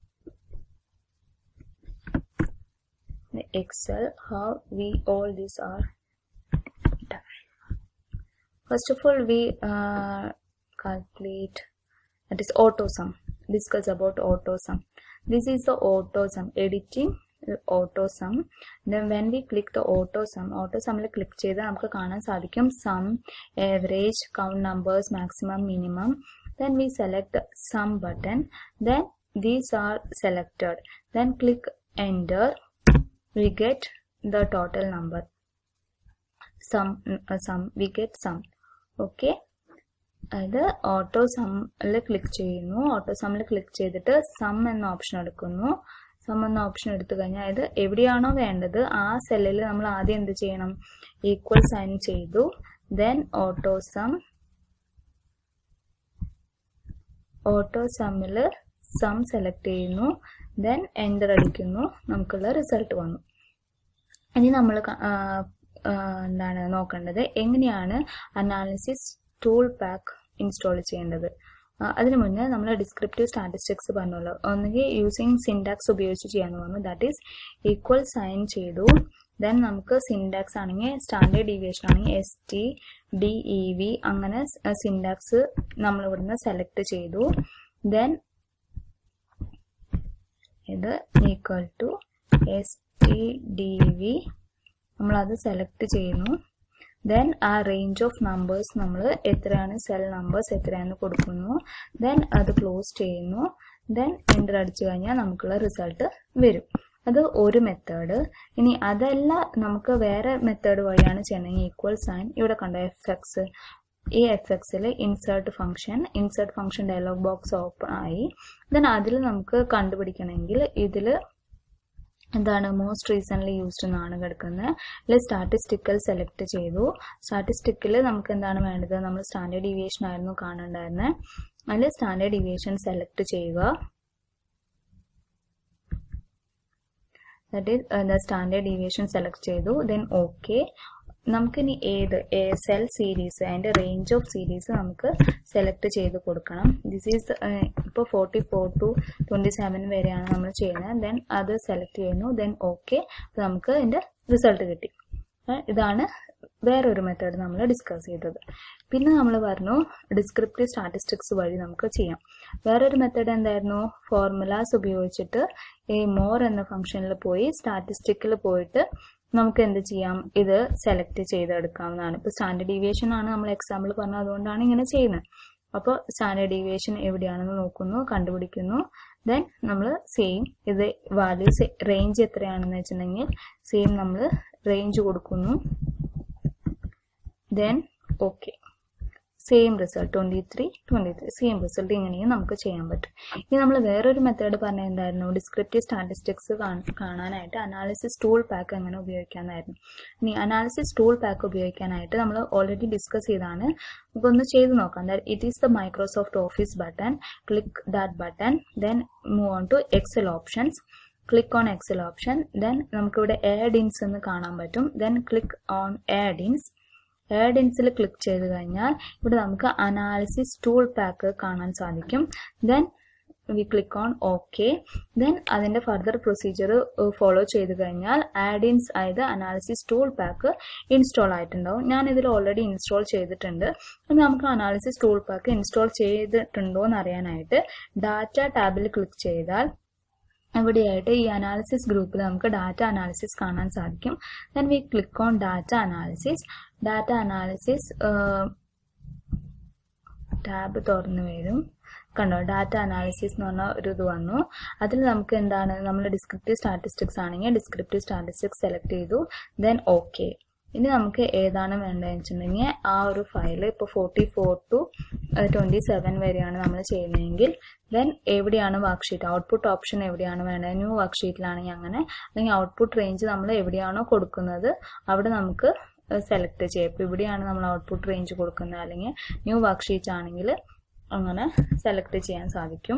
the excel how we all these are done first of all we uh, calculate that is auto sum discuss about auto sum this is the auto sum editing auto sum then when we click the auto sum auto sum click ചെയ്താൽ നമുക്ക് കാണാൻ സാധിക്കും sum average count numbers maximum minimum then we select the sum button then these are selected then click enter we get the total number sum uh, sum we get sum okay അത് auto സമ്മിൽ click ചെയ്യുന്നു auto സമ്മിൽ click ചെയ്തിട്ട് sum എന്ന option എടുക്കുന്നു sum എന്ന option എടുത്തു കഴിഞ്ഞാൽ ഇത് എവിടെയാണോ വേണ്ടത് ആ സെല്ലിൽ നമ്മൾ ആദ്യം എന്ത് ചെയ്യണം ഈക്വൽ സൈൻ ചെയ്തു ദെൻ ഓട്ടോ സം ഓട്ടോ സമ്മിൽ സം സെലക്ട് ചെയ്യുന്നു ദെൻ എൻ്റർ അടിക്കുന്നു നമുക്കുള്ള റിസൾട്ട് വന്നു ഇനി നമ്മൾ എന്താണ് നോക്കേണ്ടത് എങ്ങനെയാണ് അനാലിസിസ് ടൂൾ പാക്ക് ഇൻസ്റ്റാൾ ചെയ്യേണ്ടത് അതിനു മുന്നേ നമ്മൾ ഡിസ്ക്രിപ്റ്റീവ് സ്റ്റാറ്റിസ്റ്റിക്സ് പറഞ്ഞല്ലോ ഒന്നുകിൽ യൂസിങ് സിൻഡാക്സ് ഉപയോഗിച്ച് ചെയ്യാന്ന് പറഞ്ഞു ദാറ്റ് ഈസ് ഈക്വൽ സൈൻ ചെയ്തു ദെൻ നമുക്ക് സിൻഡാക്സ് ആണെങ്കിൽ സ്റ്റാൻഡേർഡ് ഡീവിയേഷൻ ആണെങ്കിൽ S T D E V അങ്ങനെ സിൻഡാക്സ് നമ്മൾ ഇവിടുന്ന് സെലക്ട് ചെയ്തു ദെൻ ഇത് equal to S T D V നമ്മളത് സെലക്ട് ചെയ്യുന്നു ദെൻ ആ റേഞ്ച് ഓഫ് നമ്പേഴ്സ് നമ്മൾ എത്രയാണ് സെൽ നമ്പേഴ്സ് എത്രയാണെന്ന് കൊടുക്കുന്നു ദെൻ അത് ക്ലോസ് ചെയ്യുന്നു ദെൻ എൻ്റർ അടിച്ചു കഴിഞ്ഞാൽ നമുക്കുള്ള റിസൾട്ട് വരും അത് ഒരു മെത്തേഡ് ഇനി അതല്ല നമുക്ക് വേറെ മെത്തേഡ് വഴിയാണ് ചെയ്യണമെങ്കിൽ ഈക്വൽ സൈൻ ഇവിടെ കണ്ടോ എഫ് എക്സ് ഈ എഫ് എക്സിൽ insert function insert function dialog box open ആയി ദെൻ അതിൽ നമുക്ക് കണ്ടുപിടിക്കണമെങ്കിൽ ഇതിൽ എന്താണ് മോസ്റ്റ് റീസെൻ്റ്ലി യൂസ്ഡ് എന്നാണ് കിടക്കുന്നത് അതിൽ സ്റ്റാറ്റിസ്റ്റിക്കൽ സെലക്ട് ചെയ്തു സ്റ്റാറ്റിസ്റ്റിക്കിൽ നമുക്ക് എന്താണ് വേണ്ടത് നമ്മൾ സ്റ്റാൻഡേർഡ് ഡീവിയേഷൻ ആയിരുന്നു കാണേണ്ടായിരുന്നത് അതിൽ സ്റ്റാൻഡേർഡ് ഡീവിയേഷൻ സെലക്ട് ചെയ്യുക that is standard deviation select ചെയ്തു ദെൻ ഓക്കെ നമുക്കിനി ഏത് സെൽ സീരീസ് അതിൻ്റെ റേഞ്ച് ഓഫ് സീരീസ് നമുക്ക് സെലക്ട് ചെയ്ത് കൊടുക്കണം ദിസ് ഈസ് ഇപ്പോൾ forty four to twenty seven വരെയാണ് നമ്മൾ ചെയ്യുന്നത് ദെൻ അത് സെലക്ട് ചെയ്യുന്നു ദെൻ ഓക്കെ നമുക്ക് അതിൻ്റെ റിസൾട്ട് കിട്ടി ഇതാണ് വേറൊരു മെത്തേഡ് നമ്മൾ ഡിസ്കസ് ചെയ്തത് പിന്നെ നമ്മൾ പറഞ്ഞു ഡിസ്ക്രിപ്റ്റീവ് സ്റ്റാറ്റിസ്റ്റിക്സ് വഴി നമുക്ക് ചെയ്യാം വേറൊരു മെത്തേഡ് എന്തായിരുന്നു ഫോർമുലാസ് ഉപയോഗിച്ചിട്ട് ഈ മോർ എന്ന ഫംഗ്ഷനിൽ പോയി സ്റ്റാറ്റിസ്റ്റിക്കിൽ പോയിട്ട് നമുക്ക് എന്ത് ചെയ്യാം ഇത് സെലക്ട് ചെയ്തെടുക്കാവുന്നതാണ് ഇപ്പോൾ സ്റ്റാൻഡേർഡ് ഡീവിയേഷൻ ആണ് നമ്മൾ എക്സാമ്പിൾ പറഞ്ഞത് അതുകൊണ്ടാണ് ഇങ്ങനെ ചെയ്യുന്നത് അപ്പോൾ സ്റ്റാൻഡേർഡ് ഡീവിയേഷൻ എവിടെയാണെന്ന് നോക്കുന്നു കണ്ടുപിടിക്കുന്നു ദെൻ നമ്മൾ സെയിം ഇത് വാല്യൂസ് റേഞ്ച് എത്രയാണെന്ന് വെച്ചിട്ടുണ്ടെങ്കിൽ സെയിം നമ്മൾ റേഞ്ച് കൊടുക്കുന്നു then okay same result twenty three twenty three same result ഇങ്ങനെയും നമുക്ക് ചെയ്യാൻ പറ്റും ഇനി നമ്മൾ വേറൊരു മെത്തേഡ് പറഞ്ഞ എന്തായിരുന്നു ഡിസ്ക്രിപ്റ്റീവ് സ്റ്റാറ്റിസ്റ്റിക്സ് കാണാനായിട്ട് അനാലിസിസ് ടൂൾ പാക്ക് എങ്ങനെ ഉപയോഗിക്കാമെന്നായിരുന്നു ഇനി അനാലിസിസ് ടൂൾ പാക്ക് ഉപയോഗിക്കാനായിട്ട് നമ്മൾ ഓൾറെഡി ഡിസ്കസ് ചെയ്താണ് നമുക്കൊന്ന് ചെയ്ത് നോക്കാം it is the Microsoft office button click that button then move on to Excel options click on Excel option then നമുക്കിവിടെ ആഡ് ഇൻസ് എന്ന് കാണാൻ പറ്റും then click on add ins add ഇൻസിൽ ക്ലിക്ക് ചെയ്ത് കഴിഞ്ഞാൽ ഇവിടെ നമുക്ക് അനാലിസിസ് ടൂൾ പാക്ക് കാണാൻ സാധിക്കും then we click on okay then അതിൻ്റെ ഫർദർ പ്രൊസീജിയർ ഫോളോ ചെയ്ത് കഴിഞ്ഞാൽ ആഡ് ഇൻസ് ആയത് അനാലിസിസ് ടൂൾ പാക്ക് ഇൻസ്റ്റാൾ ആയിട്ടുണ്ടാവും ഞാൻ ഇതിൽ ഓൾറെഡി ഇൻസ്റ്റാൾ ചെയ്തിട്ടുണ്ട് നമുക്ക് അനാലിസിസ് ടൂൾ പാക്ക് ഇൻസ്റ്റാൾ ചെയ്തിട്ടുണ്ടോ എന്ന് അറിയാനായിട്ട് ഡാറ്റ ടാബിൽ ക്ലിക്ക് ചെയ്താൽ ഇവിടെയായിട്ട് ഈ അനാലിസിസ് ഗ്രൂപ്പിൽ നമുക്ക് ഡാറ്റ അനാലിസിസ് കാണാൻ സാധിക്കും then we click on data analysis data analysis tab തുറന്നു വരും കണ്ടോ ഡാറ്റ അനാലിസിസ് എന്ന് പറഞ്ഞ ഒരു ഇത് വന്നു അതിൽ നമുക്ക് എന്താണ് നമ്മൾ ഡിസ്ക്രിപ്റ്റീവ് സ്റ്റാറ്റിസ്റ്റിക്സ് ആണെങ്കിൽ ഡിസ്ക്രിപ്റ്റീവ് സ്റ്റാറ്റിസ്റ്റിക്സ് സെലക്ട് ചെയ്തു ദെൻ ഓക്കെ ഇനി നമുക്ക് ഏതാണ് വേണ്ടതെന്ന് വെച്ചിട്ടുണ്ടെങ്കിൽ ആ ഒരു ഫയൽ ഇപ്പോൾ forty four to twenty seven വരെയാണ് നമ്മൾ ചെയ്യുന്നതെങ്കിൽ ദെൻ എവിടെയാണ് വർക്ക്ഷീറ്റ് ഔട്ട്പുട്ട് ഓപ്ഷൻ എവിടെയാണ് വേണ്ടത് ന്യൂ വർക്ക്ഷീറ്റിലാണെങ്കിൽ അങ്ങനെ അല്ലെങ്കിൽ ഔട്ട്പുട്ട് റേഞ്ച് നമ്മൾ എവിടെയാണോ കൊടുക്കുന്നത് അവിടെ നമുക്ക് സെലക്ട് ചെയ്യാം ഇപ്പോൾ ഇവിടെയാണ് നമ്മൾ ഔട്ട്പുട്ട് റേഞ്ച് കൊടുക്കുന്നത് അല്ലെങ്കിൽ ന്യൂ വർക്ക്ഷീറ്റ് ആണെങ്കിൽ അങ്ങനെ സെലക്ട് ചെയ്യാൻ സാധിക്കും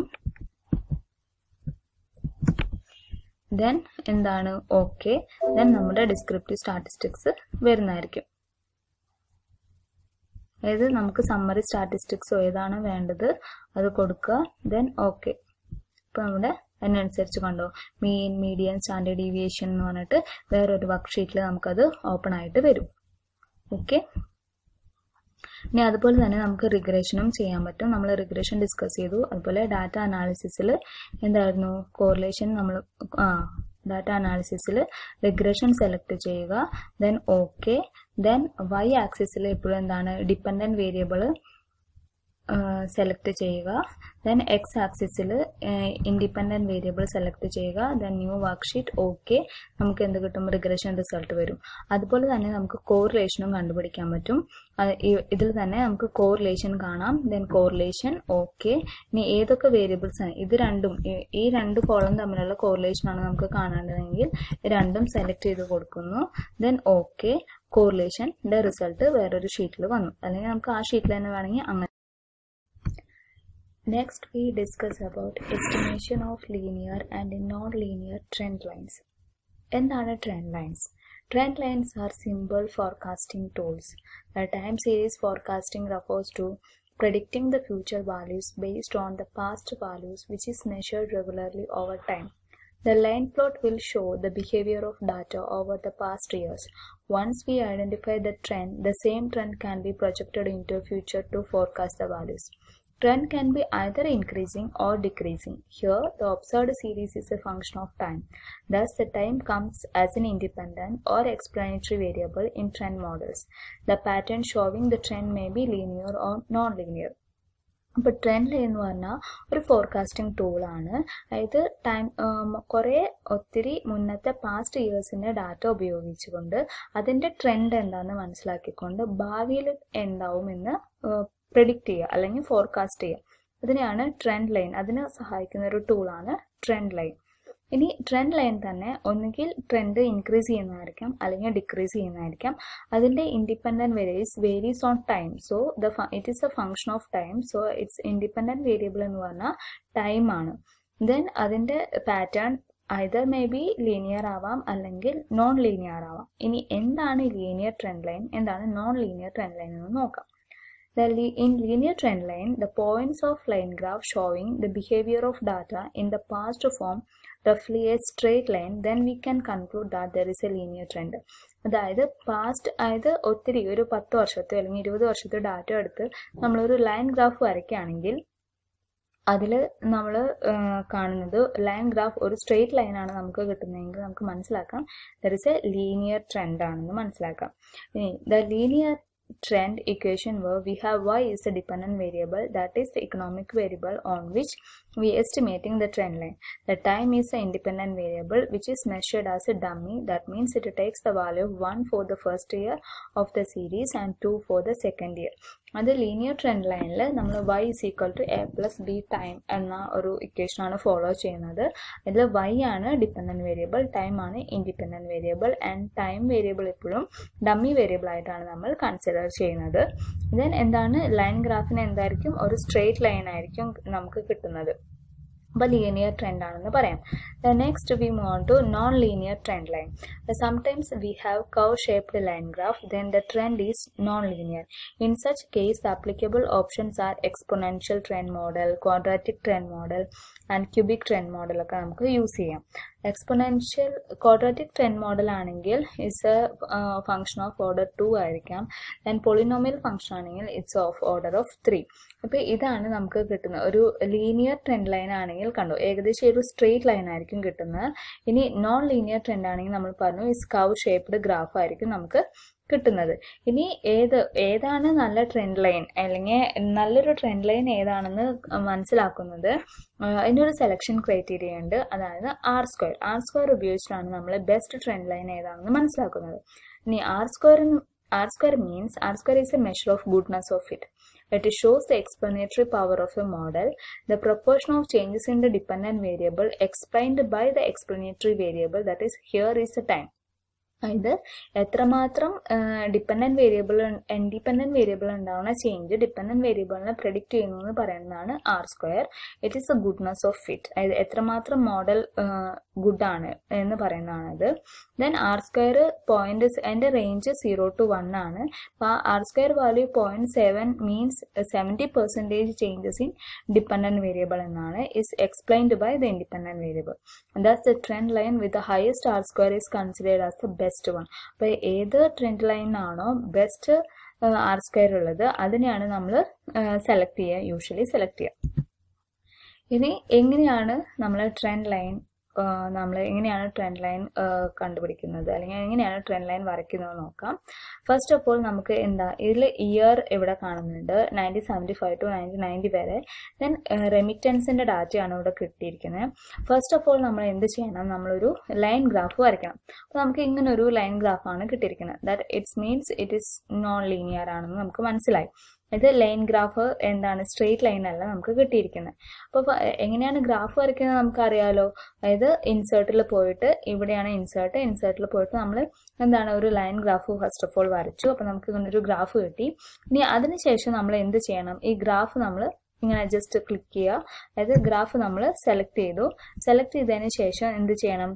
ദെൻ എന്താണ് ഓക്കെ ദെൻ നമ്മുടെ ഡിസ്ക്രിപ്റ്റീവ് സ്റ്റാറ്റിസ്റ്റിക്സ് വരുന്നതായിരിക്കും അതായത് നമുക്ക് സമ്മറി സ്റ്റാറ്റിസ്റ്റിക്സോ ഏതാണ് വേണ്ടത് അത് കൊടുക്കുക ദെൻ ഓക്കെ ഇപ്പോൾ നമ്മുടെ അതിനനുസരിച്ച് കണ്ടോ മീൻ മീഡിയൻ സ്റ്റാൻഡേർഡ് ഡീവിയേഷൻ എന്ന് പറഞ്ഞിട്ട് വേറൊരു വർക്ക്ഷീറ്റിൽ നമുക്കത് ഓപ്പൺ ആയിട്ട് വരും ഓക്കെ ഇനി അതുപോലെ തന്നെ നമുക്ക് റിഗ്രഷനും ചെയ്യാൻ പറ്റും നമ്മൾ റിഗ്രഷൻ ഡിസ്കസ് ചെയ്തു അതുപോലെ ഡാറ്റ അനാലിസിസിൽ എന്തായിരുന്നു കോറിലേഷൻ നമ്മൾ ആ ഡാറ്റ അനാലിസിസിൽ റിഗ്രഷൻ സെലക്ട് ചെയ്യുക ദെൻ ഓക്കെ ദെൻ വൈ ആക്സിസിൽ എപ്പോഴും എന്താണ് ഡിപ്പെൻഡൻറ്റ് വേരിയബിൾ സെലക്ട് ചെയ്യുക ദെൻ എക്സ് ആക്സിസിൽ ഇൻഡിപെൻഡൻറ്റ് വേരിയബിൾ സെലക്ട് ചെയ്യുക ദെൻ ന്യൂ വർക്ക്ഷീറ്റ് ഓക്കെ നമുക്ക് എന്ത് കിട്ടും റിഗ്രഷൻ റിസൾട്ട് വരും അതുപോലെ തന്നെ നമുക്ക് കോറിലേഷനും കണ്ടുപിടിക്കാൻ പറ്റും ഇതിൽ തന്നെ നമുക്ക് കോറിലേഷൻ കാണാം ദെൻ കോറിലേഷൻ ഓക്കെ ഇനി ഏതൊക്കെ വേരിയബിൾസ് ആണ് ഇത് രണ്ടും ഈ രണ്ട് കോളം തമ്മിലുള്ള കോറിലേഷൻ ആണ് നമുക്ക് കാണേണ്ടതെങ്കിൽ രണ്ടും സെലക്ട് ചെയ്ത് കൊടുക്കുന്നു ദെൻ ഓക്കെ കോറിലേഷൻ്റെ റിസൾട്ട് വേറൊരു ഷീറ്റിൽ വന്നു അല്ലെങ്കിൽ നമുക്ക് ആ ഷീറ്റിൽ തന്നെ വേണമെങ്കിൽ അങ്ങനെ Next, we discuss about estimation of linear and non-linear trend lines. എന്താണ് trend lines trend lines are simple forecasting tools the time series forecasting refers to predicting the future values based on the past values which is measured regularly over time. The line plot will show the behavior of data over the past years. Once we identify the trend, the same trend can be projected into future to forecast the values. Trend can be either increasing or decreasing. Here, the observed series is a function of time. Thus, the time comes as an independent or explanatory variable in trend models. The pattern showing the trend may be linear or non-linear. അപ്പോൾ trend line എന്ന് പറഞ്ഞാൽ ഒരു forecasting ടൂളാണ് അതായത് time കുറേ ഒത്തിരി മുന്നത്തെ past ഇയേഴ്സിൻ്റെ data ഉപയോഗിച്ചുകൊണ്ട് അതിൻ്റെ ട്രെൻഡ് എന്താണെന്ന് മനസ്സിലാക്കിക്കൊണ്ട് ഭാവിയിൽ എന്താവുമെന്ന് പ്രെഡിക്റ്റ് ചെയ്യുക അല്ലെങ്കിൽ ഫോർകാസ്റ്റ് ചെയ്യുക അതിനെയാണ് ട്രെൻഡ് ലൈൻ അതിന് സഹായിക്കുന്ന ഒരു ടൂളാണ് ട്രെൻഡ് ലൈൻ ഇനി ട്രെൻഡ് ലൈൻ തന്നെ ഒന്നുകിൽ ട്രെൻഡ് ഇൻക്രീസ് ചെയ്യുന്നതായിരിക്കാം അല്ലെങ്കിൽ ഡിക്രീസ് ചെയ്യുന്നതായിരിക്കാം അതിൻ്റെ independent varies varies on time so the it is a function of time so its independent variable എന്ന് പറഞ്ഞാൽ ടൈമാണ് ദെൻ അതിൻ്റെ pattern either may be linear ആവാം അല്ലെങ്കിൽ നോൺ ലീനിയർ ആവാം ഇനി എന്താണ് ലീനിയർ ട്രെൻഡ് ലൈൻ എന്താണ് നോൺ ലീനിയർ ട്രെൻഡ് ലൈൻ എന്ന് നോക്കാം The li- in linear trend line, the points of line graph showing the behavior of data in the past form roughly a straight line, then we can conclude that there is a linear trend. അതായത് past അതായത് ഒത്തിരി ഒരു പത്ത് വർഷത്തെ അല്ലെങ്കിൽ ഇരുപത് വർഷത്തെ data എടുത്ത് നമ്മളൊരു ലൈൻ ഗ്രാഫ് വരയ്ക്കുകയാണെങ്കിൽ അതിൽ നമ്മൾ കാണുന്നത് ലൈൻ ഗ്രാഫ് ഒരു സ്ട്രെയിറ്റ് ലൈനാണ് നമുക്ക് കിട്ടുന്നതെങ്കിൽ നമുക്ക് മനസ്സിലാക്കാം there is a linear trend ആണെന്ന് മനസ്സിലാക്കാം ഇനി the linear trend equation where we have y is a dependent variable that is the economic variable on which we estimating the trend line. The time is an independent variable which is measured as a dummy that means it takes the value of 1 for the first year of the series and 2 for the second year. അത് linear trend ലൈനിൽ നമ്മൾ Y is equal to A plus B time എന്ന ഒരു ഇക്വേഷനാണ് follow ചെയ്യുന്നത് ഇതിൽ Y ആണ് dependent variable time ആണ് independent variable and time variable എപ്പോഴും ഡമ്മി വേരിയബിൾ ആയിട്ടാണ് നമ്മൾ കൺസിഡർ ചെയ്യുന്നത് ദെൻ എന്താണ് ലൈൻ ഗ്രാഫിന് എന്തായിരിക്കും ഒരു സ്ട്രെയിറ്റ് ലൈൻ ആയിരിക്കും നമുക്ക് കിട്ടുന്നത് അപ്പോൾ ലീനിയർ ട്രെൻഡ് ആണെന്ന് പറയാം the next we move on to non linear trend line sometimes we have curve shaped line graph then the trend is non linear in such case the applicable options are exponential trend model quadratic trend model and cubic trend മോഡലൊക്കെ നമുക്ക് use ചെയ്യാം exponential quadratic trend model ആണെങ്കിൽ it's a function of order two ആയിരിക്കാം then polynomial function ആണെങ്കിൽ it's of order of three അപ്പോൾ ഇതാണ് നമുക്ക് കിട്ടുന്നത് ഒരു ലീനിയർ ട്രെൻഡ് ലൈൻ ആണെങ്കിൽ കണ്ടു ഏകദേശം ഒരു സ്ട്രെയിറ്റ് ലൈൻ ആയിരിക്കും കിട്ടുന്നത് ഇനി നോൺ ലീനിയർ ട്രെൻഡ് ആണെങ്കിൽ നമ്മൾ പറഞ്ഞു ഈ സ്കൗ ഷേപ്ഡ് ഗ്രാഫ് ആയിരിക്കും നമുക്ക് കിട്ടുന്നത് ഇനി ഏത് ഏതാണ് നല്ല ട്രെൻഡ് ലൈൻ അല്ലെങ്കിൽ നല്ലൊരു ട്രെൻഡ് ലൈൻ ഏതാണെന്ന് മനസ്സിലാക്കുന്നത് അതിനൊരു സെലക്ഷൻ ക്രൈറ്റീരിയ ഉണ്ട് അതായത് ആർ സ്ക്വയർ ആർ സ്ക്വയർ ഉപയോഗിച്ചിട്ടാണ് നമ്മൾ ബെസ്റ്റ് ട്രെൻഡ് ലൈൻ ഏതാണെന്ന് മനസ്സിലാക്കുന്നത് ഇനി R square R square means R square is a measure of goodness of it It shows the explanatory power of a model, the proportion of changes in the dependent variable explained by the explanatory variable that is here is the time. അതായത് എത്രമാത്രം dependent variable independent variable ഉണ്ടാവുന്ന change dependent വേരിയബിളിനെ predict ചെയ്യുന്നു എന്ന് പറയുന്നതാണ് R square it is a goodness of fit അതായത് എത്രമാത്രം model ഗുഡാണ് എന്ന് പറയുന്നതാണത് ദെൻ ആർ സ്ക്വയർ പോയിന്റ് അതിൻ്റെ റേഞ്ച് സീറോ ടു വൺ ആണ് അപ്പോൾ R square value point seven means seventy percentage changes in dependent variable എന്നാണ് is explained by the independent variable thus the trend line with the highest R square is considered as the best one അപ്പോൾ ഏത് trend ലൈനാണോ best R square ഉള്ളത് അതിനെയാണ് നമ്മൾ select ചെയ്യുക usually select ചെയ്യുക ഇനി എങ്ങനെയാണ് നമ്മൾ ട്രെൻഡ് ലൈൻ നമ്മൾ എങ്ങനെയാണ് ട്രെൻഡ് ലൈൻ കണ്ടുപിടിക്കുന്നത് അല്ലെങ്കിൽ എങ്ങനെയാണ് ട്രെൻഡ് ലൈൻ വരയ്ക്കുന്നത് നോക്കാം ഫസ്റ്റ് ഓഫ് ഓൾ നമുക്ക് എന്താ ഇതിൽ ഇയർ ഇവിടെ കാണുന്നുണ്ട് nineteen seventy five to nineteen ninety വരെ ദെൻ റെമിറ്റൻസിൻ്റെ ഡാറ്റയാണ് ഇവിടെ കിട്ടിയിരിക്കുന്നത് ഫസ്റ്റ് ഓഫ് ഓൾ നമ്മൾ എന്ത് ചെയ്യണം നമ്മളൊരു ലൈൻ ഗ്രാഫ് വരയ്ക്കണം അപ്പോൾ നമുക്ക് ഇങ്ങനെ ഒരു ലൈൻ ഗ്രാഫാണ് കിട്ടിയിരിക്കുന്നത് that it's means it is non linear ആണെന്ന് നമുക്ക് മനസ്സിലായി ഇത് ലൈൻ ഗ്രാഫ് എന്താണ് സ്ട്രെയിറ്റ് ലൈൻ അല്ല നമുക്ക് കിട്ടിയിരിക്കുന്നത് അപ്പോൾ എങ്ങനെയാണ് ഗ്രാഫ് വരയ്ക്കുന്നത് നമുക്കറിയാലോ അതായത് ഇൻസേർട്ടിൽ പോയിട്ട് ഇവിടെയാണ് ഇൻസേർട്ട് ഇൻസേർട്ടിൽ പോയിട്ട് നമ്മൾ എന്താണ് ഒരു line graph first of all വരച്ചു അപ്പോൾ നമുക്ക് ഇങ്ങനെ ഒരു ഗ്രാഫ് കിട്ടി ഇനി അതിനുശേഷം നമ്മൾ എന്ത് ചെയ്യണം ഈ ഗ്രാഫ് നമ്മൾ ഇങ്ങനെ ജസ്റ്റ് ക്ലിക്ക് ചെയ്യുക അതായത് ഗ്രാഫ് നമ്മൾ സെലക്ട് ചെയ്തു സെലക്ട് ചെയ്തതിന് ശേഷം എന്ത് ചെയ്യണം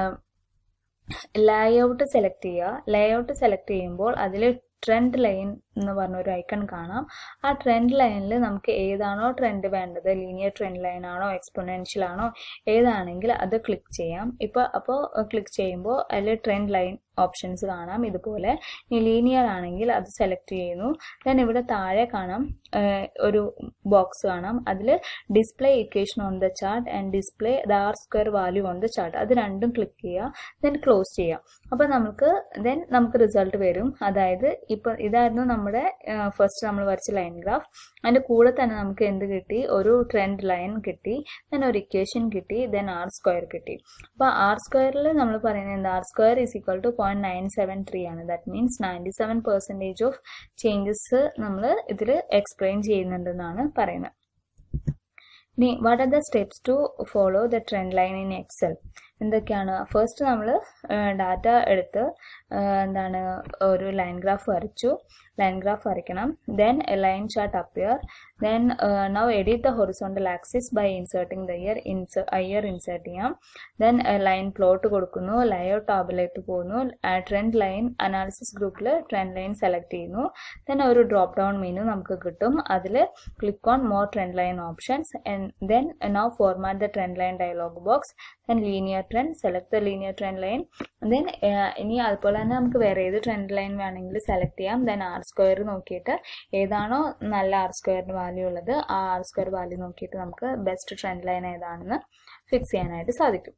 ലേഔട്ട് സെലക്ട് ചെയ്യുക ലേഔട്ട് സെലക്ട് ചെയ്യുമ്പോൾ അതിൽ ട്രെൻഡ് ലൈൻ എന്ന് പറഞ്ഞ ഒരു ഐക്കൺ കാണാം ആ ട്രെൻഡ് ലൈനിൽ നമുക്ക് ഏതാണോ ട്രെൻഡ് വേണ്ടത് ലീനിയർ ട്രെൻഡ് ലൈൻ ആണോ എക്സ്പൊണൻഷ്യൽ ആണോ ഏതാണെങ്കിൽ അത് ക്ലിക്ക് ചെയ്യാം ഇപ്പോൾ അപ്പോൾ ക്ലിക്ക് ചെയ്യുമ്പോൾ അതിൽ ട്രെൻഡ് ലൈൻ ഓപ്ഷൻസ് കാണാം ഇതുപോലെ ഇനി ലീനിയർ ആണെങ്കിൽ അത് സെലക്ട് ചെയ്യുന്നു ദെൻ ഇവിടെ താഴെ കാണാം ഏഹ്, ഒരു ബോക്സ് കാണാം അതിൽ display equation on the chart and display the R square value on the chart അത് രണ്ടും ക്ലിക്ക് ചെയ്യുക ദെൻ ക്ലോസ് ചെയ്യാം അപ്പോൾ നമുക്ക് ദെൻ നമുക്ക് റിസൾട്ട് വരും അതായത് ഇപ്പം ഇതായിരുന്നു നമ്മുടെ ഫസ്റ്റ് നമ്മൾ വരച്ച ലൈൻ ഗ്രാഫ് അതിൻ്റെ കൂടെ തന്നെ നമുക്ക് എന്ത് കിട്ടി ഒരു ട്രെൻഡ് ലൈൻ കിട്ടി ദെൻ ഒരു ഇക്വേഷൻ കിട്ടി ദെൻ ആർ സ്ക്വയർ കിട്ടി അപ്പോൾ ആർ സ്ക്വയറിൽ നമ്മൾ പറയുന്നത് എന്താ R square is equal to point nine seven three ആണ് that means ninety seven percentage of changes നമ്മൾ ഇതിൽ എക്സ്പ്ലെയിൻ ചെയ്യുന്നുണ്ടെന്നാണ് പറയുന്നത് ഇനി what are the steps to follow the trend line in Excel എന്തൊക്കെയാണ് ഫസ്റ്റ് നമ്മൾ ഡാറ്റ എടുത്ത് ആ, എന്താണ് ഒരു ലൈൻ ഗ്രാഫ് വരച്ചു ലൈൻ ഗ്രാഫ് വരയ്ക്കണം then A line chart appear then now edit the horizontal axis by inserting the year ഇൻസ year insert ചെയ്യാം ദെൻ ലൈൻ പ്ലോട്ട് കൊടുക്കുന്നു ലയോ ടാബിലേക്ക് പോകുന്നു ട്രെൻഡ് ലൈൻ അനാലിസിസ് ഗ്രൂപ്പിൽ ട്രെൻഡ് ലൈൻ സെലക്ട് ചെയ്യുന്നു ദെൻ ഒരു ഡ്രോപ്പ് ഡൗൺ മെനു നമുക്ക് കിട്ടും അതിൽ click on more trend line options then now format the trend line dialog box then linear trend select the linear trend line then ഇനി അതുപോലെ തന്നെ നമുക്ക് വേറെ ഏത് ട്രെൻഡ് ലൈൻ വേണമെങ്കിൽ സെലക്ട് ചെയ്യാം ദെൻ ആർ സ്ക്വയർ നോക്കിയിട്ട് ഏതാണോ നല്ല ആർ സ്ക്വയറിന് വാല്യൂ ഉള്ളത് ആ ആർ സ്ക്വയർ വാല്യൂ നോക്കിയിട്ട് നമുക്ക് ബെസ്റ്റ് ട്രെൻഡ് ലൈൻ ഏതാണെന്ന് ഫിക്സ് ചെയ്യാനായിട്ട് സാധിക്കും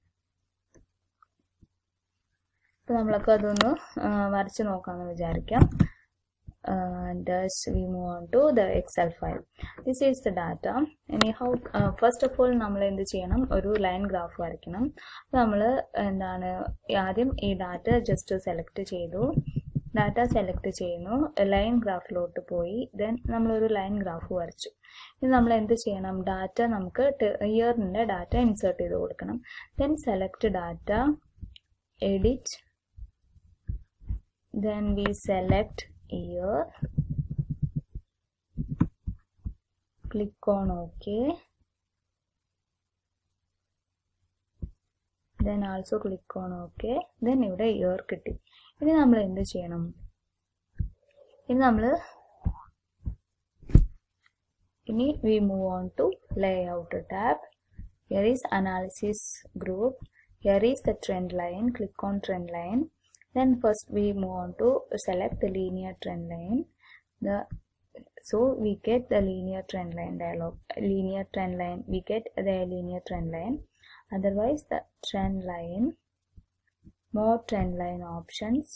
അപ്പോൾ നമ്മളൊക്കെ അതൊന്ന് ആ, വരച്ച് നോക്കാമെന്ന് വിചാരിക്കാം and thus we move on to the excel file this is the data anyhow uh, first of all നമ്മൾ എന്ത് ചെയ്യണം ഒരു ലൈൻ ഗ്രാഫ് വരയ്ക്കണം നമ്മൾ എന്താണ് ആദ്യം ഈ ഡാറ്റ ജസ്റ്റ് സെലക്ട് ചെയ്തു ഡാറ്റ സെലക്ട് ചെയ്യുന്നു ലൈൻ ഗ്രാഫിലോട്ട് പോയി ദെൻ നമ്മളൊരു ലൈൻ ഗ്രാഫ് വരച്ചു ഇനി നമ്മൾ എന്ത് ചെയ്യണം ഡാറ്റ നമുക്ക് ഇയറിൻ്റെ ഡാറ്റ ഇൻസേർട്ട് ചെയ്ത് കൊടുക്കണം then select data edit then we select year click on ok then also click on ok then ഇവിടെ year കിട്ടി ഇനി നമ്മൾ എന്ത് ചെയ്യണം ഇനി നമ്മൾ ഇനി we move on to layout tab here is analysis group here is the trend line click on trend line then first we move on to select the linear trend line the so we get the linear trend line dialog linear trend line we get the linear trend line otherwise the trend line more trend line options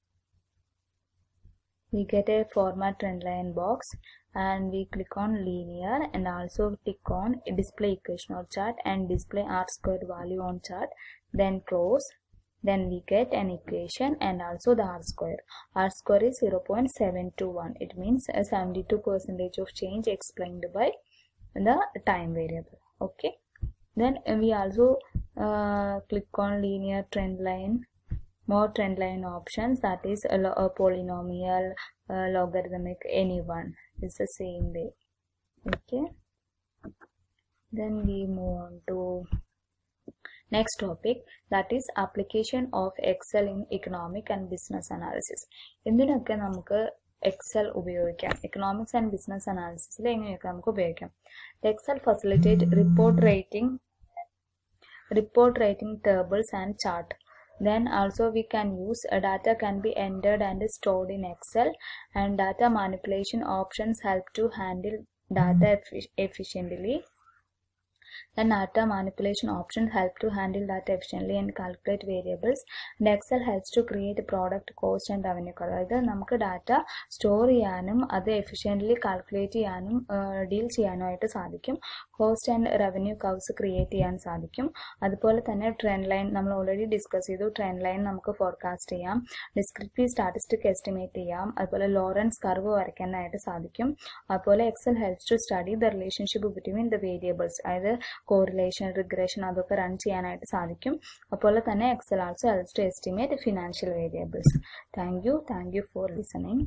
we get a format trend line box and we click on linear and also tick on display equation or chart and display r squared value on chart then close then we get an equation and also the r square r square is 0.721 it means a 72 percentage of change explained by the time variable okay then uh, we also uh, click on linear trend line more trend line options that is a, lo- a polynomial uh, logarithmic anyone it's the same way okay then we move on to next topic that is application of excel in economic and business analysis എന്തിനൊക്കെ നമുക്ക് Excel ഉപയോഗിക്കാം economics and business അനാലിസിസിൽ എങ്ങനെയൊക്കെ നമുക്ക് ഉപയോഗിക്കാം Excel facilitate report rating report rating tables and chart then also we can use uh, data can be entered and stored in excel and data manipulation options help to handle data effi- efficiently then data manipulation options help to handle data efficiently and calculate variables and excel helps to create a product cost and revenue curve അതായത് നമുക്ക് data store ചെയ്യാനും അത് efficiently calculate ചെയ്യാനും deal ചെയ്യാനുമായിട്ട് സാധിക്കും cost and revenue curves create ചെയ്യാൻ സാധിക്കും അതുപോലെ തന്നെ ട്രെൻഡ് ലൈൻ നമ്മൾ ഓൾറെഡി ഡിസ്കസ് ചെയ്തു ട്രെൻഡ് ലൈൻ നമുക്ക് ഫോർകാസ്റ്റ് ചെയ്യാം ഡിസ്ക്രിപ്റ്റീവ് സ്റ്റാറ്റിസ്റ്റിക് എസ്റ്റിമേറ്റ് ചെയ്യാം അതുപോലെ ലോറൻസ് കർവ് വരയ്ക്കാനായിട്ട് സാധിക്കും അതുപോലെ Excel helps to study the relationship between the variables അതായത് കോറിലേഷൻ റിഗ്രഷൻ അതൊക്കെ റൺ ചെയ്യാനായിട്ട് സാധിക്കും അതുപോലെ തന്നെ Excel also helps to estimate financial variables thank you thank you for listening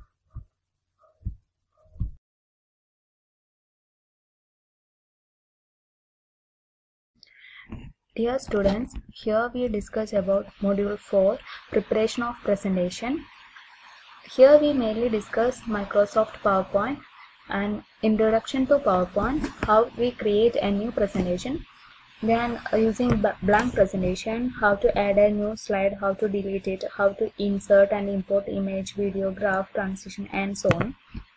Dear students, here we discuss about module 4 preparation of presentation. here we mainly discuss Microsoft PowerPoint and introduction to PowerPoint, how we create a new presentation, then uh, using b- blank presentation, how to add a new slide, how to delete it, how to insert and import image, video, graph, transition, and so on.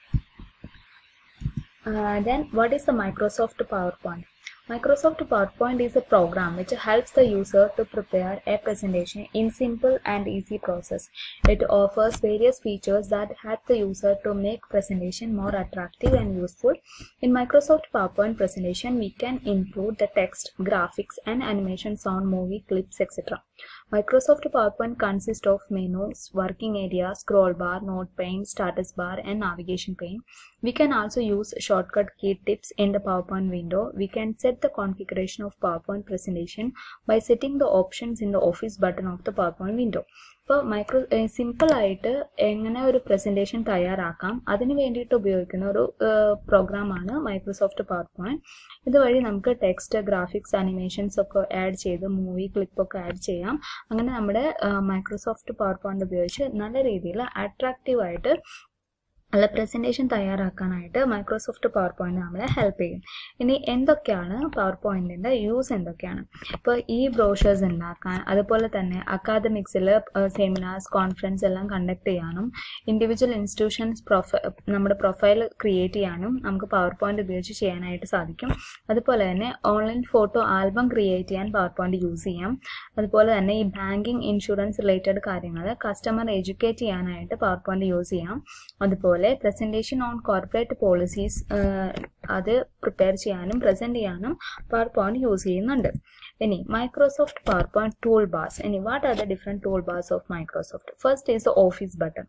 Uh, then what is the Microsoft PowerPoint? Microsoft PowerPoint is a program which helps the user to prepare a presentation in simple and easy process. It offers various features that help the user to make presentation more attractive and useful. In Microsoft PowerPoint presentation, we can include the text, graphics and animation, sound, movie, clips, etc. Microsoft PowerPoint consists of menus, working area, scroll bar, note pane, status bar and navigation pane. We can also use shortcut key tips in the PowerPoint window. We can set the configuration of PowerPoint presentation by setting the options in the office button of the PowerPoint window. ഇപ്പോൾ micro simple ആയിട്ട് എങ്ങനെ ഒരു presentation തയ്യാറാക്കാം അതിന് വേണ്ടിയിട്ട് ഉപയോഗിക്കുന്ന ഒരു പ്രോഗ്രാമാണ് മൈക്രോസോഫ്റ്റ് പവർ പോയിന്റ് ഇതുവഴി നമുക്ക് ടെക്സ്റ്റ് ഗ്രാഫിക്സ് അനിമേഷൻസ് ഒക്കെ ആഡ് ചെയ്ത് മൂവി ക്ലിപ്പൊക്കെ ആഡ് ചെയ്യാം അങ്ങനെ നമ്മുടെ മൈക്രോസോഫ്റ്റ് പവർ പോയിന്റ് ഉപയോഗിച്ച് നല്ല രീതിയിൽ അട്രാക്റ്റീവ് ആയിട്ട് അല്ല പ്രസൻറ്റേഷൻ തയ്യാറാക്കാനായിട്ട് മൈക്രോസോഫ്റ്റ് പവർ പോയിന്റ് നമ്മളെ ഹെൽപ്പ് ചെയ്യും ഇനി എന്തൊക്കെയാണ് പവർ പോയിന്റിന്റെ യൂസ് എന്തൊക്കെയാണ് ഇപ്പോൾ ഈ ബ്രോഷേഴ്സ് ഉണ്ടാക്കാൻ അതുപോലെ തന്നെ അക്കാദമിക്സിൽ സെമിനാർസ് കോൺഫറൻസ് എല്ലാം കണ്ടക്ട് ചെയ്യാനും ഇൻഡിവിജ്വൽ ഇൻസ്റ്റിറ്റ്യൂഷൻസ് പ്രൊഫൈ നമ്മുടെ പ്രൊഫൈൽ ക്രിയേറ്റ് ചെയ്യാനും നമുക്ക് പവർ പോയിന്റ് ഉപയോഗിച്ച് ചെയ്യാനായിട്ട് സാധിക്കും അതുപോലെ തന്നെ ഓൺലൈൻ ഫോട്ടോ ആൽബം ക്രിയേറ്റ് ചെയ്യാൻ പവർ പോയിന്റ് യൂസ് ചെയ്യാം അതുപോലെ തന്നെ ഈ ബാങ്കിങ് ഇൻഷുറൻസ് റിലേറ്റഡ് കാര്യങ്ങൾ കസ്റ്റമർ എഡ്യൂക്കേറ്റ് ചെയ്യാനായിട്ട് പവർ പോയിന്റ് യൂസ് ചെയ്യാം അതുപോലെ പ്രസൻറ്റേഷൻ ഓൺ കോർപ്പറേറ്റ് പോളിസീസ് അത് പ്രിപ്പയർ ചെയ്യാനും പ്രസൻറ്റ് ചെയ്യാനും പവർ പോയിന്റ് യൂസ് ചെയ്യുന്നുണ്ട് ഇനി Microsoft PowerPoint tool bars ഇനി what are the different tool bars of Microsoft first is the office button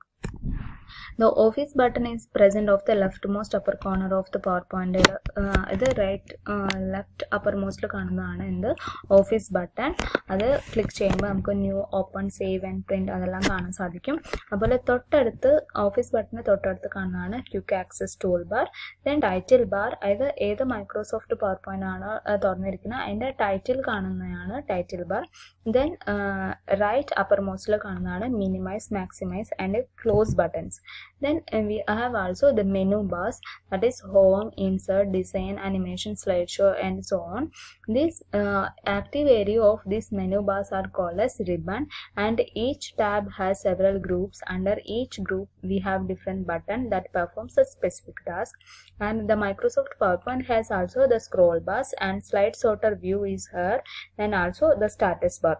The office button is present of the leftmost upper corner of the PowerPoint. Uh, ഇത് right left അപ്പർമോസ്റ്റിൽ കാണുന്നതാണ് എന്ത് office button അത് click ചെയ്യുമ്പോൾ നമുക്ക് new open save and print അതെല്ലാം കാണാൻ സാധിക്കും അതുപോലെ തൊട്ടടുത്ത് ഓഫീസ് ബട്ടന് തൊട്ടടുത്ത് കാണുന്നതാണ് quick access tool bar then title bar അത് ഏത് മൈക്രോസോഫ്റ്റ് പവർ പോയിന്റ് ആണോ തുറന്നിരിക്കുന്നത് അതിൻ്റെ ടൈറ്റിൽ കാണുന്നതാണ് ടൈറ്റിൽ ബാർ ദെൻ റൈറ്റ് അപ്പർമോസ്റ്റിൽ കാണുന്നതാണ് minimize maximize and close buttons then uh, we have also the menu bars that is home insert design animation slideshow and so on this uh, active area of these menu bars are called as ribbon and each tab has several groups under each group we have different button that performs a specific task and the microsoft powerpoint has also the scroll bars and slide sorter view is here and also the status bar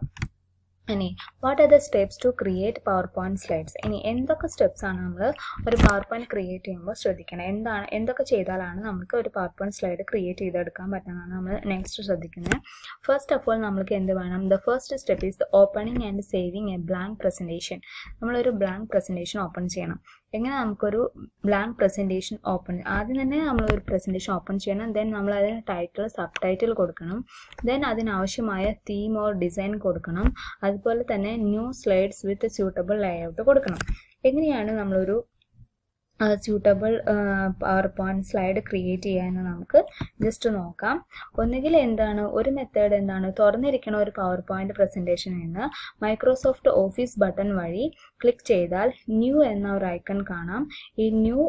ഇനി what are the steps to create PowerPoint slides ഇനി എന്തൊക്കെ steps ആണ് നമ്മൾ ഒരു power point create ചെയ്യുമ്പോൾ ശ്രദ്ധിക്കണം എന്താണ് എന്തൊക്കെ ചെയ്താലാണ് നമുക്ക് ഒരു പവർ പോയിന്റ് സ്ലൈഡ് ക്രിയേറ്റ് ചെയ്തെടുക്കാൻ പറ്റുന്നതാണ് നമ്മൾ നെക്സ്റ്റ് ശ്രദ്ധിക്കുന്നത് ഫസ്റ്റ് ഓഫ് ഓൾ നമുക്ക് എന്ത് വേണം the first step is the opening and saving a blank presentation നമ്മളൊരു ബ്ലാങ്ക് പ്രസൻറ്റേഷൻ ഓപ്പൺ ചെയ്യണം എങ്ങനെ നമുക്കൊരു ബ്ലാങ്ക് പ്രസൻറ്റേഷൻ ഓപ്പൺ ആദ്യം തന്നെ നമ്മൾ ഒരു പ്രസൻറ്റേഷൻ ഓപ്പൺ ചെയ്യണം ദെൻ നമ്മൾ അതിന് ടൈറ്റിൽ സബ് ടൈറ്റിൽ കൊടുക്കണം ദെൻ അതിനാവശ്യമായ തീം ഓർ ഡിസൈൻ കൊടുക്കണം അതുപോലെ തന്നെ new slides with suitable layout കൊടുക്കണം എങ്ങനെയാണ് നമ്മളൊരു suitable PowerPoint slide create ചെയ്യാമെന്ന് നമുക്ക് ജസ്റ്റ് നോക്കാം ഒന്നുകിൽ എന്താണ് ഒരു മെത്തേഡ് എന്താണ് തുറന്നിരിക്കുന്ന ഒരു പവർ പോയിന്റ് പ്രസൻറ്റേഷനിൽ നിന്ന് മൈക്രോസോഫ്റ്റ് ഓഫീസ് ബട്ടൺ വഴി ക്ലിക്ക് ചെയ്താൽ ന്യൂ എന്ന ഒരു ഐക്കൺ കാണാം ഈ ന്യൂ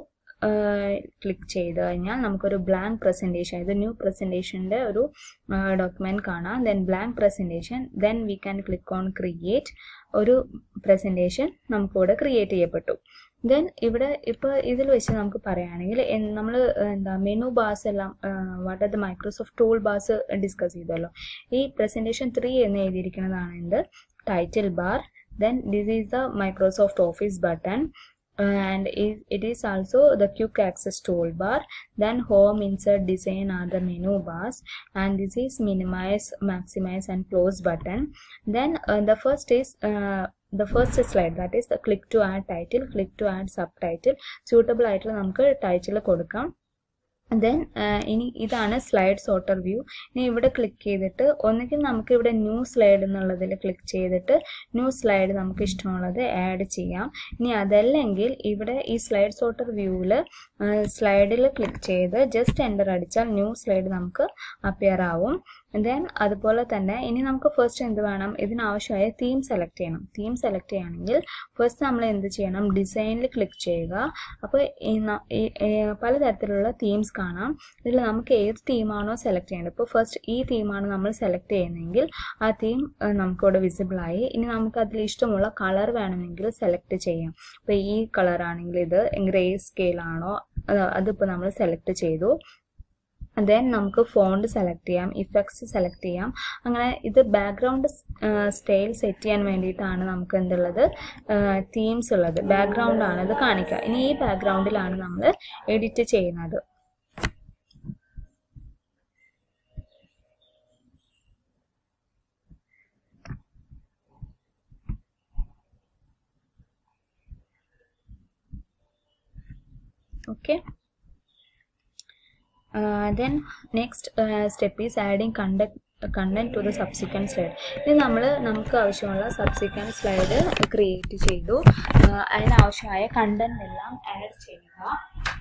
ക്ലിക്ക് ചെയ്ത് കഴിഞ്ഞാൽ നമുക്കൊരു ബ്ലാങ്ക് പ്രസൻറ്റേഷൻ ഇത് ന്യൂ പ്രസൻറ്റേഷൻ്റെ ഒരു ഡോക്യുമെൻറ്റ് കാണാം then blank presentation then we can click on create ഒരു പ്രസൻറ്റേഷൻ നമുക്കിവിടെ ക്രിയേറ്റ് ചെയ്യപ്പെട്ടു ദെൻ ഇവിടെ ഇപ്പോൾ ഇതിൽ വെച്ച് നമുക്ക് പറയുകയാണെങ്കിൽ നമ്മൾ എന്താ മെനു ബാസ് എല്ലാം what are the Microsoft tool bars discuss ചെയ്തല്ലോ ഈ പ്രസൻറ്റേഷൻ ത്രീ എന്ന് എഴുതിയിരിക്കുന്നതാണ് എന്ത് title bar then this is the Microsoft office button and it is also the quick access toolbar then home insert design are the menu bars and this is minimize maximize and close button then uh, the first is uh, the first slide that is the click to add title click to add subtitle suitable ആയിട്ടുള്ള നമുക്ക് title കൊടുക്കാം then ഇനി ഇതാണ് slide sorter view ഇനി ഇവിടെ click ചെയ്തിട്ട് ഒന്നുകിൽ നമുക്ക് ഇവിടെ ന്യൂ സ്ലൈഡ് എന്നുള്ളതിൽ ക്ലിക്ക് ചെയ്തിട്ട് ന്യൂ സ്ലൈഡ് നമുക്ക് ഇഷ്ടമുള്ളത് ആഡ് ചെയ്യാം ഇനി അതല്ലെങ്കിൽ ഇവിടെ ഈ സ്ലൈഡ് സോർട്ടർ വ്യൂവിൽ സ്ലൈഡിൽ ക്ലിക്ക് ചെയ്ത് ജസ്റ്റ് എൻ്റർ അടിച്ചാൽ ന്യൂ സ്ലൈഡ് നമുക്ക് അപ്പിയർ ആവും ദെൻ അതുപോലെ തന്നെ ഇനി നമുക്ക് ഫസ്റ്റ് എന്ത് വേണം ഇതിനാവശ്യമായ തീം സെലക്ട് ചെയ്യണം തീം സെലക്ട് ചെയ്യുകയാണെങ്കിൽ ഫസ്റ്റ് നമ്മൾ എന്ത് ചെയ്യണം ഡിസൈനിൽ ക്ലിക്ക് ചെയ്യുക അപ്പോൾ പലതരത്തിലുള്ള തീംസ് കാണാം ഇതിൽ നമുക്ക് ഏത് തീമാണോ സെലക്ട് ചെയ്യേണ്ടത് ഇപ്പോൾ ഫസ്റ്റ് ഈ തീമാണ് നമ്മൾ സെലക്ട് ചെയ്യുന്നതെങ്കിൽ ആ തീം നമുക്കിവിടെ വിസിബിൾ ആയി ഇനി നമുക്ക് അതിൽ ഇഷ്ടമുള്ള കളർ വേണമെങ്കിൽ സെലക്ട് ചെയ്യാം ഇപ്പോൾ ഈ കളർ ആണെങ്കിൽ ഇത് ഗ്രേ സ്കെയിലാണോ അതിപ്പോൾ നമ്മൾ സെലക്ട് ചെയ്തു ദെൻ നമുക്ക് ഫോണ്ട് സെലക്ട് ചെയ്യാം ഇഫക്ട്സ് സെലക്ട് ചെയ്യാം അങ്ങനെ ഇത് ബാക്ക്ഗ്രൗണ്ട് സ്റ്റൈൽ സെറ്റ് ചെയ്യാൻ വേണ്ടിയിട്ടാണ് നമുക്ക് എന്തുള്ളത് തീംസ് ഉള്ളത് ബാക്ക്ഗ്രൗണ്ട് ആണ് ഇത് കാണിക്കുക ഇനി ഈ ബാക്ക്ഗ്രൗണ്ടിലാണ് നമ്മൾ എഡിറ്റ് ചെയ്യുന്നത് okay uh, then next uh, step is adding content content to the subsequent slide ഇത് നമ്മൾ നമുക്ക് ആവശ്യമുള്ള സബ്സിക്വൻറ്റ് സ്ലൈഡ് ക്രിയേറ്റ് ചെയ്തു അതിനാവശ്യമായ കണ്ടന്റ് എല്ലാം ആഡ് ചെയ്യുക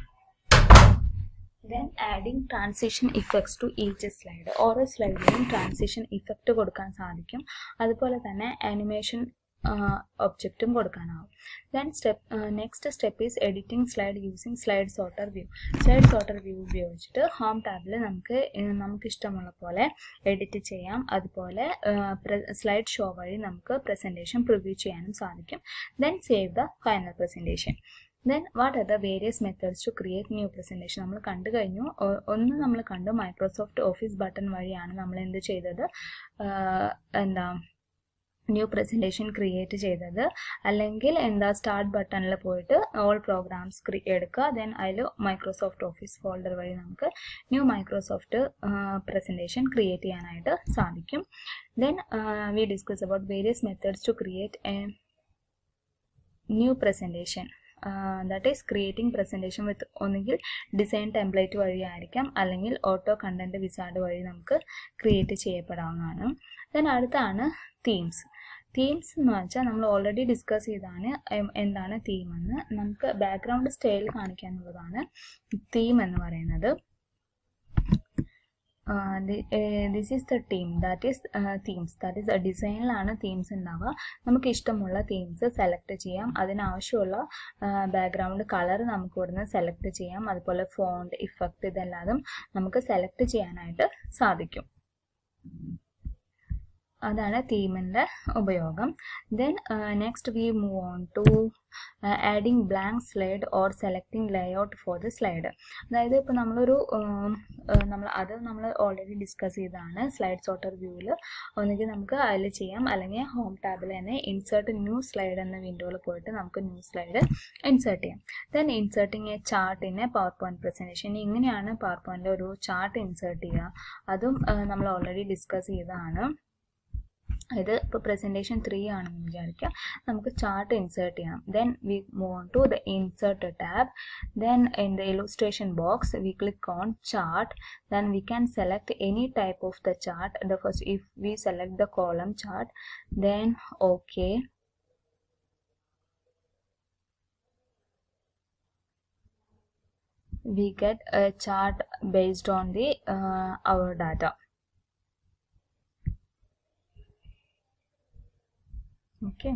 then adding transition effects to each slide ഓരോ സ്ലൈഡിലും ട്രാൻസിഷൻ ഇഫക്റ്റ് കൊടുക്കാൻ സാധിക്കും അതുപോലെ തന്നെ ആനിമേഷൻ ഒബ്ജക്റ്റും കൊടുക്കാനാവും then step next step is editing slide using slide sorter view slide sorter view ഉപയോഗിച്ചിട്ട് ഹോം ടാബിൽ നമുക്ക് നമുക്ക് ഇഷ്ടമുള്ള പോലെ എഡിറ്റ് ചെയ്യാം അതുപോലെ സ്ലൈഡ് ഷോ വഴി നമുക്ക് പ്രസൻറ്റേഷൻ പ്രിവ്യൂ ചെയ്യാനും സാധിക്കും then save the final presentation then what are the various methods to create new presentation നമ്മൾ കണ്ടു കഴിഞ്ഞു ഒന്ന് നമ്മൾ കണ്ടു മൈക്രോസോഫ്റ്റ് ഓഫീസ് ബട്ടൺ വഴിയാണ് നമ്മൾ എന്ത് ചെയ്തത് എന്താ ന്യൂ പ്രസൻറ്റേഷൻ ക്രിയേറ്റ് ചെയ്തത് അല്ലെങ്കിൽ എന്താ സ്റ്റാർട്ട് ബട്ടണിൽ പോയിട്ട് ഓൾ പ്രോഗ്രാംസ് എടുക്കുക ദെൻ അതിൽ മൈക്രോസോഫ്റ്റ് ഓഫീസ് ഫോൾഡർ വഴി നമുക്ക് ന്യൂ മൈക്രോസോഫ്റ്റ് പ്രസൻറ്റേഷൻ ക്രിയേറ്റ് ചെയ്യാനായിട്ട് സാധിക്കും then we discuss about various methods to create a new presentation that is creating presentation with ഒന്നുകിൽ ഡിസൈൻ ടെംപ്ലേറ്റ് വഴിയായിരിക്കാം അല്ലെങ്കിൽ ഓട്ടോ കണ്ടന്റ് വിസാർഡ് വഴി നമുക്ക് ക്രിയേറ്റ് ചെയ്യപ്പെടാവുന്നതാണ് ദെൻ അടുത്താണ് തീംസ് തീംസ് എന്ന് വെച്ചാൽ നമ്മൾ ഓൾറെഡി ഡിസ്കസ് ചെയ്താണ് എന്താണ് തീം എന്ന് നമുക്ക് ബാക്ക്ഗ്രൗണ്ട് സ്റ്റൈൽ കാണിക്കാനുള്ളതാണ് തീം എന്ന് പറയുന്നത് this is the team that is themes that is ഡിസൈനിലാണ് തീംസ് ഉണ്ടാവുക നമുക്ക് ഇഷ്ടമുള്ള തീംസ് സെലക്ട് ചെയ്യാം അതിനാവശ്യമുള്ള ബാക്ക്ഗ്രൗണ്ട് കളർ നമുക്ക് ഇവിടുന്ന് സെലക്ട് ചെയ്യാം അതുപോലെ ഫോണ്ട് ഇഫക്റ്റ് ഇതെല്ലാതും നമുക്ക് സെലക്ട് ചെയ്യാനായിട്ട് സാധിക്കും അതാണ് തീമിൻ്റെ ഉപയോഗം then next we move on to adding blank slide or selecting layout for the slide അതായത് ഇപ്പോൾ നമ്മളൊരു നമ്മൾ അത് നമ്മൾ ഓൾറെഡി ഡിസ്കസ് ചെയ്തതാണ് സ്ലൈഡ് സോർട്ടർ വ്യൂവിൽ ഒന്നുകിൽ നമുക്ക് അതിൽ ചെയ്യാം അല്ലെങ്കിൽ ഹോം ടാബിൽ തന്നെ ഇൻസേർട്ട് ന്യൂ സ്ലൈഡ് എന്ന വിൻഡോയിൽ പോയിട്ട് നമുക്ക് ന്യൂ സ്ലൈഡ് ഇൻസേർട്ട് ചെയ്യാം then inserting a chart in a PowerPoint presentation ഇങ്ങനെയാണ് പവർ പോയിന്റിൽ ഒരു ചാർട്ട് ഇൻസേർട്ട് ചെയ്യുക അതും നമ്മൾ ഓൾറെഡി ഡിസ്കസ് ചെയ്തതാണ് ഇത് ഇപ്പോൾ പ്രസൻറ്റേഷൻ ത്രീ ആണെന്ന് വിചാരിക്കുക നമുക്ക് ചാർട്ട് ഇൻസേർട്ട് ചെയ്യണം then we move on to the insert tab then in the illustration box we click on chart then we can select any type of the chart the first if we select the column chart then okay we get a chart based on the uh, our data okay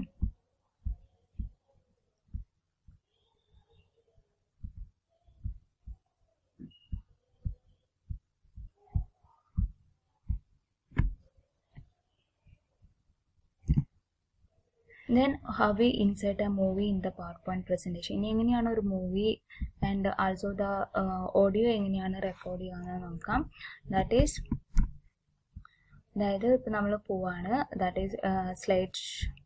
then how we insert a movie in the PowerPoint presentation ഇനി എങ്ങനെയാണ് ഒരു movie and also the audio എങ്ങനെയാണ് record ചെയ്യുന്നത് നോക്കാം that is അതായത് ഇപ്പം നമ്മൾ പോവാണ് ദാറ്റ് ഈസ് സ്ലൈഡ്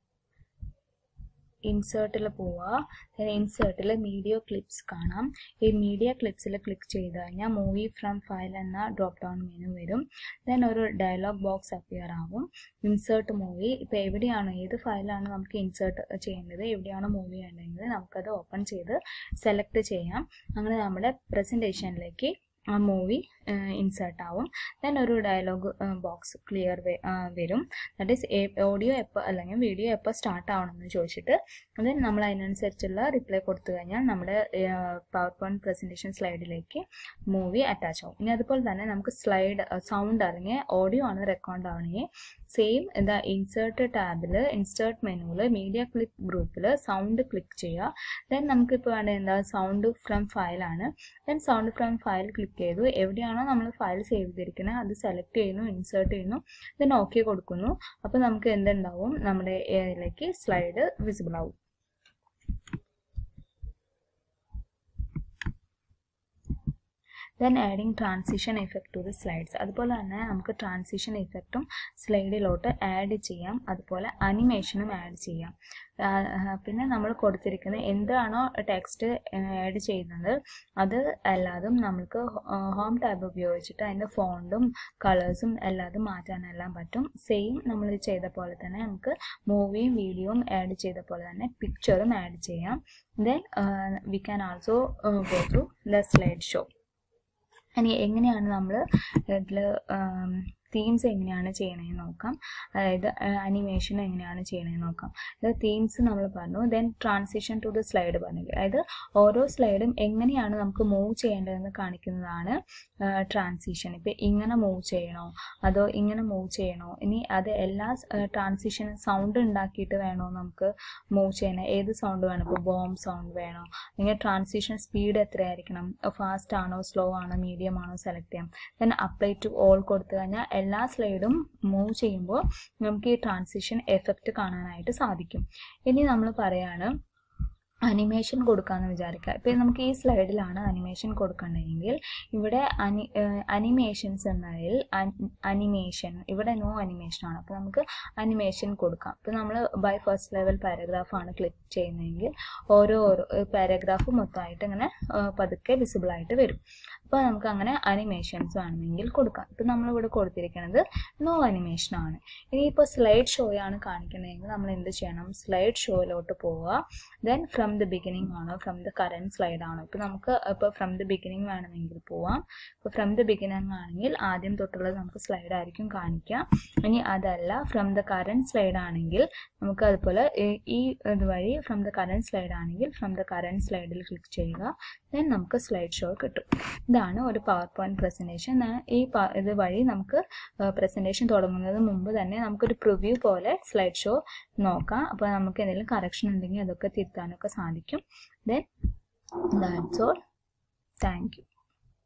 ഇൻസേർട്ടിൽ പോവുക ഇൻസേർട്ടിൽ മീഡിയ ക്ലിപ്സ് കാണാം ഈ മീഡിയ ക്ലിപ്സിൽ ക്ലിക്ക് ചെയ്ത് കഴിഞ്ഞാൽ മൂവി ഫ്രം ഫയൽ എന്ന ഡ്രോപ്പ് ഡൗൺ മെനു വരും ദെൻ ഒരു ഡയലോഗ് ബോക്സ് അപ്പിയർ ആവും ഇൻസേർട്ട് മൂവി ഇപ്പോൾ എവിടെയാണോ ഏത് ഫയലാണ് നമുക്ക് ഇൻസേർട്ട് ചെയ്യേണ്ടത് എവിടെയാണോ മൂവി വേണ്ടതെങ്കിൽ നമുക്കത് ഓപ്പൺ ചെയ്ത് സെലക്ട് ചെയ്യാം അങ്ങനെ നമ്മുടെ പ്രസൻറ്റേഷനിലേക്ക് ആ മൂവി ഇൻസേർട്ട് ആവും ദെൻ ഒരു ഡയലോഗ് ബോക്സ് ക്ലിയർ വരും ദാറ്റ് ഈസ് ഓഡിയോ എപ്പോൾ അല്ലെങ്കിൽ വീഡിയോ എപ്പോൾ സ്റ്റാർട്ട് ആവണമെന്ന് ചോദിച്ചിട്ട് ദെൻ നമ്മൾ അതിനനുസരിച്ചുള്ള റിപ്ലൈ കൊടുത്തു കഴിഞ്ഞാൽ നമ്മുടെ പവർ പോയിന്റ് പ്രസൻറ്റേഷൻ സ്ലൈഡിലേക്ക് മൂവി അറ്റാച്ച് ആവും ഇനി അതുപോലെ തന്നെ നമുക്ക് സ്ലൈഡ് സൗണ്ട് അല്ലെങ്കിൽ ഓഡിയോ ആണ് റെക്കോർഡ് ആവണമെങ്കിൽ സെയിം എന്താ ഇൻസേർട്ട് ടാബിൽ ഇൻസേർട്ട് മെനുവിൽ മീഡിയ ക്ലിപ്പ് ഗ്രൂപ്പിൽ സൗണ്ട് ക്ലിക്ക് ചെയ്യുക ദെൻ നമുക്കിപ്പോൾ വേണ്ട എന്താ സൗണ്ട് ഫ്രം ഫയലാണ് then sound from file click ചെയ്തു എവിടെയാണോ നമ്മൾ ഫയൽ സേവ് ചെയ്തിരിക്കുന്നത് അത് സെലക്ട് ചെയ്യുന്നു ഇൻസേർട്ട് ചെയ്യുന്നു ദെൻ ഓക്കെ കൊടുക്കുന്നു അപ്പോൾ നമുക്ക് എന്തുണ്ടാവും നമ്മുടെ ഇതിലേക്ക് സ്ലൈഡ് വിസിബിൾ ആവും then adding transition effect to the slides അതുപോലെ തന്നെ നമുക്ക് ട്രാൻസിഷൻ എഫക്റ്റും സ്ലൈഡിലോട്ട് ആഡ് ചെയ്യാം അതുപോലെ അനിമേഷനും ആഡ് ചെയ്യാം പിന്നെ നമ്മൾ കൊടുത്തിരിക്കുന്ന എന്താണോ ടെക്സ്റ്റ് ആഡ് ചെയ്യുന്നത് അത് എല്ലാതും നമുക്ക് ഹോം ടാബ് ഉപയോഗിച്ചിട്ട് അതിൻ്റെ ഫോണ്ടും കളേഴ്സും എല്ലാതും മാറ്റാനെല്ലാം പറ്റും സെയിം നമ്മൾ ചെയ്ത പോലെ തന്നെ നമുക്ക് മൂവിയും വീഡിയോയും ആഡ് ചെയ്ത പോലെ തന്നെ പിക്ചറും ആഡ് ചെയ്യാം then we can also go through the slide show ഇനി എങ്ങനെയാണ് നമ്മൾ ഇതിൽ തീംസ് എങ്ങനെയാണ് ചെയ്യണതെന്ന് നോക്കാം അതായത് അനിമേഷൻ എങ്ങനെയാണ് ചെയ്യണതെന്ന് നോക്കാം അതായത് തീംസ് നമ്മൾ പറഞ്ഞു then transition to the slide പറഞ്ഞു അതായത് ഓരോ സ്ലൈഡും എങ്ങനെയാണ് നമുക്ക് മൂവ് ചെയ്യേണ്ടതെന്ന് കാണിക്കുന്നതാണ് ട്രാൻസിഷൻ ഇപ്പം ഇങ്ങനെ മൂവ് ചെയ്യണോ അതോ ഇങ്ങനെ മൂവ് ചെയ്യണോ ഇനി അത് എല്ലാ ട്രാൻസിഷൻ സൗണ്ട് ഉണ്ടാക്കിയിട്ട് വേണോ നമുക്ക് മൂവ് ചെയ്യണം ഏത് സൗണ്ട് വേണം ഇപ്പോൾ ബോം സൗണ്ട് വേണോ അല്ലെങ്കിൽ ട്രാൻസിഷൻ സ്പീഡ് എത്രയായിരിക്കണം ഫാസ്റ്റ് ആണോ സ്ലോ ആണോ മീഡിയം ആണോ സെലക്ട് ചെയ്യാം ദെൻ അപ്ലൈ ടു ഓൾ കൊടുത്തു കഴിഞ്ഞാൽ എല്ലാ സ്ലൈഡും മൂവ് ചെയ്യുമ്പോൾ നമുക്ക് ഈ ട്രാൻസിഷൻ എഫക്റ്റ് കാണാനായിട്ട് സാധിക്കും ഇനി നമ്മൾ പറയാണ് അനിമേഷൻ കൊടുക്കാമെന്ന് വിചാരിക്കുക ഇപ്പം നമുക്ക് ഈ സ്ലൈഡിലാണ് അനിമേഷൻ കൊടുക്കണമെങ്കിൽ ഇവിടെ അനി അനിമേഷൻസ് എന്നതിൽ അനിമേഷൻ ഇവിടെ നോ അനിമേഷൻ ആണ് അപ്പോൾ നമുക്ക് അനിമേഷൻ കൊടുക്കാം ഇപ്പോൾ നമ്മൾ ബൈ ഫസ്റ്റ് ലെവൽ പാരഗ്രാഫാണ് ക്ലിക്ക് ചെയ്യുന്നതെങ്കിൽ ഓരോ ഓരോ പാരഗ്രാഫ് മൊത്തമായിട്ട് ഇങ്ങനെ പതുക്കെ വിസിബിൾ ആയിട്ട് വരും അപ്പോൾ നമുക്ക് അങ്ങനെ അനിമേഷൻസ് വേണമെങ്കിൽ കൊടുക്കാം ഇപ്പം നമ്മളിവിടെ കൊടുത്തിരിക്കുന്നത് നോ അനിമേഷൻ ആണ് ഇനിയിപ്പോൾ സ്ലൈഡ് ഷോയാണ് കാണിക്കുന്നതെങ്കിൽ നമ്മൾ എന്ത് ചെയ്യണം സ്ലൈഡ് ഷോയിലോട്ട് പോവുക ദെൻ ഫ്രം ദി ബിഗിനിങ് ആണോ ഫ്രം ദി കറണ്ട് സ്ലൈഡ് ആണോ ഇപ്പോൾ നമുക്ക് ഇപ്പോൾ ഫ്രം ദി ബിഗിനിങ് വേണമെങ്കിൽ പോവാം ഇപ്പോൾ ഫ്രം ദി ബിഗിനിങ് ആണെങ്കിൽ ആദ്യം തൊട്ടുള്ളത് നമുക്ക് സ്ലൈഡ് ആയിരിക്കും കാണിക്കുക ഇനി അതല്ല ഫ്രം ദ കറണ്ട് സ്ലൈഡ് ആണെങ്കിൽ നമുക്ക് അതുപോലെ ഈ ഇതുവഴി ഫ്രം ദ കറണ്ട് സ്ലൈഡ് ആണെങ്കിൽ ഫ്രം ദ കറണ്ട് സ്ലൈഡിൽ ക്ലിക്ക് ചെയ്യുക ദെൻ നമുക്ക് സ്ലൈഡ് ഷോ കിട്ടും ഇതാണ് ഒരു പവർ പോയിന്റ് പ്രസൻറ്റേഷൻ ഈ ഇത് വഴി നമുക്ക് പ്രസൻറ്റേഷൻ തുടങ്ങുന്നതിന് മുമ്പ് തന്നെ നമുക്കൊരു പ്രിവ്യൂ പോലെ സ്ലൈഡ് ഷോ നോക്കാം അപ്പോൾ നമുക്ക് എന്തെങ്കിലും കറക്ഷൻ ഉണ്ടെങ്കിൽ അതൊക്കെ തിരുത്താനൊക്കെ സാധിക്കും then that's all thank you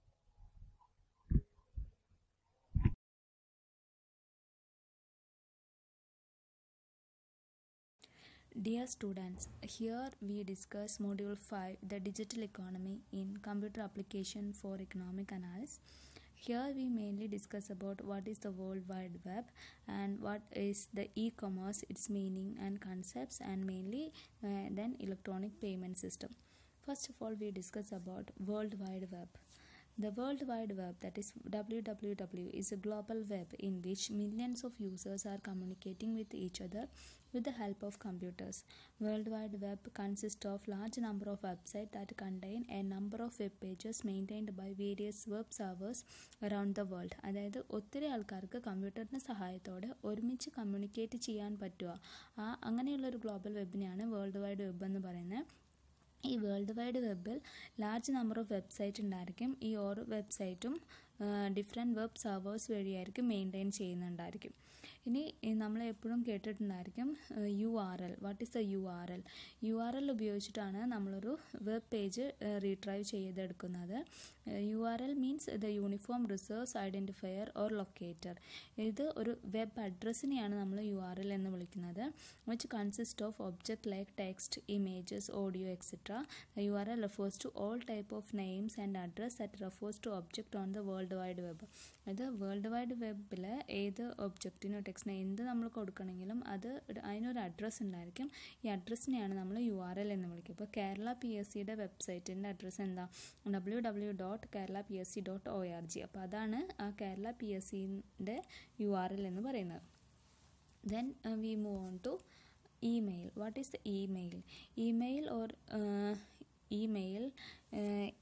Dear students, here we discuss Module 5 The Digital Economy in Computer Application for Economic Analysis. Here we mainly discuss about what is the World Wide Web and what is the e-commerce, its meaning and concepts and mainly uh, then electronic payment system. First of all we discuss about World Wide Web. The World Wide Web, that is WWW, is a global web in which millions of users are communicating with each other with the help of computers. World Wide Web consists of large number of websites that contain a number of web pages maintained by various web servers around the world. അതായത് ഒത്തിരി ആൾക്കാർക്ക് കമ്പ്യൂട്ടറിൻ്റെ സഹായത്തോടെ ഒരുമിച്ച് communicate ചെയ്യാൻ പറ്റുക ആ അങ്ങനെയുള്ള ഒരു ഗ്ലോബൽ വെബിനെയാണ് വേൾഡ് വൈഡ് വെബ് എന്ന് പറയുന്നത് ഈ വേൾഡ് വൈഡ് വെബിൽ ലാർജ് നമ്പർ ഓഫ് വെബ്സൈറ്റ് ഉണ്ടായിരിക്കും ഈ ഓരോ വെബ്സൈറ്റും ഡിഫറെൻറ്റ് വെബ് സെർവേഴ്സ് വഴിയായിരിക്കും മെയിൻറ്റെയിൻ ചെയ്യുന്നുണ്ടായിരിക്കും ഇനി നമ്മൾ എപ്പോഴും കേട്ടിട്ടുണ്ടായിരിക്കും U R L what is the U R L U R L ഉപയോഗിച്ചിട്ടാണ് നമ്മളൊരു വെബ് പേജ് റീട്രൈവ് ചെയ്തെടുക്കുന്നത് U R L means the uniform research identifier or locator ഇത് ഒരു വെബ് അഡ്രസ്സിനെയാണ് നമ്മൾ യു ആർ എൽ എന്ന് വിളിക്കുന്നത് which consist of object like text images audio etcetera the U R L refers to all type of names and address that refers to object on the world wide web അത് world wide വെബിൽ ഏത് ഒബ്ജക്റ്റിനോ ടെക്സ്റ്റിനോ എന്ത് നമ്മൾ കൊടുക്കണമെങ്കിലും അത് അതിനൊരു address ഉണ്ടായിരിക്കും ഈ അഡ്രസ്സിനെയാണ് നമ്മൾ യു ആർ എൽ എന്ന് വിളിക്കുക ഇപ്പോൾ കേരള പി എസ് സിയുടെ വെബ്സൈറ്റിൻ്റെ അഡ്രസ്സ് എന്താ W W dot Kerala P S C dot O R G അപ്പോൾ അതാണ് ആ കേരള പി എസ് സിൻ്റെ യു ആർ എൽ എന്ന് പറയുന്നത് then we move on to email what is the email email or email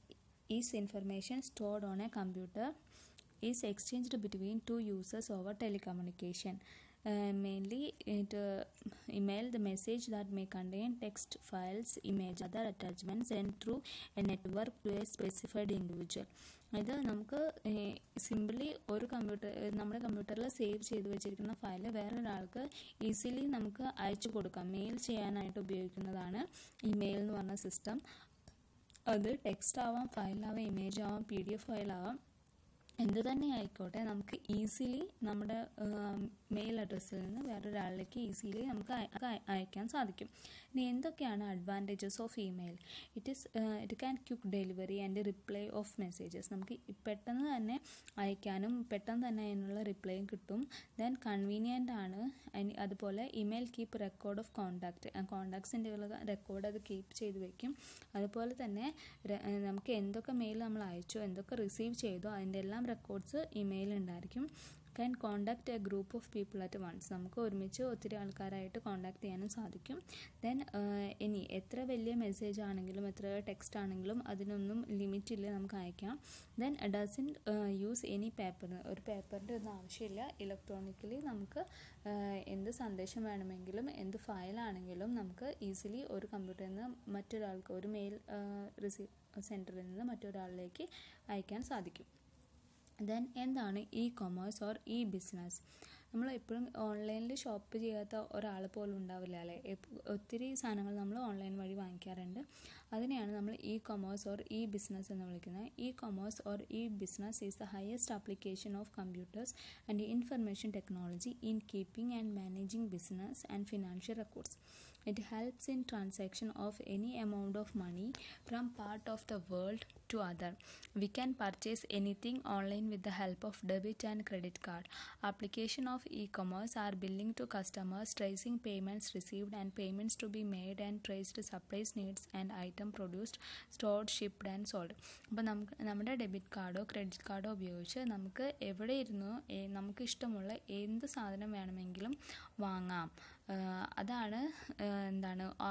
is information stored on a computer is exchanged between two users over telecommunication. Uh, mainly, it uh, email the message that may contain text files, image, other attachments, and through a network to a specified individual. ഇത് നമുക്ക് simply ഒരു computer നമ്മുടെ കമ്പ്യൂട്ടറിൽ save ചെയ്ത് വെച്ചിരിക്കുന്ന file വേറൊരാൾക്ക് easily നമുക്ക് അയച്ചു കൊടുക്കാം മെയിൽ ചെയ്യാനായിട്ട് ഉപയോഗിക്കുന്നതാണ് ഇമെയിൽ എന്ന് പറഞ്ഞ സിസ്റ്റം അത് ടെക്സ്റ്റ് ആവാം ഫയലാവാം ഇമേജ് ആവാം പി ഡി എഫ് ഫയലാവാം എന്ത് തന്നെ ആയിക്കോട്ടെ നമുക്ക് ഈസിലി നമ്മുടെ മെയിൽ അഡ്രസ്സിൽ നിന്ന് വേറൊരാളിലേക്ക് ഈസിലി നമുക്ക് അയക്കാൻ സാധിക്കും ഇനി എന്തൊക്കെയാണ് advantages of email it is it can quick delivery and reply of messages നമുക്ക് പെട്ടെന്ന് തന്നെ അയക്കാനും പെട്ടെന്ന് തന്നെ അതിനുള്ള റിപ്ലൈയും കിട്ടും ദെൻ കൺവീനിയൻ്റ് ആണ് അതുപോലെ email keep record of contact കോണ്ടാക്ട്സിൻ്റെ റെക്കോർഡ് അത് കീപ്പ് ചെയ്ത് വെക്കും അതുപോലെ തന്നെ നമുക്ക് എന്തൊക്കെ മെയിൽ നമ്മൾ അയച്ചോ എന്തൊക്കെ റിസീവ് ചെയ്തോ അതിൻ്റെ എല്ലാം റെക്കോർഡ്സ് ഇമെയിൽ ഉണ്ടായിരിക്കും can contact a group of people at once നമുക്ക് ഒരുമിച്ച് ഒത്തിരി ആൾക്കാരായിട്ട് കോണ്ടാക്ട് ചെയ്യാനും സാധിക്കും ദെൻ ഇനി എത്ര വലിയ മെസ്സേജ് ആണെങ്കിലും എത്ര ടെക്സ്റ്റ് ആണെങ്കിലും അതിനൊന്നും ലിമിറ്റ് ഇല്ല നമുക്ക് അയക്കാം then doesn't use any paper ഒരു പേപ്പറിൻ്റെ ഒന്നും ആവശ്യമില്ല ഇലക്ട്രോണിക്കലി നമുക്ക് എന്ത് സന്ദേശം വേണമെങ്കിലും എന്ത് ഫയലാണെങ്കിലും നമുക്ക് ഈസിലി ഒരു കമ്പ്യൂട്ടറിൽ നിന്ന് മറ്റൊരാൾക്ക് ഒരു മെയിൽ റിസീവ് സെൻറ്ററിൽ നിന്ന് മറ്റൊരാളിലേക്ക് അയക്കാൻ സാധിക്കും ദെൻ എന്താണ് e commerce or e business നമ്മൾ എപ്പോഴും ഓൺലൈനിൽ ഷോപ്പ് ചെയ്യാത്ത ഒരാൾ പോലും ഉണ്ടാവില്ല അല്ലേ ഒത്തിരി സാധനങ്ങൾ നമ്മൾ ഓൺലൈൻ വഴി വാങ്ങിക്കാറുണ്ട് അതിനെയാണ് നമ്മൾ e commerce or e business എന്ന് വിളിക്കുന്നത് e commerce or e business is the highest application of computers and information technology in keeping and managing business and financial records It helps in transaction of any amount of money from part of the world to other. We can purchase anything online with the help of debit and credit card. Application of e-commerce are billing to customers, tracing payments received and payments to be made and traced supplies needs and item produced, stored, shipped and sold. അപ്പോൾ നമുക്ക് നമ്മുടെ debit കാർഡോ credit കാർഡോ ഉപയോഗിച്ച് നമുക്ക് എവിടെ ഇരുന്നോ നമുക്ക് ഇഷ്ടമുള്ള എന്ത് സാധനം വേണമെങ്കിലും വാങ്ങാം അതാണ് എന്താണ് ആ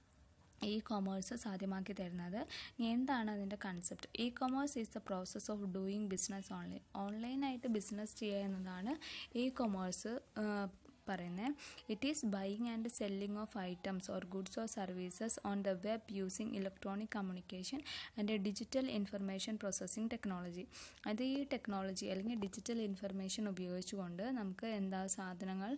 ഇ കൊമേഴ്സ് സാധ്യമാക്കി തരുന്നത് ഇനി എന്താണ് അതിൻ്റെ concept e commerce is the process of doing business online ഓൺലൈനായിട്ട് ബിസിനസ് ചെയ്യുക എന്നതാണ് ഇ കൊമേഴ്സ് പറയുന്നത് it is buying and selling of items or goods or services on the web using electronic communication and digital information processing technology അത് ഈ technology അല്ലെങ്കിൽ digital information ഉപയോഗിച്ചുകൊണ്ട് നമുക്ക് എന്താ സാധനങ്ങൾ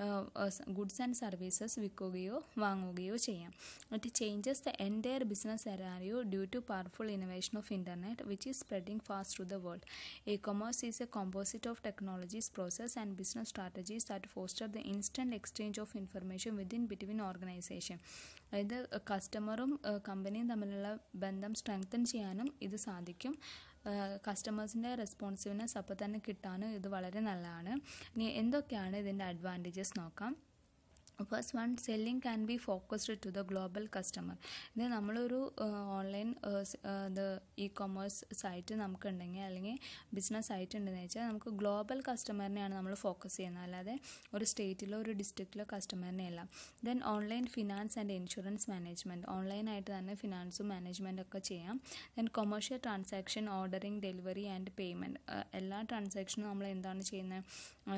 ഗുഡ്സ് ആൻഡ് സർവീസസ് വിൽക്കുകയോ വാങ്ങുകയോ ചെയ്യാം it changes the entire business scenario due to powerful innovation of internet which is spreading fast to the world e commerce is a composite of technologies process and business strategies that foster the instant exchange of information within between organization അതായത് കസ്റ്റമറും കമ്പനിയും തമ്മിലുള്ള ബന്ധം strengthen ചെയ്യാനും ഇത് സാധിക്കും കസ്റ്റമേഴ്സിൻ്റെ responsiveness അപ്പോൾ തന്നെ കിട്ടാനും ഇത് വളരെ നല്ലതാണ് ഇനി എന്തൊക്കെയാണ് ഇതിൻ്റെ അഡ്വാൻറ്റേജസ് നോക്കാം first one selling can be focused to the global customer ഇത് നമ്മളൊരു ഓൺലൈൻ ഇത് ഇ കൊമേഴ്സ് സൈറ്റ് നമുക്കുണ്ടെങ്കിൽ അല്ലെങ്കിൽ ബിസിനസ് സൈറ്റ് ഉണ്ടെന്ന് വെച്ചാൽ നമുക്ക് ഗ്ലോബൽ കസ്റ്റമറിനെയാണ് നമ്മൾ ഫോക്കസ് ചെയ്യുന്നത് അല്ലാതെ ഒരു സ്റ്റേറ്റിലോ ഒരു ഡിസ്ട്രിക്റ്റിലോ കസ്റ്റമറിനെ അല്ല then online finance and insurance management ഓൺലൈനായിട്ട് തന്നെ ഫിനാൻസും മാനേജ്മെൻ്റ് ഒക്കെ ചെയ്യാം then commercial transaction ordering delivery and payment എല്ലാ ട്രാൻസാക്ഷനും നമ്മൾ എന്താണ് ചെയ്യുന്നത്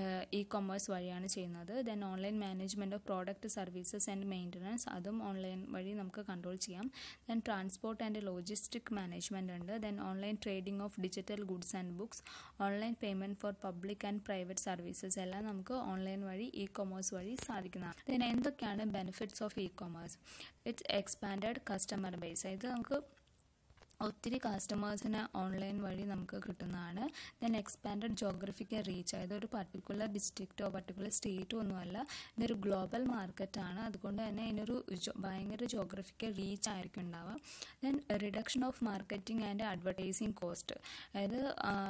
ഇ കൊമേഴ്സ് വഴിയാണ് ചെയ്യുന്നത് then online management of product services and maintenance അതും ഓൺലൈൻ വഴി നമുക്ക് കൺട്രോൾ ചെയ്യാം then transport and logistic management ഉണ്ട് then online trading of digital goods and books online payment for public and private services എല്ലാം നമുക്ക് online വഴി E commerce വഴി സാധിക്കുന്നതാണ് ദെൻ എന്തൊക്കെയാണ് benefits of e commerce it's expanded customer base ഇത് നമുക്ക് ഒത്തിരി കസ്റ്റമേഴ്സിനെ ഓൺലൈൻ വഴി നമുക്ക് കിട്ടുന്നതാണ് ദെൻ എക്സ്പാൻഡഡ് ജോഗ്രഫിക്കൽ റീച്ച് അതായത് ഒരു പർട്ടിക്കുലർ ഡിസ്ട്രിക്റ്റോ പർട്ടിക്കുലർ സ്റ്റേറ്റോ ഒന്നുമല്ല ഇതൊരു ഗ്ലോബൽ മാർക്കറ്റാണ് അതുകൊണ്ട് തന്നെ ഇതിനൊരു ഭയങ്കര ജോഗ്രഫിക്കൽ റീച്ച് ആയിരിക്കും ഉണ്ടാവുക then reduction of marketing and advertising cost അതായത്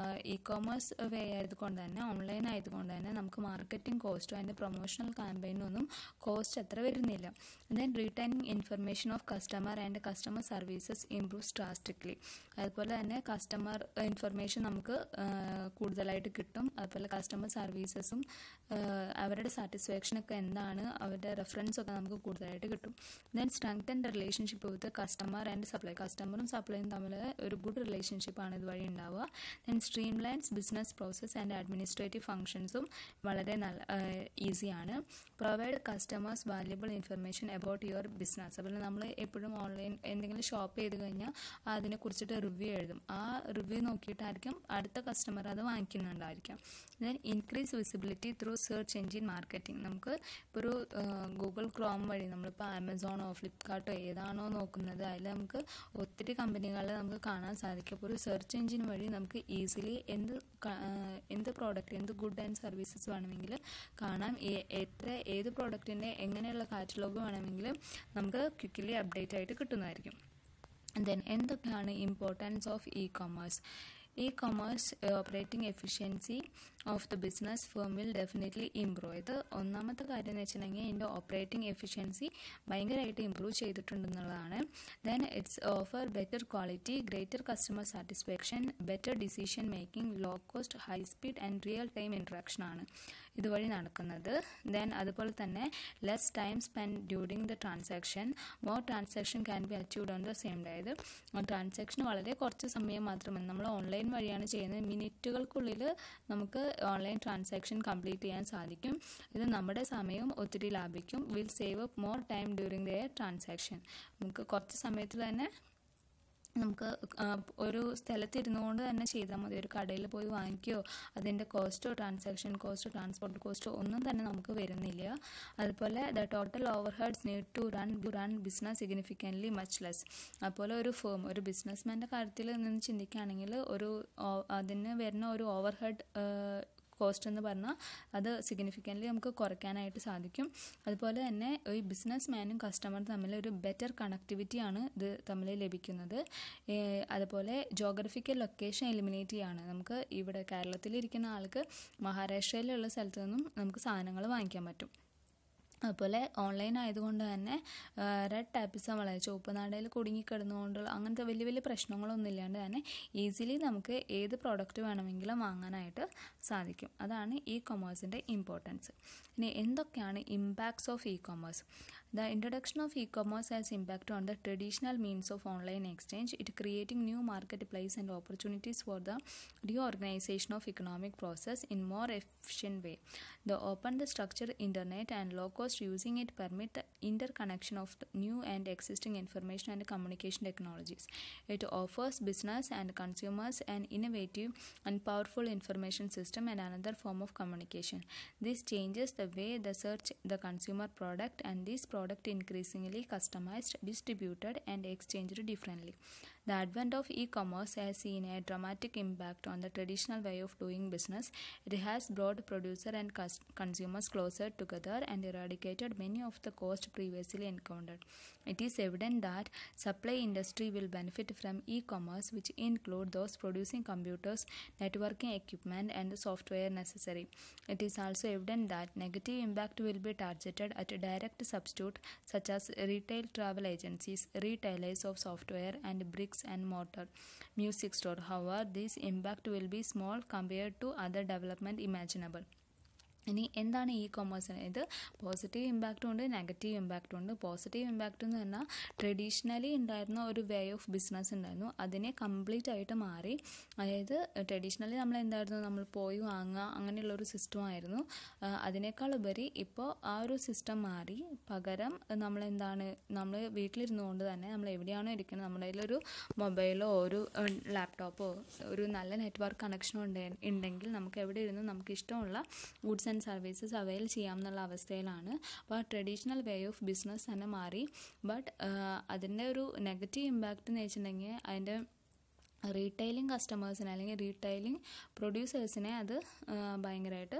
ഇ കോമേഴ്സ് വേ ആയതുകൊണ്ട് തന്നെ ഓൺലൈൻ ആയതുകൊണ്ട് തന്നെ നമുക്ക് മാർക്കറ്റിംഗ് കോസ്റ്റോ അതിൻ്റെ പ്രൊമോഷണൽ ക്യാമ്പയിനൊന്നും കോസ്റ്റ് അത്ര വരുന്നില്ല then returning information of customer and customer services improves drastic quickly അതുപോലെ തന്നെ കസ്റ്റമർ ഇൻഫർമേഷൻ നമുക്ക് കൂടുതലായിട്ട് കിട്ടും അതുപോലെ കസ്റ്റമർ സർവീസസും അവരുടെ സാറ്റിസ്ഫാക്ഷനൊക്കെ എന്താണ് അവരുടെ റെഫറൻസ് ഒക്കെ നമുക്ക് കൂടുതലായിട്ട് കിട്ടും then strengthen the relationship with customer and supply കസ്റ്റമറും സപ്ലൈയും തമ്മിൽ ഒരു ഗുഡ് റിലേഷൻഷിപ്പാണ് ഇതുവഴി ഉണ്ടാവുക then streamlines business process and administrative ഫങ്ഷൻസും വളരെ നല്ല ഈസിയാണ് provide customers valuable information about your business അതുപോലെ നമ്മൾ എപ്പോഴും ഓൺലൈൻ എന്തെങ്കിലും ഷോപ്പ് ചെയ്ത് കഴിഞ്ഞാൽ അതിനെ കുറിച്ചിട്ട് റിവ്യൂ എഴുതും ആ റിവ്യൂ നോക്കിയിട്ടായിരിക്കും അടുത്ത കസ്റ്റമർ അത് വാങ്ങിക്കുന്നുണ്ടായിരിക്കാം then increase visibility through search engine marketing നമുക്ക് ഇപ്പോൾ ഒരു ഗൂഗിൾ ക്രോം വഴി നമ്മളിപ്പോൾ ആമസോണോ ഫ്ലിപ്കാർട്ടോ ഏതാണോ നോക്കുന്നത് അതിൽ നമുക്ക് ഒത്തിരി കമ്പനികളിൽ നമുക്ക് കാണാൻ സാധിക്കും അപ്പോൾ ഒരു സെർച്ച് എഞ്ചിൻ വഴി നമുക്ക് ഈസിലി എന്ത് എന്ത് പ്രോഡക്റ്റ് എന്ത് ഗുഡ് ആൻഡ് സർവീസസ് വേണമെങ്കിൽ കാണാം എത്ര ഏത് പ്രോഡക്റ്റിൻ്റെ എങ്ങനെയുള്ള കാറ്റലോഗ് വേണമെങ്കിലും നമുക്ക് ക്വിക്കലി അപ്ഡേറ്റ് ആയിട്ട് കിട്ടുന്നതായിരിക്കും ദെൻ എന്തൊക്കെയാണ് importance of e commerce e commerce operating efficiency of the business firm will definitely improve ഇത് ഒന്നാമത്തെ കാര്യം എന്ന് വെച്ചിട്ടുണ്ടെങ്കിൽ ഇതിൻ്റെ ഓപ്പറേറ്റിംഗ് എഫിഷ്യൻസി ഭയങ്കരമായിട്ട് ഇമ്പ്രൂവ് ചെയ്തിട്ടുണ്ടെന്നുള്ളതാണ് then it's offer better quality greater customer satisfaction better decision making low cost high speed and real time interaction ആണ് ഇതുവഴി നടക്കുന്നത് ദെൻ അതുപോലെ തന്നെ less time spend during the transaction more transaction can be achieved on the same day അതായത് transaction വളരെ കുറച്ച് സമയം മാത്രമേ നമ്മൾ ഓൺലൈൻ വഴിയാണ് ചെയ്യുന്നത് മിനിറ്റുകൾക്കുള്ളിൽ നമുക്ക് ഓൺലൈൻ ട്രാൻസാക്ഷൻ കംപ്ലീറ്റ് ചെയ്യാൻ സാധിക്കും ഇത് നമ്മുടെ സമയം ഒത്തിരി ലാഭിക്കും will save up more time during the transaction നമുക്ക് കുറച്ച് സമയത്തിൽ തന്നെ നമുക്ക് ഒരു സ്ഥലത്തിരുന്നു കൊണ്ട് തന്നെ ചെയ്താൽ മതി ഒരു കടയിൽ പോയി വാങ്ങിക്കുകയോ അതിൻ്റെ കോസ്റ്റോ ട്രാൻസാക്ഷൻ കോസ്റ്റോ ട്രാൻസ്പോർട്ട് കോസ്റ്റോ ഒന്നും തന്നെ നമുക്ക് വരുന്നില്ല അതുപോലെ the total overheads need to run to run business significantly much less അതുപോലെ ഒരു ഫേം ഒരു ബിസിനസ്മാൻ്റെ കാര്യത്തിൽ നിന്ന് ചിന്തിക്കുകയാണെങ്കിൽ ഒരു അതിന് വരുന്ന ഒരു ഓവർ ഹെഡ് കോസ്റ്റ് എന്ന് പറഞ്ഞാൽ അത് സിഗ്നിഫിക്കൻ്റ്ലി നമുക്ക് കുറയ്ക്കാനായിട്ട് സാധിക്കും അതുപോലെ തന്നെ ഈ ബിസിനസ് മാനും കസ്റ്റമറും തമ്മിൽ ഒരു ബെറ്റർ കണക്ടിവിറ്റിയാണ് ഇത് തമ്മിൽ ലഭിക്കുന്നത് അതുപോലെ ജോഗ്രഫിക്കൽ ലൊക്കേഷൻ എലിമിനേറ്റ് ചെയ്യാണ് നമുക്ക് ഇവിടെ കേരളത്തിലിരിക്കുന്ന ആൾക്ക് മഹാരാഷ്ട്രയിലുള്ള സ്ഥലത്ത് നിന്നും നമുക്ക് സാധനങ്ങൾ വാങ്ങിക്കാൻ പറ്റും അതുപോലെ ഓൺലൈൻ ആയതുകൊണ്ട് തന്നെ റെഡ് ടാപ്പിസം വളരെ ചുവപ്പ് നാടയിൽ കുടുങ്ങിക്കിടന്നുകൊണ്ടുള്ള അങ്ങനത്തെ വലിയ വലിയ പ്രശ്നങ്ങളൊന്നും ഇല്ലാണ്ട് തന്നെ ഈസിലി നമുക്ക് ഏത് പ്രോഡക്റ്റ് വേണമെങ്കിലും വാങ്ങാനായിട്ട് സാധിക്കും അതാണ് ഇ കൊമേഴ്സിൻ്റെ ഇമ്പോർട്ടൻസ് ഇനി എന്തൊക്കെയാണ് impacts of e commerce the introduction of e commerce has impact on the traditional means of online exchange it creating new marketplace and opportunities for the reorganization of economic process in more efficient way. The open the structure internet and low cost using it permit the interconnection of the new and existing information and communication technologies. It offers business and consumers an innovative and powerful information system and another form of communication. This changes the way the search the consumer product and this product increasingly customized, distributed and exchanged differently. The advent of e-commerce has seen a dramatic impact on the traditional way of doing business. It has brought producer and cus- consumers closer together and eradicated many of the costs previously encountered. It is evident that supply industry will benefit from e-commerce, which include those producing computers, networking equipment, and the software necessary. It is also evident that negative impact will be targeted at a direct substitute such as retail travel agencies, retailers of software, and bricks and mortar music store. However, this impact will be small compared to other development imaginable. ഇനി എന്താണ് E കൊമേഴ്സിന് ഇത് positive ഇമ്പാക്റ്റും ഉണ്ട് negative ഇമ്പാക്റ്റും ഉണ്ട് positive impact എന്ന് പറഞ്ഞാൽ traditionally ഉണ്ടായിരുന്ന ഒരു way of business ഉണ്ടായിരുന്നു അതിനെ കംപ്ലീറ്റ് ആയിട്ട് മാറി അതായത് ട്രഡീഷണലി നമ്മൾ എന്തായിരുന്നു നമ്മൾ പോയി വാങ്ങുക അങ്ങനെയുള്ള ഒരു സിസ്റ്റം ആയിരുന്നു അതിനേക്കാൾ ഉപരി ഇപ്പോൾ ആ ഒരു സിസ്റ്റം മാറി പകരം നമ്മൾ എന്താണ് നമ്മൾ വീട്ടിലിരുന്നു കൊണ്ട് തന്നെ നമ്മൾ എവിടെയാണോ ഇരിക്കുന്നത് നമ്മുടെ കയ്യിലൊരു മൊബൈലോ ഒരു ലാപ്ടോപ്പോ ഒരു നല്ല നെറ്റ്വർക്ക് കണക്ഷനോ ഉണ്ടെങ്കിൽ നമുക്ക് എവിടെ ഇരുന്ന് നമുക്ക് ഇഷ്ടമുള്ള ഗുഡ്സ് ആൻഡ് സർവീസസ് അവൈൽ ചെയ്യാം എന്നുള്ള അവസ്ഥയിലാണ് അപ്പോൾ ട്രഡീഷണൽ വേ ഓഫ് ബിസിനസ് തന്നെ മാറി ബട്ട് അതിൻ്റെ ഒരു നെഗറ്റീവ് ഇമ്പാക്റ്റ് എന്ന് വെച്ചിട്ടുണ്ടെങ്കിൽ അതിൻ്റെ റീറ്റെയിലിംഗ് കസ്റ്റമേഴ്സിനെ അല്ലെങ്കിൽ റീറ്റെയിലിംഗ് പ്രൊഡ്യൂസേഴ്സിനെ അത് ഭയങ്കരമായിട്ട്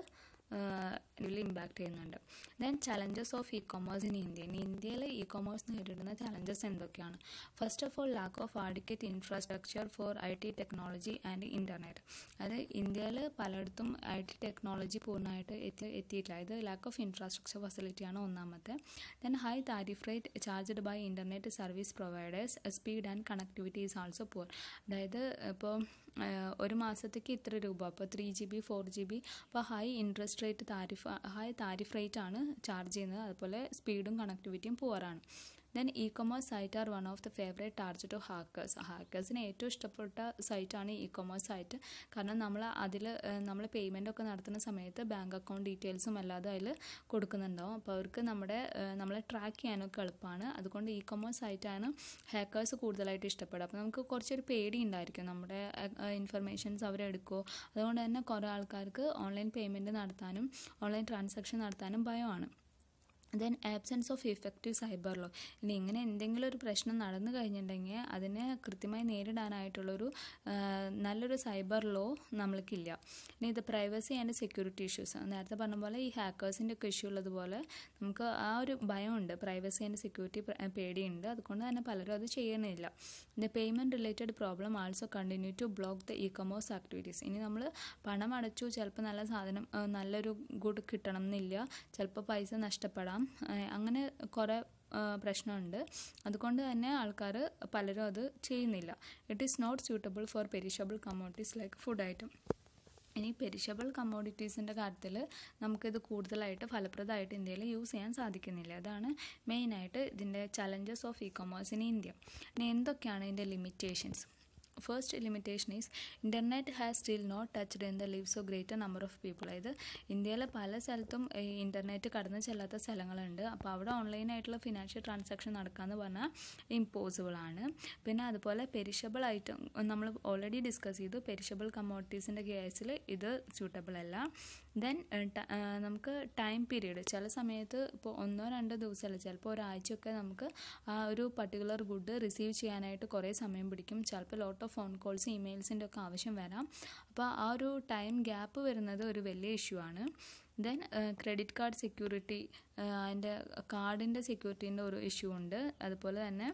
ഇതിൽ ഇമ്പാക്റ്റ് ചെയ്യുന്നുണ്ട് then challenges of e commerce in India in ഇന്ത്യയിൽ ഇ കൊമേഴ്സ് നേരിടുന്ന ചലഞ്ചസ് എന്തൊക്കെയാണ് first of all lack of adequate infrastructure for I T technology and internet അത് ഇന്ത്യയിൽ പലയിടത്തും ഐ ടി ടെക്നോളജി പൂർണ്ണമായിട്ട് എത്തി എത്തിയിട്ടില്ല ഇത് ലാക്ക് ഓഫ് ഇൻഫ്രാസ്ട്രക്ചർ ഫെസിലിറ്റിയാണ് ഒന്നാമത്തെ then high tariff rate charged by internet service providers speed and connectivity is also poor അതായത് ഇപ്പോൾ ഒരു മാസത്തേക്ക് ഇത്ര രൂപ അപ്പോൾ three G B four G B അപ്പോൾ high interest rate tariff high tariff rate ആണ് ചാർജ് ചെയ്യുന്നത് അതുപോലെ സ്പീഡും കണക്ടിവിറ്റിയും പൂറാണ് then e commerce site are one of the favourite target of hackers ഹാക്കേഴ്സിന് ഏറ്റവും ഇഷ്ടപ്പെട്ട സൈറ്റാണ് ഇ കൊമേഴ്സ് സൈറ്റ് കാരണം നമ്മൾ അതിൽ നമ്മൾ പേയ്മെൻ്റ് ഒക്കെ നടത്തുന്ന സമയത്ത് ബാങ്ക് അക്കൗണ്ട് ഡീറ്റെയിൽസും അല്ലാതെ അതിൽ കൊടുക്കുന്നുണ്ടാവും അപ്പോൾ അവർക്ക് നമ്മുടെ നമ്മളെ ട്രാക്ക് ചെയ്യാനൊക്കെ എളുപ്പമാണ് അതുകൊണ്ട് ഇ കൊമേഴ്സ് സൈറ്റാണ് ഹാക്കേഴ്സ് കൂടുതലായിട്ട് ഇഷ്ടപ്പെടുക അപ്പോൾ നമുക്ക് കുറച്ചൊരു പേടി ഉണ്ടായിരിക്കും നമ്മുടെ ഇൻഫർമേഷൻസ് അവരെടുക്കുമോ അതുകൊണ്ട് തന്നെ കുറേ ആൾക്കാർക്ക് ഓൺലൈൻ പേയ്മെൻറ്റ് നടത്താനും ഓൺലൈൻ ട്രാൻസാക്ഷൻ നടത്താനും ഭയമാണ് then absence of effective cyber law ഇനി ഇങ്ങനെ എന്തെങ്കിലും ഒരു പ്രശ്നം നടന്നു കഴിഞ്ഞിട്ടുണ്ടെങ്കിൽ അതിനെ കൃത്യമായി നേരിടാനായിട്ടുള്ളൊരു നല്ലൊരു സൈബർ ലോ നമ്മൾക്കില്ല ഇനി ഇത് പ്രൈവസി ആൻഡ് സെക്യൂരിറ്റി ഇഷ്യൂസ് നേരത്തെ പറഞ്ഞ പോലെ ഈ ഹാക്കേഴ്സിൻ്റെ ഒക്കെ ഇഷ്യൂ ഉള്ളതുപോലെ നമുക്ക് ആ ഒരു ഭയമുണ്ട് പ്രൈവസി ആൻഡ് സെക്യൂരിറ്റി പേടിയുണ്ട് അതുകൊണ്ട് തന്നെ പലരും അത് ചെയ്യണില്ല the payment related problem also continue to block the e commerce activities ഇനി നമ്മൾ പണം അടച്ചു ചിലപ്പോൾ നല്ല സാധനം നല്ലൊരു ഗുഡ് കിട്ടണം എന്നില്ല ചിലപ്പോൾ പൈസ നഷ്ടപ്പെടാം അങ്ങനെ കുറേ പ്രശ്നമുണ്ട് അതുകൊണ്ട് തന്നെ ആൾക്കാർ പലരും അത് ചെയ്യുന്നില്ല it is not suitable for perishable commodities like food item ഇനി പെരിഷബിൾ കമ്മോഡിറ്റീസിൻ്റെ കാര്യത്തിൽ നമുക്കിത് കൂടുതലായിട്ട് ഫലപ്രദമായിട്ട് ഇന്ത്യയിൽ യൂസ് ചെയ്യാൻ സാധിക്കുന്നില്ല അതാണ് മെയിനായിട്ട് ഇതിൻ്റെ challenges of e commerce in India ഇനി എന്തൊക്കെയാണ് ഇതിൻ്റെ limitations first limitation is internet has still not touched in the lives of greater number of people അതായത് ഇന്ത്യയിലെ പല സ്ഥലത്തും ഈ ഇൻ്റർനെറ്റ് കടന്നു ചെല്ലാത്ത സ്ഥലങ്ങളുണ്ട് അപ്പോൾ അവിടെ ഓൺലൈനായിട്ടുള്ള ഫിനാൻഷ്യൽ ട്രാൻസാക്ഷൻ നടക്കാമെന്ന് പറഞ്ഞാൽ ഇമ്പോസിബിൾ ആണ് പിന്നെ അതുപോലെ പെരിഷബിൾ ഐറ്റം നമ്മൾ ഓൾറെഡി ഡിസ്കസ് ചെയ്തു പെരിഷബിൾ കമ്മോഡിറ്റീസിൻ്റെ കേസിൽ ഇത് സ്യൂട്ടബിൾ അല്ല ദെൻ നമുക്ക് ടൈം പീരീഡ് ചില സമയത്ത് ഇപ്പോൾ ഒന്നോ രണ്ടോ ദിവസമല്ല ചിലപ്പോൾ ഒരാഴ്ചയൊക്കെ നമുക്ക് ആ ഒരു പർട്ടിക്കുലർ ഗുഡ് റിസീവ് ചെയ്യാനായിട്ട് കുറേ സമയം പിടിക്കും ചിലപ്പോൾ ലോട്ട് ഓഫ് ഫോൺ കോൾസ് ഇമെയിൽസിൻ്റെ ഒക്കെ ആവശ്യം വരാം അപ്പോൾ ആ ഒരു ടൈം ഗ്യാപ്പ് വരുന്നത് ഒരു വലിയ ഇഷ്യൂ ആണ് ദെൻ ക്രെഡിറ്റ് കാർഡ് സെക്യൂരിറ്റി അതിൻ്റെ കാർഡിൻ്റെ സെക്യൂരിറ്റീൻ്റെ ഒരു ഇഷ്യൂ ഉണ്ട് അതുപോലെ തന്നെ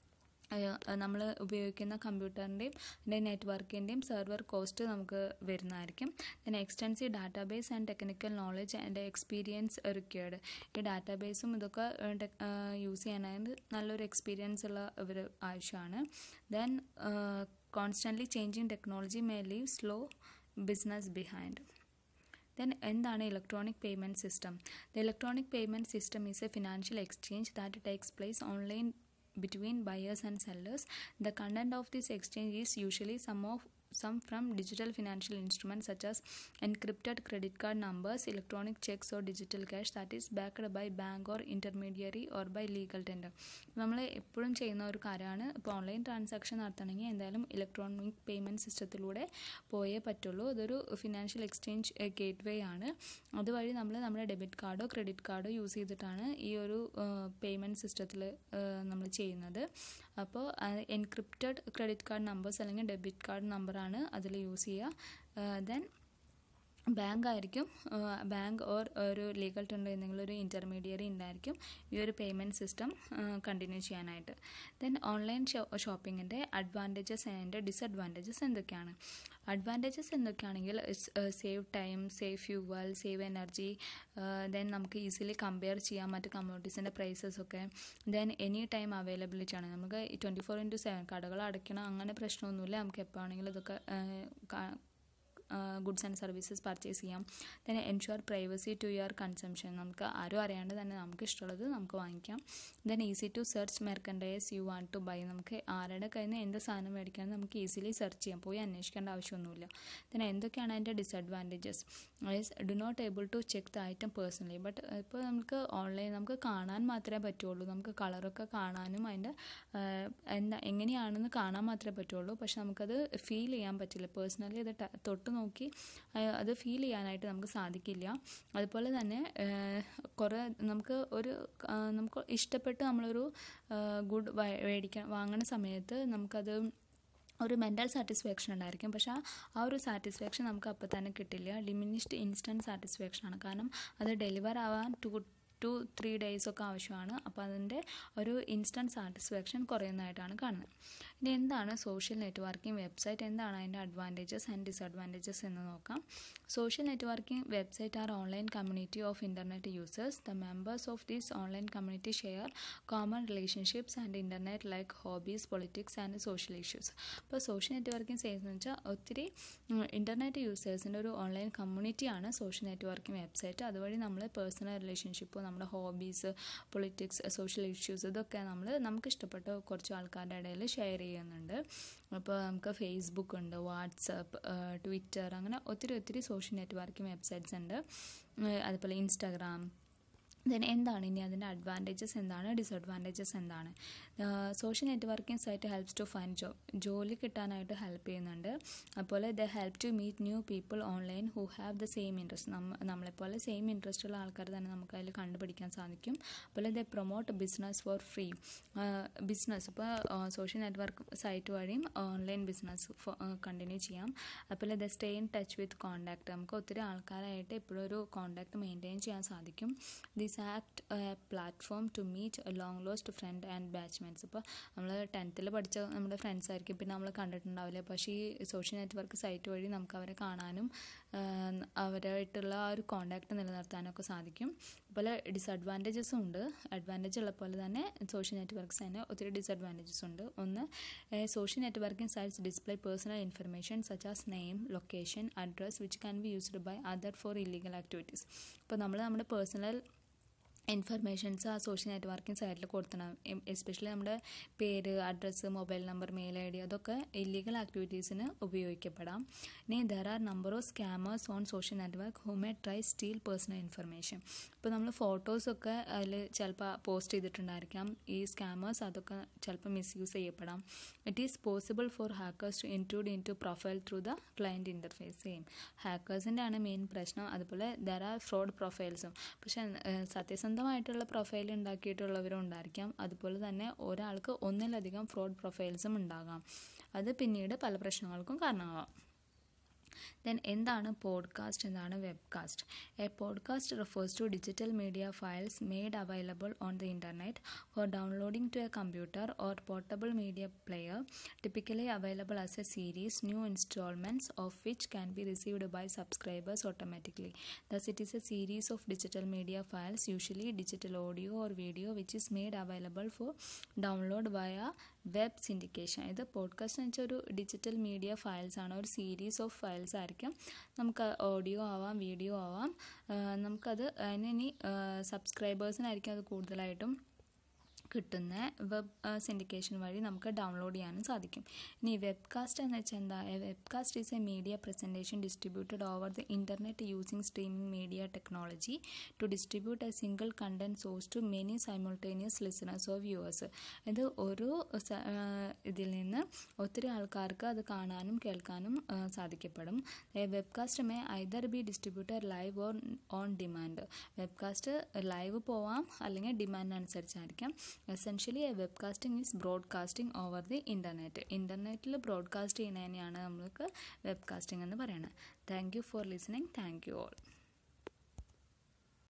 നമ്മൾ ഉപയോഗിക്കുന്ന കമ്പ്യൂട്ടറിൻ്റെയും അതിൻ്റെ നെറ്റ്വർക്കിൻ്റെയും സെർവർ കോസ്റ്റ് നമുക്ക് വരുന്നതായിരിക്കും then extensive database and technical knowledge and experience required ഈ ഡാറ്റാബേസും ഇതൊക്കെ യൂസ് ചെയ്യാനായിട്ട് നല്ലൊരു എക്സ്പീരിയൻസ് ഉള്ള ഒരു ആവശ്യമാണ് then constantly changing technology may leave slow business behind then എന്താണ് electronic payment system the electronic payment system is a financial exchange that takes place online between buyers and sellers. The content of this exchange is usually some of some from digital financial instruments such as encrypted credit card numbers, electronic checks or digital cash that is backed by bank or intermediary or by legal tender. നമ്മൾ എപ്പോഴും ചെയ്യുന്ന ഒരു കാര്യമാണ് ഇപ്പോൾ online transaction നടത്തണമെങ്കിൽ എന്തായാലും electronic payment സിസ്റ്റത്തിലൂടെ പോയേ പറ്റുള്ളൂ അതൊരു ഫിനാൻഷ്യൽ എക്സ്ചേഞ്ച് ഗേറ്റ് വേ ആണ് അതുവഴി നമ്മൾ നമ്മുടെ ഡെബിറ്റ് കാർഡോ ക്രെഡിറ്റ് കാർഡോ യൂസ് ചെയ്തിട്ടാണ് ഈ ഒരു പേയ്മെൻറ്റ് സിസ്റ്റത്തിൽ നമ്മൾ ചെയ്യുന്നത് അപ്പോൾ എൻക്രിപ്റ്റഡ് ക്രെഡിറ്റ് കാർഡ് നമ്പേഴ്സ് അല്ലെങ്കിൽ ഡെബിറ്റ് കാർഡ് നമ്പറാണ് അതിൽ യൂസ് ചെയ്യുക ദെൻ ബാങ്ക് ആയിരിക്കും ബാങ്ക് ഓർ ഒരു ലീഗൽ ടെൻഡർ എന്തെങ്കിലും ഒരു ഇൻ്റർമീഡിയറി ഉണ്ടായിരിക്കും ഈ ഒരു പേയ്മെൻറ്റ് സിസ്റ്റം കണ്ടിന്യൂ ചെയ്യാനായിട്ട് ദെൻ ഓൺലൈൻ ഷോപ്പിങ്ങിൻ്റെ അഡ്വാൻറ്റേജസ് ആൻഡ് ഡിസഡ്വാൻറ്റേജസ് എന്തൊക്കെയാണ് അഡ്വാൻറ്റേജസ് എന്തൊക്കെയാണെങ്കിൽ save time save fuel save energy then നമുക്ക് ഈസിലി കമ്പയർ ചെയ്യാം മറ്റ് കമ്മോഡിറ്റീസിൻ്റെ പ്രൈസസ് ഒക്കെ ദെൻ എനി ടൈം അവൈലബിലിറ്റി ആണ് നമുക്ക് ട്വൻറ്റി ഫോർ ഇൻറ്റു സെവൻ കടകൾ അടയ്ക്കണം അങ്ങനെ പ്രശ്നമൊന്നുമില്ല നമുക്ക് എപ്പോൾ ആണെങ്കിലും ഇതൊക്കെ ഗുഡ്സ് ആൻഡ് സർവീസസ് പർച്ചേസ് ചെയ്യാം then ensure privacy to your consumption നമുക്ക് ആരും അറിയാണ്ട് തന്നെ നമുക്ക് ഇഷ്ടമുള്ളത് നമുക്ക് വാങ്ങിക്കാം then easy to search merchandise you want to buy നമുക്ക് ആരുടെ കയ്യിൽ നിന്ന് എന്ത് സാധനം മേടിക്കാൻ നമുക്ക് ഈസിലി സെർച്ച് ചെയ്യാം പോയി അന്വേഷിക്കേണ്ട ആവശ്യമൊന്നുമില്ല then എന്തൊക്കെയാണ് അതിൻ്റെ disadvantages is do not able to check the item personally but ഇപ്പോൾ നമുക്ക് ഓൺലൈൻ നമുക്ക് കാണാൻ മാത്രമേ പറ്റുള്ളൂ നമുക്ക് കളറൊക്കെ കാണാനും അതിൻ്റെ എന്താ എങ്ങനെയാണെന്ന് കാണാൻ മാത്രമേ പറ്റുള്ളൂ പക്ഷെ നമുക്കത് ഫീൽ ചെയ്യാൻ പറ്റില്ല പേഴ്സണലി അത് തൊട്ട് നോക്കി അത് ഫീൽ ചെയ്യാനായിട്ട് നമുക്ക് സാധിക്കില്ല അതുപോലെ തന്നെ കുറേ നമുക്ക് ഒരു നമുക്ക് ഇഷ്ടപ്പെട്ട് നമ്മളൊരു ഗുഡ് മേടിക്കാൻ വാങ്ങുന്ന സമയത്ത് നമുക്കത് ഒരു മെൻ്റൽ സാറ്റിസ്ഫാക്ഷൻ ഉണ്ടായിരിക്കും പക്ഷേ ആ ഒരു സാറ്റിസ്ഫാക്ഷൻ നമുക്ക് അപ്പോൾ തന്നെ കിട്ടില്ല ഡിമിനിഷ്ഡ് ഇൻസ്റ്റൻറ്റ് സാറ്റിസ്ഫാക്ഷൻ ആണ് കാരണം അത് ഡെലിവർ ആവാൻ ടു ടു ത്രീ ഡേയ്സ് ഒക്കെ ആവശ്യമാണ് അപ്പോൾ അതിൻ്റെ ഒരു ഇൻസ്റ്റൻറ്റ് സാറ്റിസ്ഫാക്ഷൻ കുറയുന്നതായിട്ടാണ് കാണുന്നത് ഇനി എന്താണ് സോഷ്യൽ നെറ്റ്വർക്കിംഗ് വെബ്സൈറ്റ് എന്താണ് അതിൻ്റെ അഡ്വാൻറ്റേജസ് ആൻഡ് ഡിസഡ്വാൻറ്റേജസ് എന്ന് നോക്കാം social networking website are online community of internet users the members of these online community share common relationships and internet like hobbies politics and social issues അപ്പോൾ social networking ചെയ്യുന്നതെന്ന് വെച്ചാൽ ഒത്തിരി internet യൂസേഴ്സിൻ്റെ ഒരു online കമ്മ്യൂണിറ്റിയാണ് social networking website അതുവഴി നമ്മൾ personal relationship നമ്മുടെ ഹോബീസ് പൊളിറ്റിക്സ് സോഷ്യൽ ഇഷ്യൂസ് ഇതൊക്കെ നമ്മൾ നമുക്ക് ഇഷ്ടപ്പെട്ട കുറച്ച് ആൾക്കാരുടെ ഇടയിൽ ഷെയർ ചെയ്യുന്നുണ്ട് അപ്പോൾ നമുക്ക് ഫേസ്ബുക്ക് ഉണ്ട് വാട്സപ്പ് ട്വിറ്റർ അങ്ങനെ ഒത്തിരി ഒത്തിരി സോഷ്യൽ നെറ്റ്വർക്കിംഗ് വെബ്സൈറ്റ്സ് ഉണ്ട് അതുപോലെ ഇൻസ്റ്റാഗ്രാം ദെൻ എന്താണ് ഇനി അതിൻ്റെ അഡ്വാൻറ്റേജസ് എന്താണ് ഡിസഡ്വാൻറ്റേജസ് എന്താണ് social networking site helps to find job ജോലി കിട്ടാനായിട്ട് ഹെൽപ്പ് ചെയ്യുന്നുണ്ട് അതുപോലെ the help to meet new people online who have the same interest നമ്മ നമ്മളെപ്പോലെ സെയിം ഇൻട്രസ്റ്റ് ഉള്ള ആൾക്കാർ തന്നെ നമുക്ക് അതിൽ കണ്ടുപിടിക്കാൻ സാധിക്കും അതുപോലെ the promote business for free business ഇപ്പോൾ സോഷ്യൽ നെറ്റ്വർക്ക് സൈറ്റ് വഴിയും ഓൺലൈൻ ബിസിനസ് കണ്ടിന്യൂ ചെയ്യാം അതുപോലെ the stay in touch with contact നമുക്ക് ഒത്തിരി ആൾക്കാരായിട്ട് എപ്പോഴും ഒരു കോൺടാക്ട് മെയിൻറ്റെയിൻ ചെയ്യാൻ സാധിക്കും this act platform to meet long lost friend and batchmates ഇപ്പോൾ നമ്മൾ ടെൻത്തിൽ പഠിച്ച നമ്മുടെ ഫ്രണ്ട്സ് ആയിരിക്കും പിന്നെ നമ്മൾ കണ്ടിട്ടുണ്ടാവില്ല പക്ഷേ ഈ സോഷ്യൽ നെറ്റ്വർക്ക് സൈറ്റ് വഴി നമുക്ക് അവരെ കാണാനും അവരായിട്ടുള്ള ആ ഒരു കോണ്ടാക്ട് നിലനിർത്താനൊക്കെ സാധിക്കും അതുപോലെ ഡിസഡ്വാൻറ്റേജസും ഉണ്ട് അഡ്വാൻറ്റേജ് ഉള്ള പോലെ തന്നെ സോഷ്യൽ നെറ്റ്വർക്ക്സിന് ഒത്തിരി ഡിസഡ്വാൻറ്റേജസ് ഉണ്ട് ഒന്ന് social networking sites display personal information such as name location address which can be used by other for illegal activities ഇപ്പോൾ നമ്മൾ നമ്മുടെ പേഴ്സണൽ ഇൻഫർമേഷൻസ് ആ സോഷ്യൽ നെറ്റ്വർക്കിംഗ് സൈറ്റിൽ കൊടുത്തണം എസ്പെഷ്യലി നമ്മുടെ പേര് address mobile number mail I D അതൊക്കെ illegal ആക്ടിവിറ്റീസിന് ഉപയോഗിക്കപ്പെടാം ഇനി there are number of scammers on social network who may try steal personal information ഇപ്പോൾ നമ്മൾ ഫോട്ടോസൊക്കെ അതിൽ ചിലപ്പോൾ പോസ്റ്റ് ചെയ്തിട്ടുണ്ടായിരിക്കാം ഈ സ്കാമേഴ്സ് അതൊക്കെ ചിലപ്പോൾ മിസ്യൂസ് ചെയ്യപ്പെടാം it is possible for hackers to include in to profile through the client interface same ഹാക്കേഴ്സിൻ്റെ ആണ് മെയിൻ പ്രശ്നം അതുപോലെ ദർ ആർ ഫ്രോഡ് പ്രൊഫൈൽസും പക്ഷേ സത്യസന്ധമായിട്ടുള്ള പ്രൊഫൈൽ ഉണ്ടാക്കിയിട്ടുള്ളവരും ഉണ്ടായിരിക്കാം അതുപോലെ തന്നെ ഒരാൾക്ക് ഒന്നിലധികം ഫ്രോഡ് പ്രൊഫൈൽസും ഉണ്ടാകാം അത് പിന്നീട് പല പ്രശ്നങ്ങൾക്കും കാരണമാവാം ദെൻ എന്താണ് പോഡ്കാസ്റ്റ് എന്താണ് webcast a podcast refers to digital media files made available on the internet for downloading to a computer or portable media player typically available as a series new instalments of which can be received by subscribers automatically thus it is a series of digital media files usually digital audio or video which is made available for download via web syndication ഇത് podcast എന്ന് വെച്ചാൽ ഒരു digital media files ആണ് ഒരു series of files ആയിരിക്കും നമുക്ക് audio ആവാം video ആവാം നമുക്കത് അതിന് ഇനി സബ്സ്ക്രൈബേഴ്സിനായിരിക്കും അത് കൂടുതലായിട്ടും കിട്ടുന്ന വെബ് സിൻഡിക്കേഷൻ വഴി നമുക്ക് ഡൗൺലോഡ് ചെയ്യാനും സാധിക്കും ഇനി വെബ്കാസ്റ്റ് എന്ന് വെച്ചാൽ എന്താ webcast is a media presentation distributed over the internet using streaming media technology to distribute a single content source to many simultaneous listeners of viewers ഇത് ഒരു ഇതിൽ നിന്ന് ഒത്തിരി ആൾക്കാർക്ക് അത് കാണാനും കേൾക്കാനും സാധിക്കപ്പെടും webcast may either be distributor live or on demand webcast live പോവാം അല്ലെങ്കിൽ ഡിമാൻഡ് അനുസരിച്ചായിരിക്കാം essentially a webcasting is broadcasting over the internet ഇൻ്റർനെറ്റിൽ ബ്രോഡ്കാസ്റ്റ് ചെയ്യുന്നതിനെയാണ് നമ്മൾക്ക് വെബ്കാസ്റ്റിംഗ് എന്ന് പറയുന്നത് thank you for listening thank you all